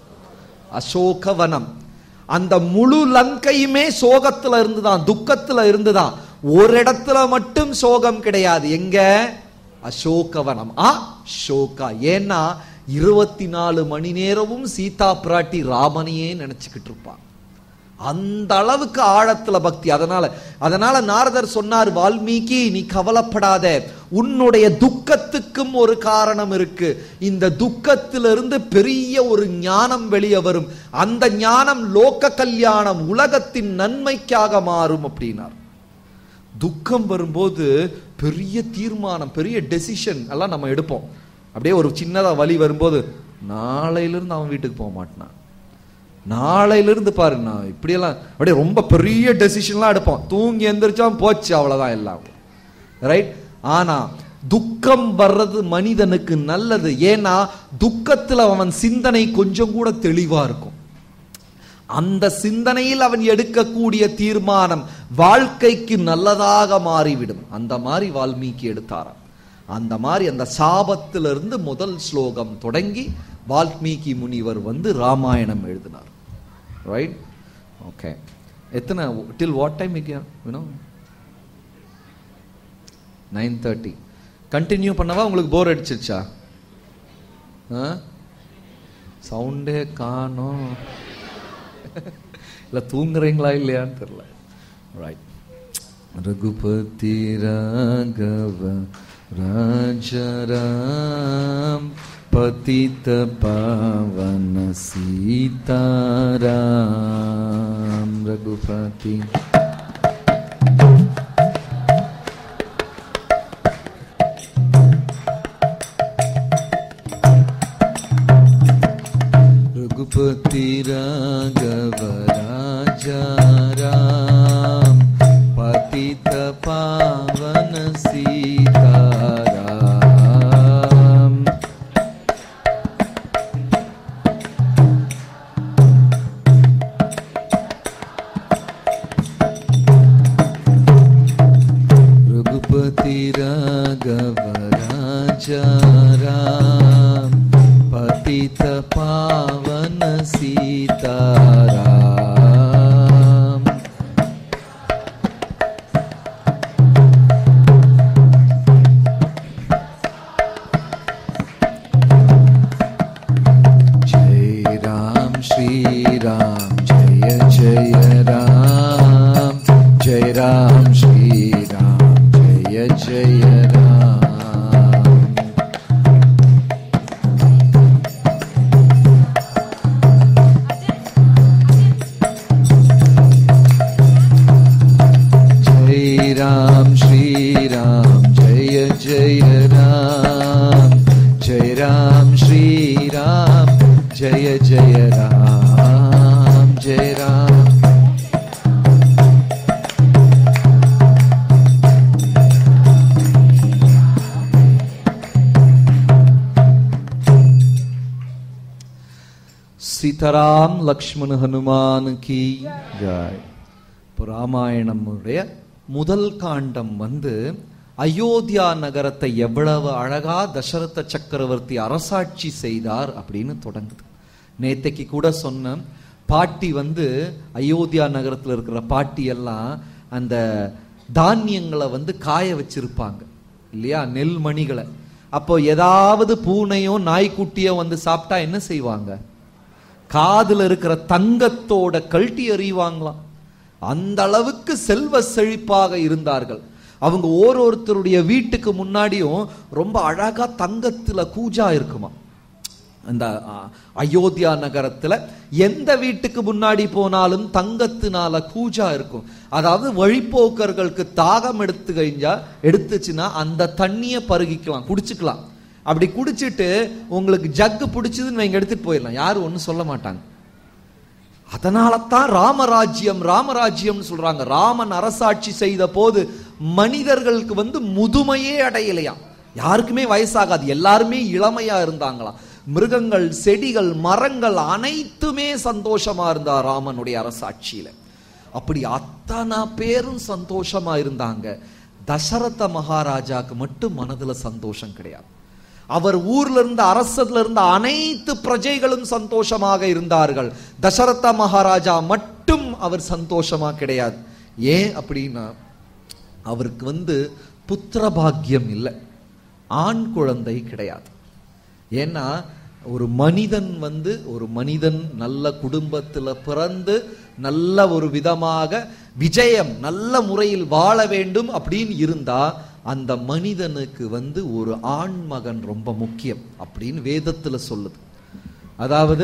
அசோகவனம் அந்த முழு லங்கையுமே சோகத்துல இருந்துதான் துக்கத்துல இருந்துதான் ஒரு இடத்துல மட்டும் சோகம் கிடையாது எங்க அசோகவனம் ஆ ஷோகா ஏன்னா இருபத்தி நாலு மணி நேரமும் சீதா பிராட்டி ராமனையே நினைச்சுக்கிட்டு இருப்பான் அந்த அளவுக்கு ஆழத்துல பக்தி அதனால அதனால நாரதர் சொன்னார் வால்மீகி நீ கவலைப்படாத உன்னுடைய துக்கத்துக்கும் ஒரு காரணம் இருக்கு இந்த துக்கத்திலிருந்து பெரிய ஒரு ஞானம் வெளியே வரும் அந்த ஞானம் லோக கல்யாணம் உலகத்தின் நன்மைக்காக மாறும் அப்படின்னார் துக்கம் வரும்போது பெரிய தீர்மானம் பெரிய டெசிஷன் எல்லாம் நம்ம எடுப்போம் அப்படியே ஒரு சின்னதா வலி வரும்போது நாளையிலிருந்து அவன் வீட்டுக்கு போக மாட்டான் நாளையிலிருந்து பாரு நான் இப்படியெல்லாம் அப்படியே ரொம்ப பெரிய டெசிஷன்லாம் எடுப்போம் தூங்கி எந்திரிச்சா போச்சு அவ்வளவுதான் எல்லாம் ரைட் ஆனா துக்கம் வர்றது மனிதனுக்கு நல்லது ஏன்னா துக்கத்துல அவன் சிந்தனை கொஞ்சம் கூட தெளிவா இருக்கும் அந்த சிந்தனையில் அவன் எடுக்கக்கூடிய தீர்மானம் வாழ்க்கைக்கு நல்லதாக மாறிவிடும் அந்த மாதிரி வால்மீகி எடுத்தாராம் அந்த மாதிரி அந்த சாபத்திலிருந்து முதல் ஸ்லோகம் தொடங்கி வால்மீகி முனிவர் வந்து ராமாயணம் எழுதினார் ரைட் ஓகே எத்தனை till what time you know nine thirty continue பண்ணவா உங்களுக்கு போர் அடிச்சிருச்சா சவுண்டே காணோம் இல்ல தூங்குறீங்களா இல்லையான்னு தெரியல ரைட் ரகுபதி ராகவ ராஜராம் பதித பாவன சீதாராம் ரகுபதி रघुपति राघव राजा राम पतित पावन सीताराम रघुपति राघव राजा राम पतित पावन सीताराम जय राम श्री राम जय जय राम जय राम श्री राम जय जय राम जय राम श्री राम जय जय राम जय राम श्री राम जय जय राम जय राम சீதாராம் லக்ஷ்மண ஹனுமான் கி ஜாய் இப்போ ராமாயணமுடைய முதல் காண்டம் வந்து அயோத்தியா நகரத்தை எவ்வளவு அழகா தசரத சக்கரவர்த்தி அரசாட்சி செய்தார் அப்படின்னு தொடங்குது நேத்தைக்கு கூட சொன்ன பாட்டி வந்து அயோத்தியா நகரத்துல இருக்கிற பாட்டி எல்லாம் அந்த தானியங்களை வந்து காய வச்சிருப்பாங்க இல்லையா நெல் மணிகளை அப்போ ஏதாவது பூனையோ நாய்க்குட்டியோ வந்து சாப்பிட்டா என்ன செய்வாங்க காதுல இருக்கிற தங்கத்தோட கழட்டி எறிவாங்களாம் அந்த அளவுக்கு செல்வ செழிப்பாக இருந்தார்கள் அவங்க ஓரோருத்தருடைய வீட்டுக்கு முன்னாடியும் ரொம்ப அழகா தங்கத்துல கூஜா இருக்குமா அந்த அ, அயோத்தியா நகரத்துல எந்த வீட்டுக்கு முன்னாடி போனாலும் தங்கத்தினால கூஜா இருக்கும் அதாவது வழிப்போக்கர்களுக்கு தாகம் எடுத்து கழிஞ்சா எடுத்துச்சுன்னா அந்த தண்ணியை பருகிக்கலாம் குடிச்சுக்கலாம் அப்படி குடிச்சிட்டு உங்களுக்கு ஜக்கு பிடிச்சதுன்னு வைங்க எடுத்துட்டு போயிடலாம் யாரும் ஒன்றும் சொல்ல மாட்டாங்க அதனால தான் ராமராஜ்யம் ராமராஜ்யம்னு சொல்றாங்க ராமன் அரசாட்சி செய்த போது மனிதர்களுக்கு வந்து முதுமையே அடையலையாம் யாருக்குமே வயசாகாது எல்லாருமே இளமையா இருந்தாங்களாம் மிருகங்கள் செடிகள் மரங்கள் அனைத்துமே சந்தோஷமா இருந்தா ராமனுடைய அரசாட்சியில அப்படி அத்தனை பேரும் சந்தோஷமா இருந்தாங்க தசரத மகாராஜாக்கு மட்டும் மனதுல சந்தோஷம் கிடையாது அவர் ஊர்ல இருந்த அரசர்ல இருந்த அனைத்து பிரஜைகளும் சந்தோஷமாக இருந்தார்கள் தசரத மகாராஜா மட்டும் அவர் சந்தோஷமா கிடையாது ஏன் அப்படின்னா அவருக்கு வந்து புத்திர பாக்கியம் இல்லை ஆண் குழந்தை கிடையாது ஏன்னா ஒரு மனிதன் வந்து ஒரு மனிதன் நல்ல குடும்பத்துல பிறந்து நல்ல ஒரு விதமாக விஜயம் நல்ல முறையில் வாழ வேண்டும் அப்படின்னு இருந்தா அந்த மனிதனுக்கு வந்து ஒரு ஆண் மகன் ரொம்ப முக்கியம் அப்படின்னு வேதத்துல சொல்லுது அதாவது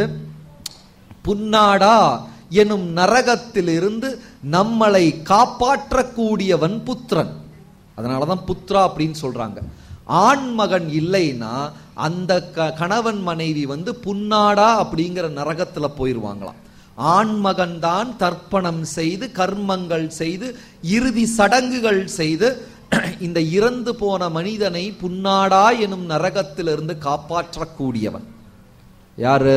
புன்னாடா எனும் நரகத்திலிருந்து நம்மளை காப்பாற்றக்கூடியவன் புத்திரன் அதனாலதான் புத்ரா அப்படின்னு சொல்றாங்க ஆண் மகன் இல்லைன்னா அந்த க- கணவன் மனைவி வந்து புன்னாடா அப்படிங்கிற நரகத்துல போயிருவாங்களாம் ஆண் மகன் தான் தர்ப்பணம் செய்து கர்மங்கள் செய்து இறுதி சடங்குகள் செய்து இந்த இறந்து போன மனிதனை புன்னாடா எனும் நரகத்திலிருந்து காப்பாற்றக்கூடியவன் யாரு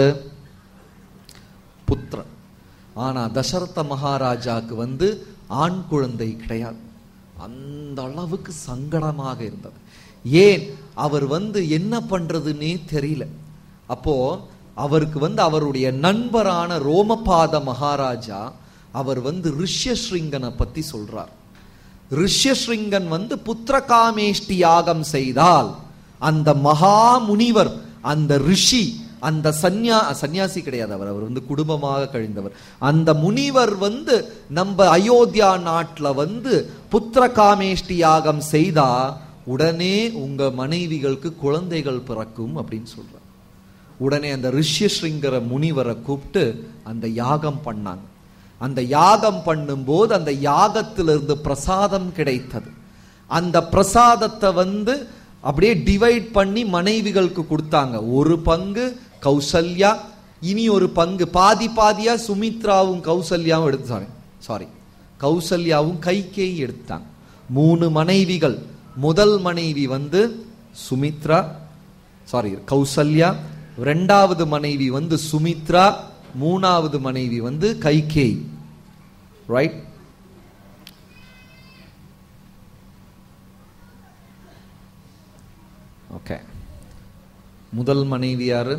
புத்திரன் ஆனா தசரத மகாராஜாக்கு வந்து ஆண் குழந்தை கிடையாது அந்த அளவுக்கு சங்கடமாக இருந்தது ஏன் அவர் வந்து என்ன பண்றதுன்னே தெரியல அப்போ அவருக்கு வந்து அவருடைய நண்பரான ரோமபாத மகாராஜா அவர் வந்து ரிஷ்யஸ்ருங்கனை பத்தி சொல்றார் ரிஷ்யஸ்ரிங்கன் வந்து புத்திரகாமேஷ்டி யாகம் செய்தால் அந்த மகா முனிவர் அந்த ரிஷி அந்த சந்யா சந்நியாசி கிடையாது அவர் அவர் வந்து குடும்பமாக கழிந்தவர் அந்த முனிவர் வந்து நம்ம அயோத்தியா நாட்டுல வந்து புத்திரகாமேஷ்டி யாகம் செய்தா உடனே உங்க மனைவிகளுக்கு குழந்தைகள் பிறக்கும் அப்படின்னு சொல்றார் உடனே அந்த ரிஷ்யஸ்ரிங்கர முனிவரை கூப்பிட்டு அந்த யாகம் பண்ணாங்க அந்த யாகம் பண்ணும்போது அந்த யாகத்திலிருந்து பிரசாதம் கிடைத்தது அந்த பிரசாதத்தை வந்து அப்படியே டிவைட் பண்ணி மனைவிகளுக்கு கொடுத்தாங்க ஒரு பங்கு கௌசல்யா இனி ஒரு பங்கு பாதி பாதியா சுமித்ராவும் கௌசல்யாவும் எடுத்து சாரி சாரி கௌசல்யாவும் கைகேயி எடுத்தாங்க மூணு மனைவிகள் முதல் மனைவி வந்து சுமித்ரா சாரி கௌசல்யா ரெண்டாவது மனைவி வந்து சுமித்ரா மூணாவது மனைவி வந்து கைகேயி ரைட் ஓகே முதல் மனைவி யாரு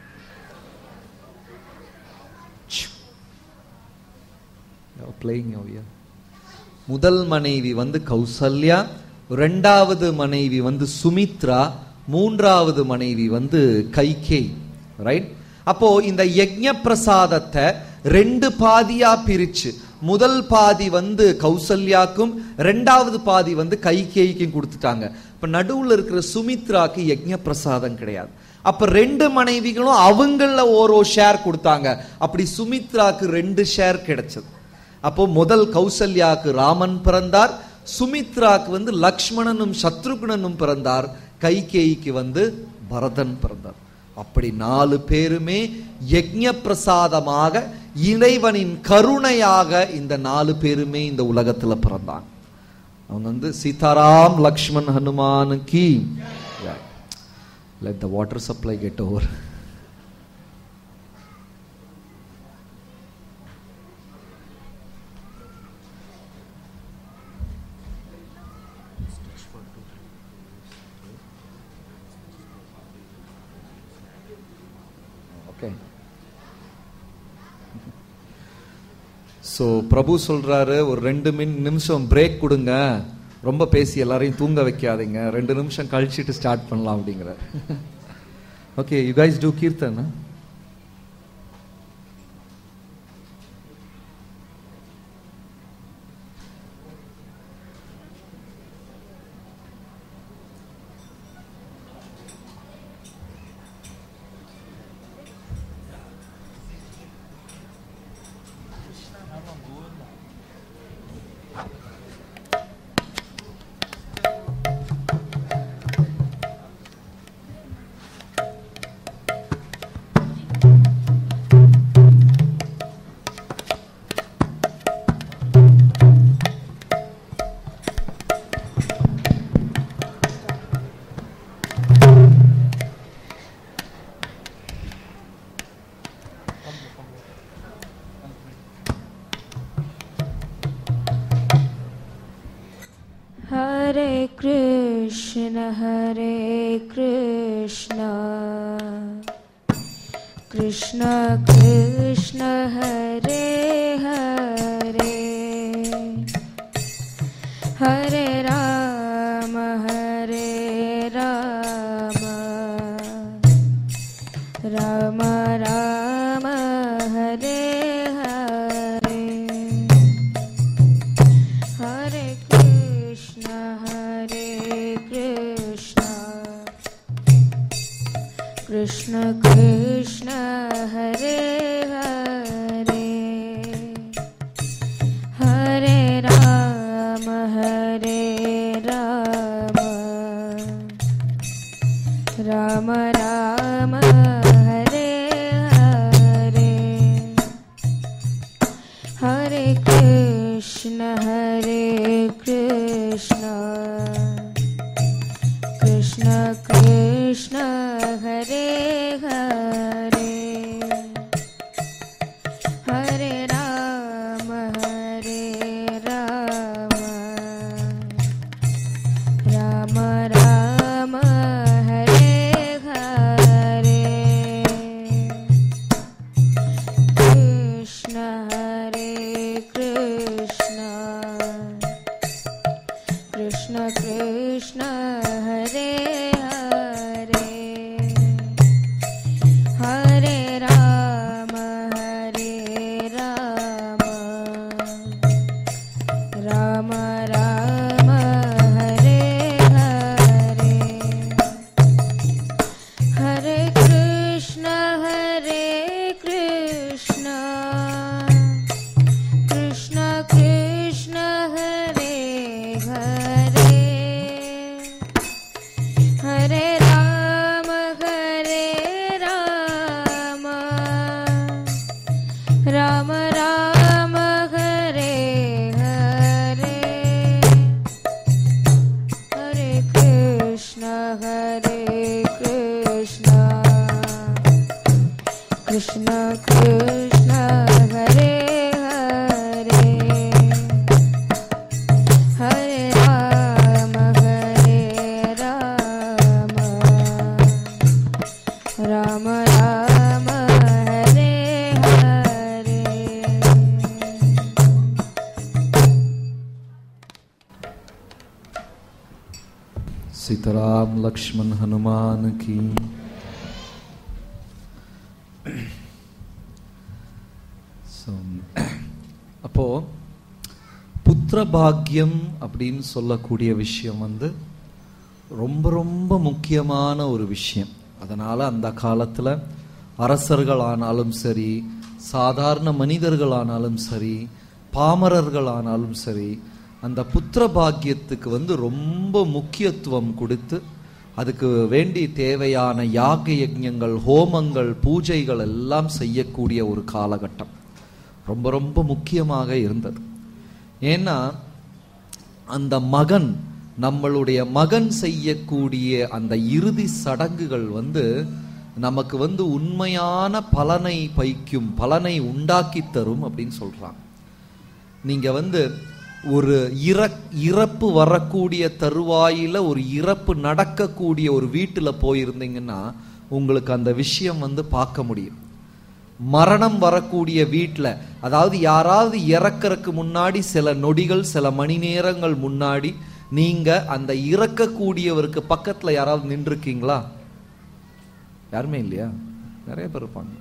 பிளேயிங் முதல் மனைவி வந்து கௌசல்யா ரெண்டாவது மனைவி வந்து சுமித்ரா மூன்றாவது மனைவி வந்து கைகேய் ரைட் அப்போ இந்த யஜ்ஞ பிரசாதத்தை ரெண்டு பாதியா பிரிச்சு முதல் பாதி வந்து கௌசல்யாக்கும் ரெண்டாவது பாதி வந்து கைகேய்க்கும் கொடுத்துட்டாங்க இப்ப நடுவுல இருக்கிற சுமித்ராக்கு யஜ்ஞ பிரசாதம் கிடையாது அப்ப ரெண்டு மனைவிகளும் அவங்கள ஓரோ ஷேர் கொடுத்தாங்க அப்படி சுமித்ராக்கு ரெண்டு ஷேர் கிடைச்சது அப்போ முதல் கௌசல்யாக்கு ராமன் பிறந்தார் சுமித்ராக்கு வந்து லக்ஷ்மணனும் சத்ருகுணனும் பிறந்தார் கைகேயிக்கு வந்து பரதன் பிறந்தார் அப்படி நாலு பேருமே யஜ்ஞ பிரசாதமாக இறைவனின் கருணையாக இந்த நாலு பேருமே இந்த உலகத்துல பிறந்தாங்க அவங்க வந்து சீதாராம் லக்ஷ்மண் ஹனுமானுக்கு let the water supply get over okay so Prabhu சொல்றாரு ஒரு ரெண்டு மின் நிமிஷம் பிரேக் கொடுங்க ரொம்ப பேசி எல்லாரையும் தூங்க வைக்காதீங்க ரெண்டு நிமிஷம் கழிச்சிட்டு ஸ்டார்ட் பண்ணலாம் அப்படிங்கிறார் okay you guys to kirtan Hare Krishna, Hare Krishna, Krishna Krishna, Hare Hare, Hare Rama, Hare Rama, Rama Rama, Hare Hare. Hare Krishna, Hare Krishna, Krishna Krishna, Hare Hare, Hare Rama, Hare Rama, Rama Rama, Hare Hare. Hare Krishna, Hare Krishna, Krishna Krishna, Hare Hare. Krishna Krishna Hare Hare Hare Rama Hare Rama Rama Rama Hare Hare Sitaram Lakshman Hanuman की So, அப்போ புத்திர பாக்கியம் அப்படின்னு சொல்லக்கூடிய விஷயம் வந்து ரொம்ப ரொம்ப முக்கியமான ஒரு விஷயம் அதனால அந்த காலத்துல அரசர்கள் ஆனாலும் சரி சாதாரண மனிதர்கள் ஆனாலும் சரி பாமரர்கள் ஆனாலும் சரி அந்த புத்திர பாக்கியத்துக்கு வந்து ரொம்ப முக்கியத்துவம் கொடுத்து அதுக்கு வேண்டி தேவையான யாக யஜ்ஞங்கள் ஹோமங்கள் பூஜைகள் எல்லாம் செய்யக்கூடிய ஒரு காலகட்டம் ரொம்ப ரொம்ப முக்கியமாக இருந்தது ஏன்னா அந்த மகன் நம்மளுடைய மகன் செய்யக்கூடிய அந்த இறுதி சடங்குகள் வந்து நமக்கு வந்து உண்மையான பலனை பைக்கும் பலனை உண்டாக்கி தரும் அப்படின்னு சொல்றாங்க நீங்க வந்து ஒரு இறக் இறப்பு வரக்கூடிய தருவாயில ஒரு இறப்பு நடக்கக்கூடிய ஒரு வீட்டுல போயிருந்தீங்கன்னா உங்களுக்கு அந்த விஷயம் வந்து பார்க்க முடியும் மரணம் வரக்கூடிய வீட்டில் அதாவது யாராவது இறக்கறதுக்கு முன்னாடி சில நொடிகள் சில மணி நேரங்கள் முன்னாடி நீங்க அந்த இறக்கக்கூடியவருக்கு பக்கத்துல யாராவது நின்றுருக்கீங்களா யாருமே இல்லையா நிறைய பேர் இருப்பாங்க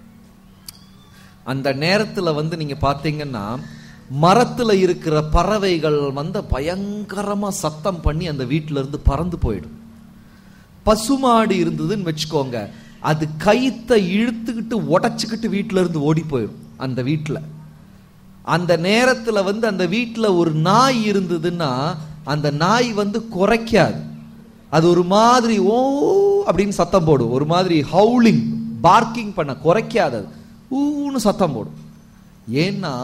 அந்த நேரத்துல வந்து நீங்க பார்த்தீங்கன்னா மரத்துல இருக்கிற பறவைகள் வந்து பயங்கரமா சத்தம் பண்ணி அந்த வீட்டுல இருந்து பறந்து போயிடும் பசுமாடு இருந்ததுன்னு வச்சுக்கோங்க அது கயித்தை இழுத்துக்கிட்டு உடைச்சுக்கிட்டு வீட்டுல இருந்து ஓடி போயிடும் அந்த வீட்டுல அந்த நேரத்துல வந்து அந்த வீட்டுல ஒரு நாய் இருந்ததுன்னா அந்த நாய் வந்து குறைக்காது அது ஒரு மாதிரி ஓ அப்படின்னு சத்தம் போடும் ஒரு மாதிரி ஹவுலிங் பார்க்கிங் பண்ண குறைக்காது அது ஊன்னு சத்தம் போடும் ஏன்னா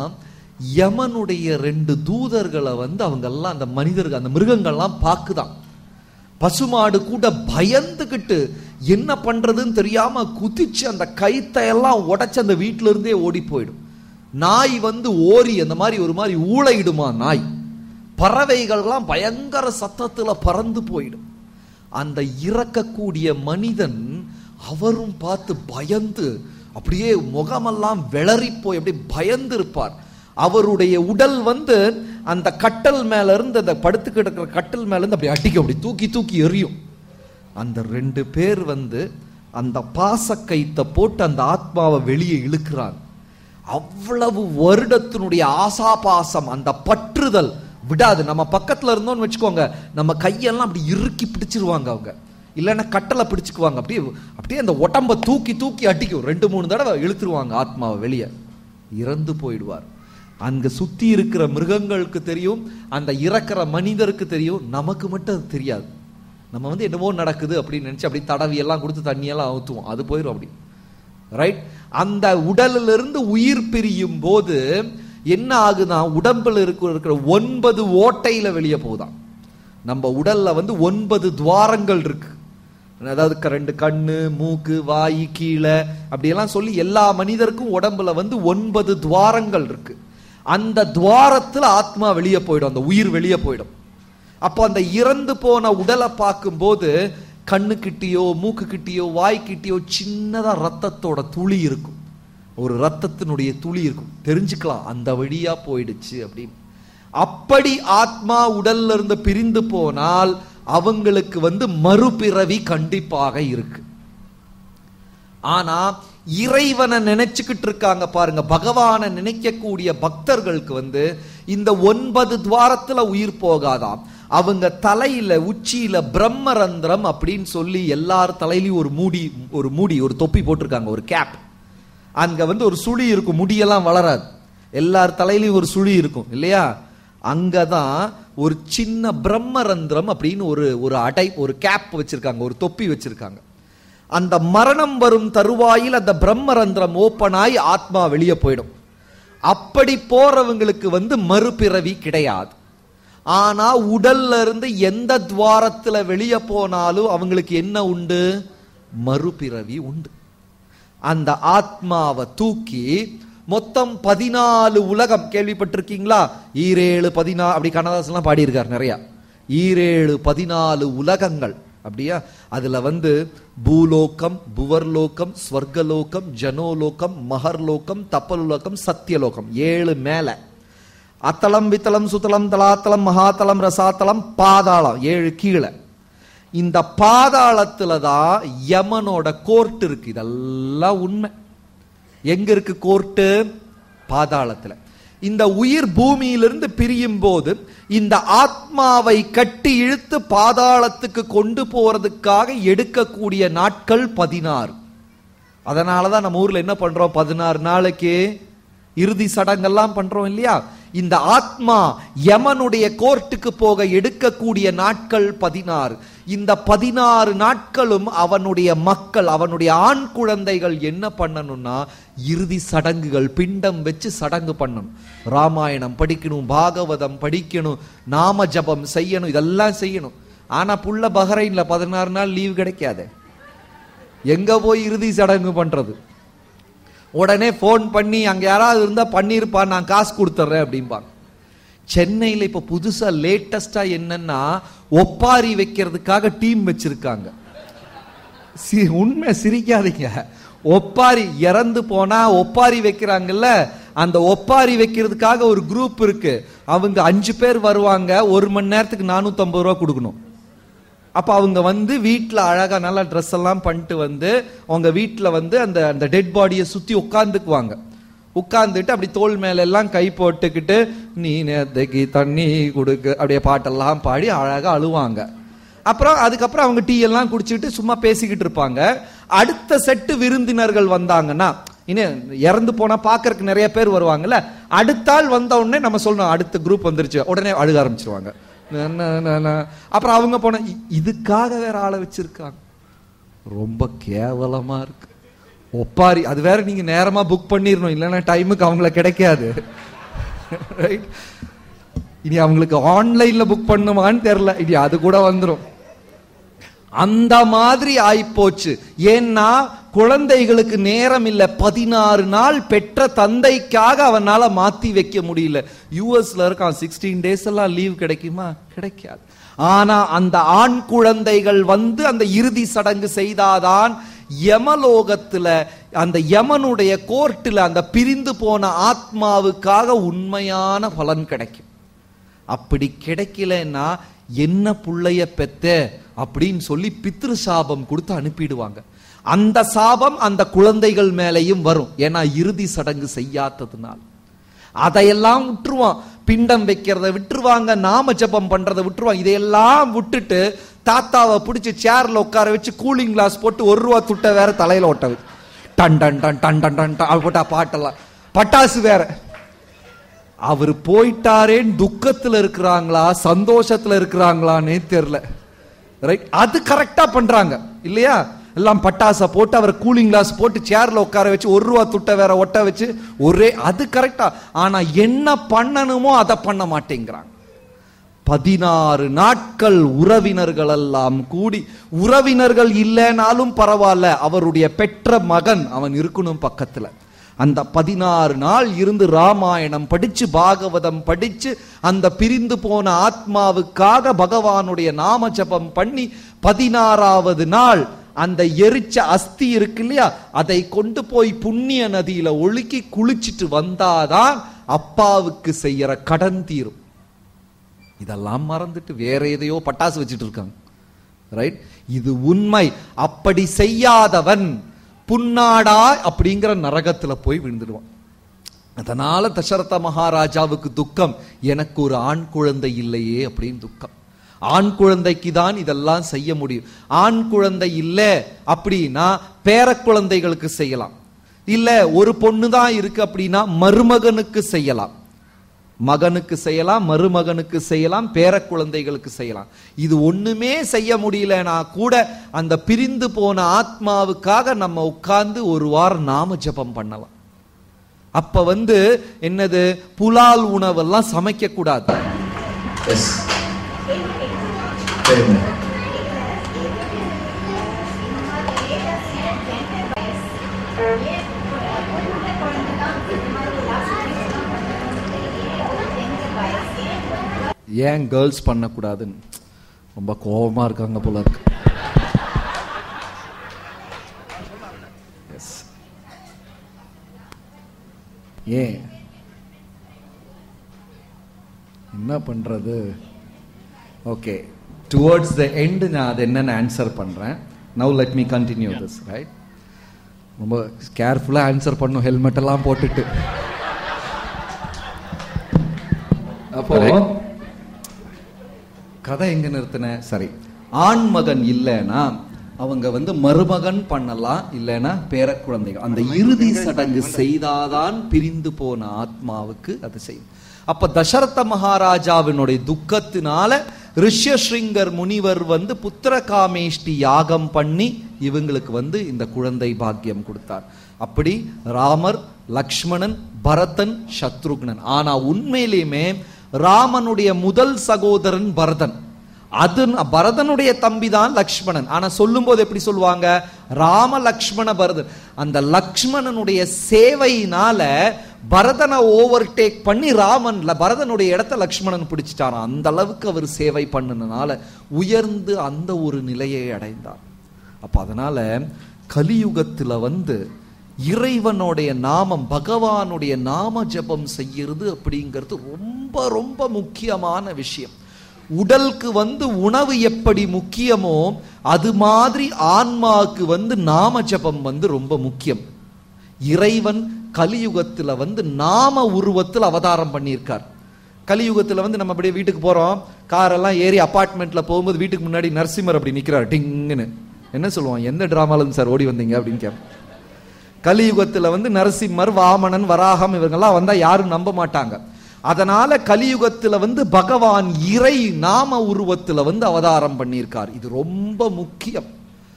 யமனுடைய ரெண்டு தூதர்களை வந்து அவங்க எல்லாம் அந்த மனிதர்கள் அந்த மிருகங்கள்லாம் பார்க்குதான் பசுமாடு கூட பயந்துகிட்டு என்ன பண்றதுன்னு தெரியாம குதிச்சு அந்த கைத்தை எல்லாம் உடைச்சு அந்த வீட்டுல இருந்தே ஓடி போயிடும் நாய் வந்து ஓரி அந்த மாதிரி ஒரு மாதிரி ஊளையிடுமா நாய் பறவைகள்லாம் பயங்கர சத்தத்துல பறந்து போயிடும் அந்த இறக்கக்கூடிய மனிதன் அவரும் பார்த்து பயந்து அப்படியே முகமெல்லாம் விளறி போய் அப்படியே பயந்து இருப்பார் அவருடைய உடல் வந்து அந்த கட்டல் மேல இருந்து அந்த படுத்து கிடக்கிற கட்டல் மேல இருந்து அப்படி அடிக்கும் அப்படி தூக்கி தூக்கி எறியும் அந்த ரெண்டு பேர் வந்து அந்த பாசக்கயித்தை போட்டு அந்த ஆத்மாவை வெளியே இழுக்கிறாங்க அவ்வளவு வருடத்தினுடைய ஆசாபாசம் அந்த பற்றுதல் விடாது நம்ம பக்கத்துல இருந்தோம்னு வச்சுக்கோங்க நம்ம கையெல்லாம் அப்படி இறுக்கி பிடிச்சிருவாங்க அவங்க இல்லைன்னா கட்டளை பிடிச்சுக்குவாங்க அப்படியே அப்படியே அந்த உடம்ப தூக்கி தூக்கி அடிக்கும் ரெண்டு மூணு தடவை இழுத்துருவாங்க ஆத்மாவை வெளியே இறந்து போயிடுவார் அங்க சுத்தி இருக்கிற மிருகங்களுக்கு தெரியும் அந்த இறக்கிற மனிதருக்கு தெரியும் நமக்கு மட்டும் அது தெரியாது நம்ம வந்து என்னவோ நடக்குது அப்படின்னு நினைச்சு அப்படி தடவி எல்லாம் கொடுத்து தண்ணியெல்லாம் ஊத்துவோம் அது போயிடும் அப்படி ரைட் அந்த உடலிலிருந்து இருந்து உயிர் பிரியும் போது என்ன ஆகுதா உடம்புல இருக்கிற இருக்கிற ஒன்பது ஓட்டையில வெளியே போகுதாம் நம்ம உடல்ல வந்து ஒன்பது துவாரங்கள் இருக்கு அதாவது க- ரெண்டு கண்ணு மூக்கு வாய் கீழே அப்படியெல்லாம் சொல்லி எல்லா மனிதருக்கும் உடம்புல வந்து ஒன்பது துவாரங்கள் இருக்கு அந்த துவாரத்துல ஆத்மா வெளியே போயிடும் அந்த உயிர் வெளியே போயிடும் அப்போ அந்த இறந்து போன உடலை பார்க்கும்போது கண்ணு கிட்டியோ மூக்கு கிட்டியோ வாய் கிட்டியோ சின்னதா ரத்தத்தோட துளி இருக்கும் ஒரு ரத்தத்தினுடைய துளி இருக்கும் தெரிஞ்சுக்கலாம் அந்த வழியா போயிடுச்சு அப்படின்னு அப்படி ஆத்மா உடல்ல இருந்து பிரிந்து போனால் அவங்களுக்கு வந்து மறுபிறவி கண்டிப்பாக இருக்கு ஆனா இறைவனை நினைச்சுக்கிட்டு இருக்காங்க பாருங்க பகவானை நினைக்கக்கூடிய பக்தர்களுக்கு வந்து இந்த ஒன்பது துவாரத்துல உயிர் போகாதாம் அவங்க தலையில உச்சியில பிரம்மரந்திரம் அப்படின்னு சொல்லி எல்லார் தலையிலயும் ஒரு மூடி ஒரு மூடி ஒரு தொப்பி போட்டிருக்காங்க ஒரு கேப் அங்க வந்து ஒரு சுழி இருக்கும் முடியெல்லாம் வளராது எல்லார் தலையிலயும் ஒரு சுழி இருக்கும் இல்லையா அங்கதான் ஒரு சின்ன பிரம்மரந்திரம் அப்படின்னு ஒரு ஒரு அடை ஒரு கேப் வச்சிருக்காங்க ஒரு தொப்பி வச்சிருக்காங்க அந்த மரணம் வரும் தருவாயில் அந்த பிரம்மரந்திரம் ஓப்பன் ஆகி ஆத்மா வெளியே போயிடும் அப்படி போறவங்களுக்கு வந்து மறுபிறவி கிடையாது ஆனா உடல்ல இருந்து எந்த துவாரத்துல வெளியே போனாலும் அவங்களுக்கு என்ன உண்டு மறுபிறவி உண்டு அந்த ஆத்மாவை தூக்கி மொத்தம் பதினாலு உலகம் கேள்விப்பட்டிருக்கீங்களா ஈரேழு பதினா அப்படி கண்ணதாசன்லாம் பாடியிருக்கார் நிறைய ஈரேழு பதினாலு உலகங்கள் அப்படியா அதுல வந்து பூலோகம் புவர்லோகம் ஸ்வர்கலோகம் ஜனோலோகம் மகர்லோகம் தப்பலுலோகம் சத்தியலோகம் ஏழு மேல அத்தலம் வித்தலம் சுத்தலம் தலாத்தலம் மகாத்தலம் ரசாத்தலம் பாதாளம் ஏழு கீழே இந்த பாதாளத்துல தான் யமனோட கோர்ட் இருக்கு இதெல்லாம் உண்மை எங்க இருக்கு கோர்ட்டு பாதாளத்துல இந்த உயிர் பூமியிலிருந்து பிரியும் போது இந்த ஆத்மாவை கட்டி இழுத்து பாதாளத்துக்கு கொண்டு போறதுக்காக எடுக்கக்கூடிய நாட்கள் பதினாறு அதனாலதான் நம்ம ஊர்ல என்ன பண்றோம் பதினாறு நாளைக்கு இறுதி சடங்கெல்லாம் பண்றோம் இல்லையா இந்த ஆத்மா யமனுடைய கோர்ட்டுக்கு போக எடுக்கக்கூடிய நாட்கள் பதினாறு இந்த பதினாறு நாட்களும் அவனுடைய மக்கள் அவனுடைய ஆண் குழந்தைகள் என்ன பண்ணணும்னா இறுதி சடங்குகள் பிண்டம் வச்சு சடங்கு பண்ணணும் ராமாயணம் படிக்கணும் பாகவதம் படிக்கணும் நாம ஜபம் செய்யணும் இதெல்லாம் செய்யணும் ஆனா புள்ள பஹ்ரைன்ல பதினாறு நாள் லீவ் கிடைக்காதே எங்க போய் இறுதி சடங்கு பண்றது உடனே ஃபோன் பண்ணி அங்க யாராவது இருந்தா பண்ணிருப்பா நான் காசு கொடுத்துட்றேன் அப்படிம்பாங்க சென்னையில இப்ப புதுசா லேட்டஸ்டா என்னன்னா ஒப்பாரி வைக்கிறதுக்காக டீம் வச்சிருக்காங்க சி உண்மை சிரிக்காதீங்க ஒப்பாரி இறந்து போனா ஒப்பாரி வைக்கிறாங்கல்ல அந்த ஒப்பாரி வைக்கிறதுக்காக ஒரு குரூப் இருக்கு அவங்க அஞ்சு பேர் வருவாங்க ஒரு மணி நேரத்துக்கு நானூத்தி ரூபா கொடுக்கணும் அப்ப அவங்க வந்து வீட்ல அழகா நல்லா ட்ரெஸ் எல்லாம் பண்ணிட்டு வந்து அவங்க வீட்ல வந்து அந்த அந்த டெட் பாடியை சுத்தி உட்கார்ந்துக்குவாங்க உட்கார்ந்துட்டு அப்படி தோள் மேல எல்லாம் கை போட்டுக்கிட்டு நீ நேத்தைக்கு தண்ணி கொடுக்க அப்படியே பாட்டெல்லாம் பாடி அழகா அழுவாங்க அப்புறம் அதுக்கப்புறம் அவங்க டீ எல்லாம் குடிச்சிட்டு சும்மா பேசிக்கிட்டு இருப்பாங்க அடுத்த செட்டு விருந்தினர்கள் வந்தாங்கன்னா இன்னும் இறந்து போனா பாக்கறதுக்கு நிறைய பேர் வருவாங்கல்ல அடுத்த ஆள் வந்த உடனே நம்ம சொல்லணும் அடுத்த குரூப் வந்துருச்சு உடனே அழுக ஆரம்பிச்சிருவாங்க ந- ந- ந- ந. அப்புறம் அவங்க போன இ- இதுக்காக வேற ஆளை வச்சிருக்காங்க ரொம்ப கேவலமா இருக்கு ஒப்பாரி அது வேற நீங்க நேரமா புக் பண்ணிடணும் இல்லைன்னா டைமுக்கு அவங்கள கிடைக்காது Right? இனி அவங்களுக்கு ஆன்லைன்ல புக் பண்ணுமான்னு தெரியல இனி அது கூட வந்துரும் அந்த மாதிரி ஆயிப்போச்சு ஏன்னா குழந்தைகளுக்கு நேரம் இல்ல பதினாறு நாள் பெற்ற தந்தைக்காக அவனால மாத்தி வைக்க முடியல யூஎஸ்ல இருக்கான் சிக்ஸ்டீன் டேஸ் எல்லாம் லீவ் கிடைக்குமா கிடைக்காது ஆனா அந்த ஆண் குழந்தைகள் வந்து அந்த இறுதி சடங்கு செய்தாதான் யமலோகத்துல அந்த யமனுடைய கோர்ட்டில் அந்த பிரிந்து போன ஆத்மாவுக்காக உண்மையான பலன் கிடைக்கும் அப்படி கிடைக்கலன்னா என்ன புள்ளைய பெத்த அப்படின்னு சொல்லி பித்ரு சாபம் கொடுத்து அனுப்பிடுவாங்க அந்த சாபம் அந்த குழந்தைகள் மேலையும் வரும் ஏன்னா இறுதி சடங்கு செய்யாததுனால் அதையெல்லாம் விட்டுருவான் பிண்டம் வைக்கிறத விட்டுருவாங்க நாம ஜெபம் பண்றதை விட்டுருவாங்க இதையெல்லாம் விட்டுட்டு தாத்தாவை பிடிச்சி சேர்ல உட்கார வச்சு கூலிங் கிளாஸ் போட்டு ஒரு ரூபா துட்டை வேற தலையில ஒட்ட வச்சு டன் டன் டன் டன் டன் டன் டன் போட்டா பாட்டெல்லாம் பட்டாசு வேற அவர் போயிட்டாரேன்னு துக்கத்துல இருக்கிறாங்களா சந்தோஷத்துல இருக்கிறாங்களான்னே தெரியல ரைட் அது கரெக்டா பண்றாங்க இல்லையா எல்லாம் பட்டாசை போட்டு அவர் கூலிங் கிளாஸ் போட்டு சேர்ல உட்கார வச்சு ஒரு ரூபா துட்டை வேற ஒட்ட வச்சு ஒரே அது கரெக்டா ஆனா என்ன பண்ணணுமோ அதை பண்ண மாட்டேங்கிறாங்க பதினாறு நாட்கள் உறவினர்கள் எல்லாம் கூடி உறவினர்கள் இல்லைனாலும் பரவாயில்ல அவருடைய பெற்ற மகன் அவன் இருக்கணும் பக்கத்துல அந்த பதினாறு நாள் இருந்து ராமாயணம் படிச்சு பாகவதம் படிச்சு அந்த பிரிந்து போன ஆத்மாவுக்காக பகவானுடைய நாம ஜபம் பண்ணி பதினாறாவது நாள் அந்த எரிச்ச அஸ்தி இருக்கு இல்லையா அதை கொண்டு போய் புண்ணிய நதியில ஒழுக்கி குளிச்சிட்டு வந்தாதான் அப்பாவுக்கு செய்யற கடன் தீரும் இதெல்லாம் மறந்துட்டு வேற எதையோ பட்டாசு வச்சுட்டு இருக்காங்க ரைட் இது உண்மை அப்படி செய்யாதவன் புன்னாடா அப்படிங்கிற நரகத்துல போய் விழுந்துடுவான் அதனால தசரத மகாராஜாவுக்கு துக்கம் எனக்கு ஒரு ஆண் குழந்தை இல்லையே அப்படின்னு துக்கம் ஆண் குழந்தைக்கு தான் இதெல்லாம் செய்ய முடியும் ஆண் குழந்தை இல்ல அப்படின்னா பேர குழந்தைகளுக்கு செய்யலாம் இல்ல ஒரு பொண்ணு தான் இருக்கு அப்படின்னா மருமகனுக்கு செய்யலாம் மகனுக்கு செய்யலாம் மருமகனுக்கு செய்யலாம் பேர குழந்தைகளுக்கு செய்யலாம் இது ஒண்ணுமே செய்ய முடியலனா கூட அந்த பிரிந்து போன ஆத்மாவுக்காக நம்ம உட்கார்ந்து ஒரு வாரம் நாம ஜெபம் பண்ணலாம் அப்ப வந்து என்னது புலால் உணவெல்லாம் சமைக்க கூடாது எஸ் சரிங்க ஏன் கேர்ள்ஸ் பண்ணக்கூடாதுன்னு ரொம்ப கோபமா இருக்காங்க போல இருக்கு Yes. ஏன் என்ன பண்றது ஓகே டுவர்ட்ஸ் த எண்ட் நான் அது என்னன்னு ஆன்சர் பண்றேன் now let me continue this right ரொம்ப கேர்ஃபுல்லா ஆன்சர் பண்ணும் ஹெல்மெட் எல்லாம் போட்டுட்டு அப்போ கதை எங்க நிறுத்தின சரி ஆண் மகன் இல்லைன்னா அவங்க வந்து மருமகன் பண்ணலாம் இல்லைன்னா பேர குழந்தைகள் அந்த இறுதி சடங்கு செய்தாதான் பிரிந்து போன ஆத்மாவுக்கு அது செய்யும் அப்ப தசரத மகாராஜாவினுடைய துக்கத்தினால ரிஷ்யஸ்ரிங்கர் முனிவர் வந்து புத்திரகாமேஷ்டி யாகம் பண்ணி இவங்களுக்கு வந்து இந்த குழந்தை பாக்கியம் கொடுத்தார் அப்படி ராமர் லக்ஷ்மணன் பரதன் சத்ருக்னன் ஆனா உண்மையிலுமே ராமனுடைய முதல் சகோதரன் பரதன் அது பரதனுடைய தம்பி தான் லக்ஷ்மணன் ஆனா சொல்லும்போது எப்படி சொல்லுவாங்க ராம லக்ஷ்மண பரதன் அந்த லக்ஷ்மணனுடைய சேவையினால பரதனை ஓவர்டேக் பண்ணி ராமன் ல- பரதனுடைய இடத்த லக்ஷ்மணன் பிடிச்சிட்டாராம் அந்த அளவுக்கு அவர் சேவை பண்ணினால உயர்ந்து அந்த ஒரு நிலையை அடைந்தார் அப்ப அதனால கலியுகத்துல வந்து இறைவனுடைய நாமம் பகவானுடைய நாம ஜெபம் செய்யறது அப்படிங்கிறது ரொம்ப ரொம்ப முக்கியமான விஷயம் உடலுக்கு வந்து உணவு எப்படி முக்கியமோ அது மாதிரி ஆன்மாவுக்கு வந்து நாம ஜெபம் வந்து ரொம்ப முக்கியம் இறைவன் கலியுகத்துல வந்து நாம உருவத்தில் அவதாரம் பண்ணியிருக்கார் கலியுகத்துல வந்து நம்ம அப்படியே வீட்டுக்கு போறோம் காரெல்லாம் ஏறி அபார்ட்மெண்ட்ல போகும்போது வீட்டுக்கு முன்னாடி நரசிம்மர் அப்படி நிக்கிறார் டிங்குன்னு என்ன சொல்லுவான் எந்த டிராமால இருந்து சார் ஓடி வந்தீங்க அப்படின்னு கேட்போம் கலியுகத்துல வந்து நரசிம்மர் வாமனன் வராகம் இவங்கெல்லாம் வந்தா யாரும் நம்ப மாட்டாங்க அதனால கலியுகத்துல வந்து பகவான் இறை நாம உருவத்துல வந்து அவதாரம் பண்ணியிருக்கார் இது ரொம்ப முக்கியம்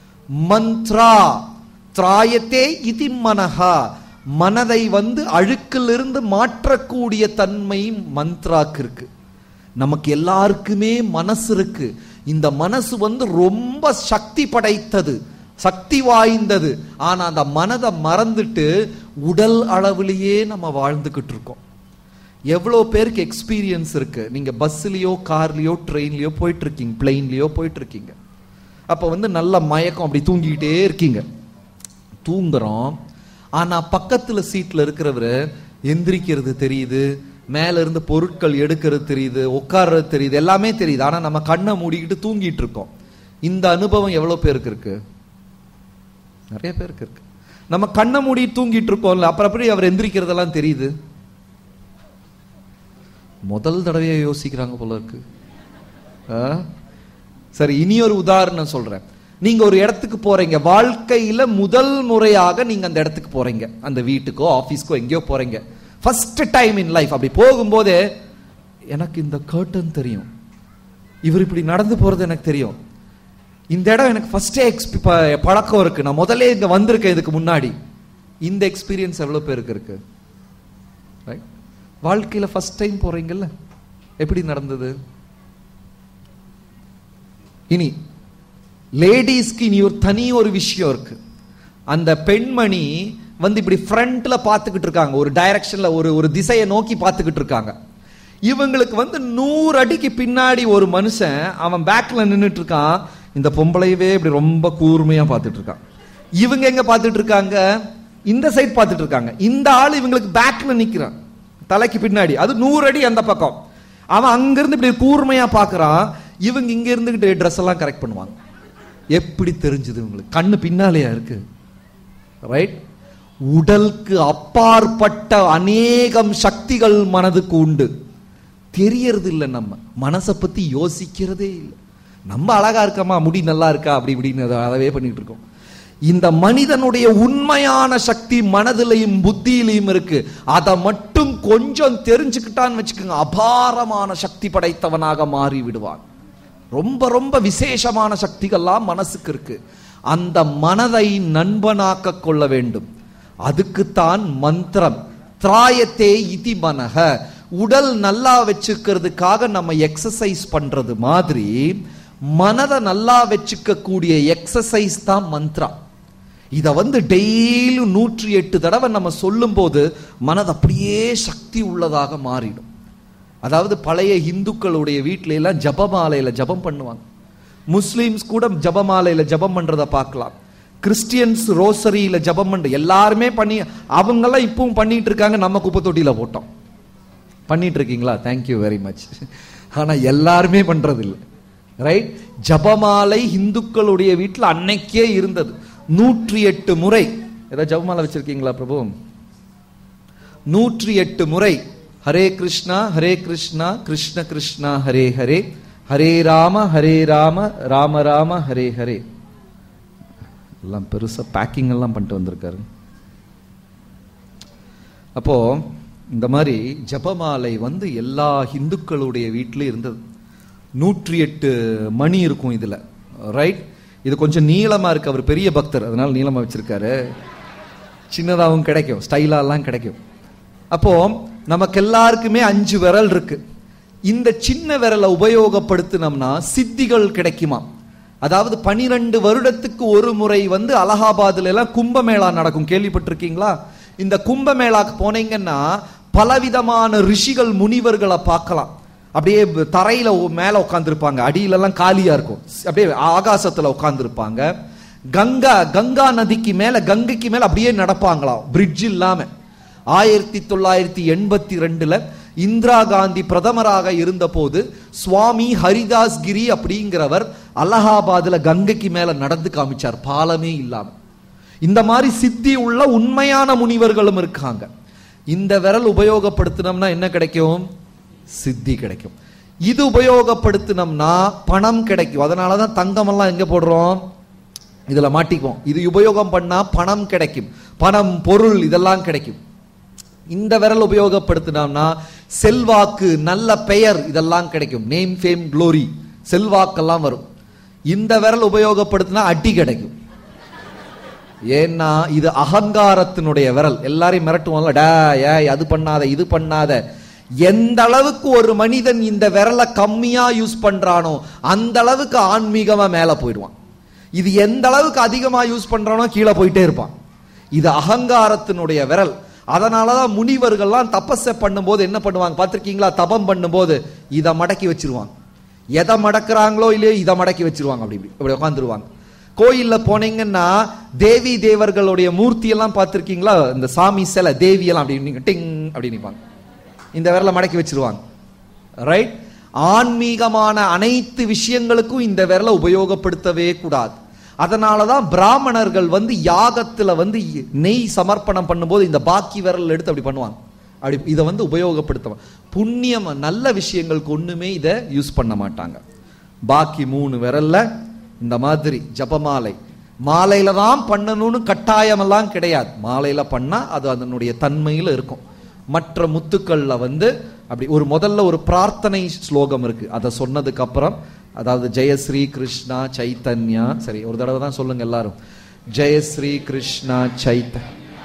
மந்த்ரா திராயத்தே இதி மனஹா மனதை வந்து அழுக்கிலிருந்து மாற்றக்கூடிய தன்மை மந்த்ராக்கு இருக்கு நமக்கு எல்லாருக்குமே மனசு இருக்கு இந்த மனசு வந்து ரொம்ப சக்தி படைத்தது சக்தி வாய்ந்தது ஆனா அந்த மனதை மறந்துட்டு உடல் அளவிலேயே நம்ம வாழ்ந்துகிட்டு இருக்கோம் எவ்வளோ பேருக்கு எக்ஸ்பீரியன்ஸ் இருக்கு நீங்க பஸ்லயோ கார்லயோ ட்ரெயின்லயோ போயிட்டு இருக்கீங்க பிளெயின்லயோ போயிட்டு இருக்கீங்க அப்ப வந்து நல்ல மயக்கம் அப்படி தூங்கிக்கிட்டே இருக்கீங்க தூங்குறோம் ஆனா பக்கத்துல சீட்ல இருக்கிறவரு எந்திரிக்கிறது தெரியுது மேல இருந்து பொருட்கள் எடுக்கிறது தெரியுது உட்கார்றது தெரியுது எல்லாமே தெரியுது ஆனா நம்ம கண்ணை மூடிக்கிட்டு தூங்கிட்டு இருக்கோம் இந்த அனுபவம் எவ்வளவு பேருக்கு இருக்கு நிறைய பேருக்கு இருக்கு நம்ம கண்ணை மூடி தூங்கிட்டு இருக்கோம்ல அப்புறம் எப்படி அவர் எந்திரிக்கிறதெல்லாம் தெரியுது முதல் தடவையா யோசிக்கிறாங்க போல இருக்கு ஆ? சரி இனி ஒரு உதாரணம் சொல்றேன் நீங்க ஒரு இடத்துக்கு போறீங்க வாழ்க்கையில முதல் முறையாக நீங்க அந்த இடத்துக்கு போறீங்க அந்த வீட்டுக்கோ ஆபீஸ்க்கோ எங்கேயோ போறீங்க ஃபர்ஸ்ட் டைம் இன் லைஃப் அப்படி போகும்போதே எனக்கு இந்த கர்டன் தெரியும் இவர் இப்படி நடந்து போறது எனக்கு தெரியும் இந்த இடம் எனக்கு ஃபர்ஸ்டே பழக்கம் இருக்கு நான் முதல்ல இங்க வந்திருக்கேன் இதுக்கு முன்னாடி இந்த எக்ஸ்பீரியன்ஸ் எவ்வளவு பேருக்கு இருக்கு ரைட் வாழ்க்கையில ஃபர்ஸ்ட் டைம் போறீங்கல்ல எப்படி நடந்தது இனி லேடிஸ்க்கு இனி ஒரு தனி ஒரு விஷயம் இருக்கு அந்த பெண்மணி வந்து இப்படி ஃப்ரண்ட்ல பார்த்துக்கிட்டு இருக்காங்க ஒரு டைரக்ஷன்ல ஒரு ஒரு திசையை நோக்கி பார்த்துக்கிட்டு இருக்காங்க இவங்களுக்கு வந்து நூறு அடிக்கு பின்னாடி ஒரு மனுஷன் அவன் பேக்ல நின்னுட்டு இருக்கான் இந்த பொம்பளையவே இப்படி ரொம்ப கூர்மையா பார்த்துட்டு இருக்கான் இவங்க எங்க பார்த்துட்டு இருக்காங்க இந்த சைடு பார்த்துட்டு இருக்காங்க இந்த ஆள் இவங்களுக்கு பேக்ல நிக்கிறான் தலைக்கு பின்னாடி அது நூறு அடி அந்த பக்கம் அவன் அங்கிருந்து இப்படி கூர்மையா பார்க்கறான் இவங்க இங்க இருந்துகிட்டு ட்ரெஸ் எல்லாம் கரெக்ட் பண்ணுவாங்க எப்படி தெரிஞ்சது உங்களுக்கு கண்ணு பின்னாலேயா இருக்கு ரைட் உடலுக்கு அப்பாற்பட்ட அநேகம் சக்திகள் மனதுக்கு உண்டு தெரியறது இல்லை நம்ம மனசை பத்தி யோசிக்கிறதே இல்லை நம்ம அழகா இருக்கமா முடி நல்லா இருக்கா அப்படி இப்படின்னு அதை- அதவே பண்ணிட்டு இருக்கோம் இந்த மனிதனுடைய உண்மையான சக்தி மனதிலையும் புத்தியிலையும் இருக்கு அதை மட்டும் கொஞ்சம் தெரிஞ்சுக்கிட்டான்னு வச்சுக்கோங்க அபாரமான சக்தி படைத்தவனாக மாறி விடுவான் ரொம்ப ரொம்ப விசேஷமான சக்திகள்லாம் மனசுக்கு இருக்கு அந்த மனதை நண்பனாக்க கொள்ள வேண்டும் அதுக்குத்தான் மந்திரம் திராயத்தே இதி மனக உடல் நல்லா வச்சுக்கிறதுக்காக நம்ம எக்ஸசைஸ் பண்றது மாதிரி மனதை நல்லா வச்சுக்க கூடிய எக்ஸசைஸ் தான் மந்த்ரா இத வந்து டெய்லியும் நூற்றி எட்டு தடவை நம்ம சொல்லும்போது மனது அப்படியே சக்தி உள்ளதாக மாறிடும் அதாவது பழைய இந்துக்களுடைய வீட்ல எல்லாம் ஜபமாலையில ஜபம் பண்ணுவாங்க முஸ்லிம்ஸ் கூட ஜபமாலையில ஜபம் பண்றத பார்க்கலாம் கிறிஸ்டியன்ஸ் ரோசரியில ஜபம் பண்ற எல்லாருமே பண்ணி அவங்கெல்லாம் இப்பவும் பண்ணிட்டு இருக்காங்க நம்ம குப்பை தொட்டியில போட்டோம் பண்ணிட்டு இருக்கீங்களா தேங்க்யூ வெரி மச் ஆனா எல்லாருமே பண்றது இல்லை ரைட் ஜபமாலை இந்துக்களுடைய வீட்டில் அன்னைக்கே இருந்தது நூற்றி எட்டு முறை ஏதாவது ஜபமாலை வச்சிருக்கீங்களா பிரபு நூற்றி எட்டு முறை ஹரே கிருஷ்ணா ஹரே கிருஷ்ணா கிருஷ்ண கிருஷ்ணா ஹரே ஹரே ஹரே ராம ஹரே ராம ராம ராம ஹரே ஹரே எல்லாம் பெருசா பேக்கிங் எல்லாம் பண்ணிட்டு வந்திருக்காரு அப்போ இந்த மாதிரி ஜபமாலை வந்து எல்லா இந்துக்களுடைய வீட்டிலும் இருந்தது நூற்றி எட்டு மணி இருக்கும் இதுல ரைட் இது கொஞ்சம் நீளமா இருக்கு அவர் பெரிய பக்தர் அதனால நீளமா வச்சிருக்காரு சின்னதாகவும் கிடைக்கும் ஸ்டைலாலாம் கிடைக்கும் அப்போ நமக்கு எல்லாருக்குமே அஞ்சு விரல் இருக்கு இந்த சின்ன விரலை உபயோகப்படுத்தினோம்னா சித்திகள் கிடைக்குமா அதாவது பனிரெண்டு வருடத்துக்கு ஒரு முறை வந்து அலகாபாத்ல எல்லாம் கும்பமேளா நடக்கும் கேள்விப்பட்டிருக்கீங்களா இந்த கும்பமேளாக்கு போனீங்கன்னா பலவிதமான ரிஷிகள் முனிவர்களை பார்க்கலாம் அப்படியே தரையில உ- மேல உட்காந்துருப்பாங்க அடியில எல்லாம் காலியா இருக்கும் அப்படியே ஆகாசத்துல உட்காந்துருப்பாங்க கங்கா கங்கா நதிக்கு மேல கங்கைக்கு மேல அப்படியே நடப்பாங்களாம் பிரிட்ஜ் இல்லாம ஆயிரத்தி தொள்ளாயிரத்தி எண்பத்தி ரெண்டுல இந்திரா காந்தி பிரதமராக இருந்தபோது சுவாமி ஹரிதாஸ் கிரி அப்படிங்கிறவர் அலகாபாத்ல கங்கைக்கு மேல நடந்து காமிச்சார் பாலமே இல்லாம இந்த மாதிரி சித்தி உள்ள உண்மையான முனிவர்களும் இருக்காங்க இந்த விரல் உபயோகப்படுத்தினோம்னா என்ன கிடைக்கும் சித்தி கிடைக்கும் இது உபயோகப்படுத்தினோம்னா பணம் கிடைக்கும் அதனாலதான் தங்கம் எல்லாம் எங்க போடுறோம் இதுல மாட்டிக்குவோம் இது உபயோகம் பண்ணா பணம் கிடைக்கும் பணம் பொருள் இதெல்லாம் கிடைக்கும் இந்த விரல் உபயோகப்படுத்தினோம்னா செல்வாக்கு நல்ல பெயர் இதெல்லாம் கிடைக்கும் நேம் ஃபேம் க்ளோரி செல்வாக்கெல்லாம் வரும் இந்த விரல் உபயோகப்படுத்தினா அடி கிடைக்கும் ஏன்னா இது அகங்காரத்தினுடைய விரல் எல்லாரையும் மிரட்டுவோம்ல டா ஏய் அது பண்ணாத இது பண்ணாத எந்த அளவுக்கு ஒரு மனிதன் இந்த விரலை கம்மியா யூஸ் பண்றானோ அந்த அளவுக்கு ஆன்மீகமா மேல போயிடுவான் இது எந்த அளவுக்கு அதிகமா யூஸ் பண்றானோ கீழே போயிட்டே இருப்பான் இது அகங்காரத்தினுடைய விரல் அதனாலதான் முனிவர்கள்லாம் தபஸை பண்ணும்போது என்ன பண்ணுவாங்க பார்த்திருக்கீங்களா தபம் பண்ணும்போது இதை மடக்கி வச்சிருவாங்க எதை மடக்குறாங்களோ இல்லையோ இதை மடக்கி வச்சிருவாங்க அப்படி இப்படி இப்படி உட்காந்துருவாங்க கோயில்ல போனீங்கன்னா தேவி தேவர்களுடைய மூர்த்தி எல்லாம் பார்த்திருக்கீங்களா இந்த சாமி சிலை தேவி எல்லாம் அப்படி நிக்க- டிங் அப்படி நிப்பாங்க இந்த விரலை மடக்கி வச்சிருவாங்க ரைட் ஆன்மீகமான அனைத்து விஷயங்களுக்கும் இந்த விரலை உபயோகப்படுத்தவே கூடாது அதனாலதான் பிராமணர்கள் வந்து யாகத்துல வந்து நெய் சமர்ப்பணம் பண்ணும்போது இந்த பாக்கி விரல் எடுத்து அப்படி பண்ணுவாங்க அப்படி இதை வந்து உபயோகப்படுத்துவாங்க புண்ணியம் நல்ல விஷயங்களுக்கு ஒண்ணுமே இதை யூஸ் பண்ண மாட்டாங்க பாக்கி மூணு விரல்ல இந்த மாதிரி ஜபமாலை மாலையில தான் பண்ணணும்னு கட்டாயமெல்லாம் கிடையாது மாலையில பண்ணா அது அதனுடைய தன்மையில இருக்கும் மற்ற முத்துக்கள்ல வந்து அப்படி ஒரு முதல்ல ஒரு பிரார்த்தனை ஸ்லோகம் இருக்கு அதை சொன்னதுக்கு அப்புறம் அதாவது ஜெயஸ்ரீ கிருஷ்ணா சைத்தன்யா சரி ஒரு தடவை தான் சொல்லுங்க எல்லாரும் ஜெயஸ்ரீ கிருஷ்ணா சைத்த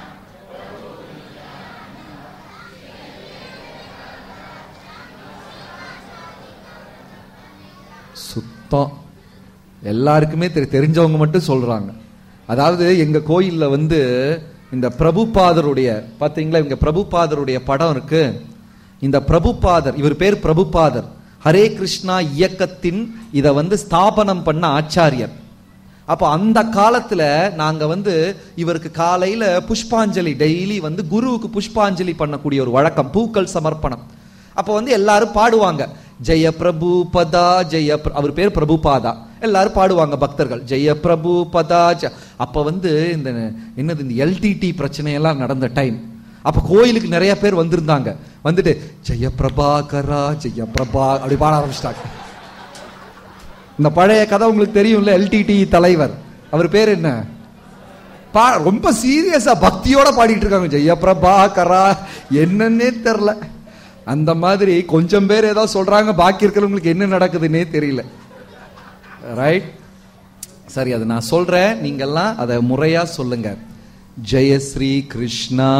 சுத்தம் எல்லாருக்குமே தெரி தெரிஞ்சவங்க மட்டும் சொல்றாங்க அதாவது எங்க கோயில்ல வந்து இந்த பிரபுபாதருடைய பாத்தீங்களா இங்க பிரபுபாதருடைய படம் இருக்கு இந்த பிரபுபாதர் இவர் பேர் பிரபுபாதர் ஹரே கிருஷ்ணா இயக்கத்தின் இத வந்து ஸ்தாபனம் பண்ண ஆச்சாரியர் அப்போ அந்த காலத்துல நாங்க வந்து இவருக்கு காலையில புஷ்பாஞ்சலி டெய்லி வந்து குருவுக்கு புஷ்பாஞ்சலி பண்ணக்கூடிய ஒரு வழக்கம் பூக்கள் சமர்ப்பணம் அப்போ வந்து எல்லாரும் பாடுவாங்க ஜெய பிரபு பதா ஜெய பிர- அவர் பேர் பிரபுபாதா எல்லாரும் பாடுவாங்க பக்தர்கள் ஜெய பிரபு பதா ஜ- அப்ப வந்து இந்த என்னது இந்த எல்டிடி பிரச்சனையெல்லாம் நடந்த டைம் அப்ப கோயிலுக்கு நிறைய பேர் வந்திருந்தாங்க வந்துட்டு ஜெய பிரபாகரா ஜெய பிரபா அப்படி பாட ஆரம்பிச்சிட்டாங்க இந்த பழைய கதை உங்களுக்கு தெரியும்ல எல்டிடி தலைவர் அவர் பேர் என்ன பா ரொம்ப சீரியஸா பக்தியோட பாடிட்டு இருக்காங்க ஜெயபிரபா கரா என்னன்னே தெரில அந்த மாதிரி கொஞ்சம் பேர் ஏதோ சொல்றாங்க பாக்கி இருக்கிறவங்களுக்கு என்ன நடக்குதுன்னே தெரியல ரைட் சரி அது நான் சொல்றேன் நீங்கெல்லாம் அதை முறையா சொல்லுங்க ஜெயஸ்ரீ கிருஷ்ணா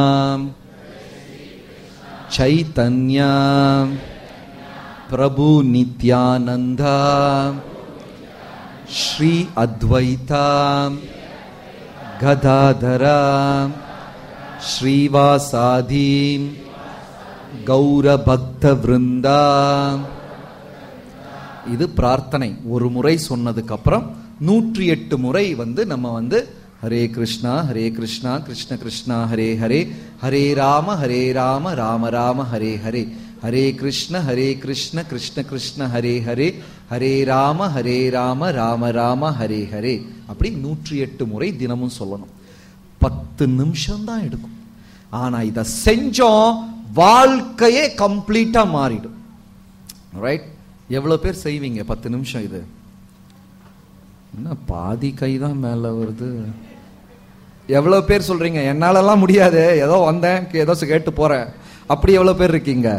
சைத்தன்யா பிரபு நித்யானந்தா ஸ்ரீ அத்வைதா கதாதரா ஸ்ரீவாசாதீம் கௌர பக்த விருந்தா இது பிரார்த்தனை ஒரு முறை சொன்னதுக்கு அப்புறம் நூற்றி எட்டு முறை வந்து நம்ம வந்து ஹரே கிருஷ்ணா ஹரே கிருஷ்ணா கிருஷ்ண கிருஷ்ணா ஹரே ஹரே ஹரே ராம ஹரே ராம ராம ராம ஹரே ஹரே ஹரே கிருஷ்ண ஹரே கிருஷ்ண கிருஷ்ண கிருஷ்ண ஹரே ஹரே ஹரே ராம ஹரே ராம ராம ராம ஹரே ஹரே அப்படி நூற்றி எட்டு முறை தினமும் சொல்லணும் பத்து நிமிஷம் தான் எடுக்கும் ஆனா இத செஞ்சோம் வாழ்க்கையே கம்ப்ளீட்டா மாறிடும் ரைட் எவ்வளவு பேர் செய்வீங்க பத்து நிமிஷம் இது என்ன பாதி கை தான் மேல வருது எவ்வளவு பேர் சொல்றீங்க என்னாலலாம் முடியாது ஏதோ வந்தேன் கே- ஏதோ கேட்டு போறேன் அப்படி எவ்வளவு பேர் இருக்கீங்க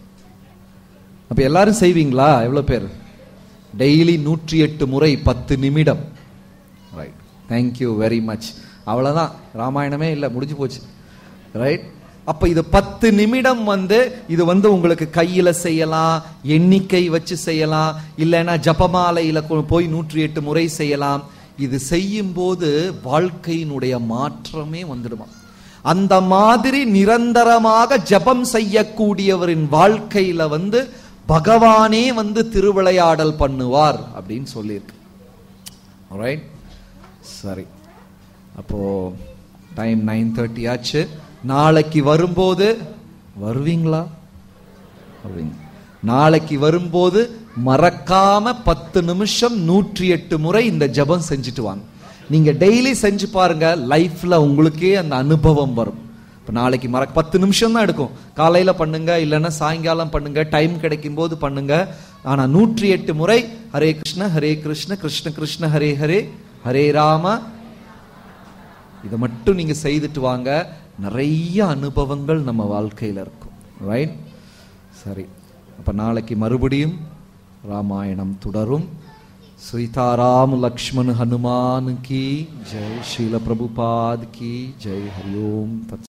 அப்ப எல்லாரும் செய்வீங்களா எவ்வளவு பேர் டெய்லி நூற்றி எட்டு முறை பத்து நிமிடம் ரைட் தேங்க்யூ வெரி மச் அவ்வளவுதான் ராமாயணமே இல்லை முடிஞ்சு போச்சு ரைட் அப்ப இது பத்து நிமிடம் வந்து இது வந்து உங்களுக்கு கையில செய்யலாம் எண்ணிக்கை வச்சு செய்யலாம் இல்லைன்னா ஜபமாலையில கொ- போய் நூற்றி எட்டு முறை செய்யலாம் இது செய்யும் போது வாழ்க்கையினுடைய மாற்றமே வந்துடுமா அந்த மாதிரி நிரந்தரமாக ஜபம் செய்யக்கூடியவரின் வாழ்க்கையில வந்து பகவானே வந்து திருவிளையாடல் பண்ணுவார் அப்படின்னு சொல்லியிருக்கு ரைட் சரி அப்போ டைம் நைன் தேர்ட்டி ஆச்சு நாளைக்கு வரும்போது வருவீங்களா வருவீங்க நாளைக்கு வரும்போது மறக்காம பத்து நிமிஷம் நூற்றி எட்டு முறை இந்த ஜெபம் செஞ்சுட்டு வாங்க நீங்க டெய்லி செஞ்சு பாருங்க லைஃப்ல உங்களுக்கே அந்த அனுபவம் வரும் இப்போ நாளைக்கு மற பத்து நிமிஷம் தான் எடுக்கும் காலையில பண்ணுங்க இல்லைன்னா சாயங்காலம் பண்ணுங்க டைம் கிடைக்கும் போது பண்ணுங்க ஆனா நூற்றி எட்டு முறை ஹரே கிருஷ்ண ஹரே கிருஷ்ண கிருஷ்ண கிருஷ்ண ஹரே ஹரே ஹரே ராம இதை மட்டும் நீங்க செய்துட்டு வாங்க நிறைய அனுபவங்கள் நம்ம வாழ்க்கையில இருக்கும் ரைட் சரி அப்ப நாளைக்கு மறுபடியும் ராமாயணம் தொடரும் சீதாராம் லக்ஷ்மண் ஹனுமான் கி ஜெய் ஸ்ரீல பிரபுபாத் கி ஜெய் ஹரி ஓம் தத்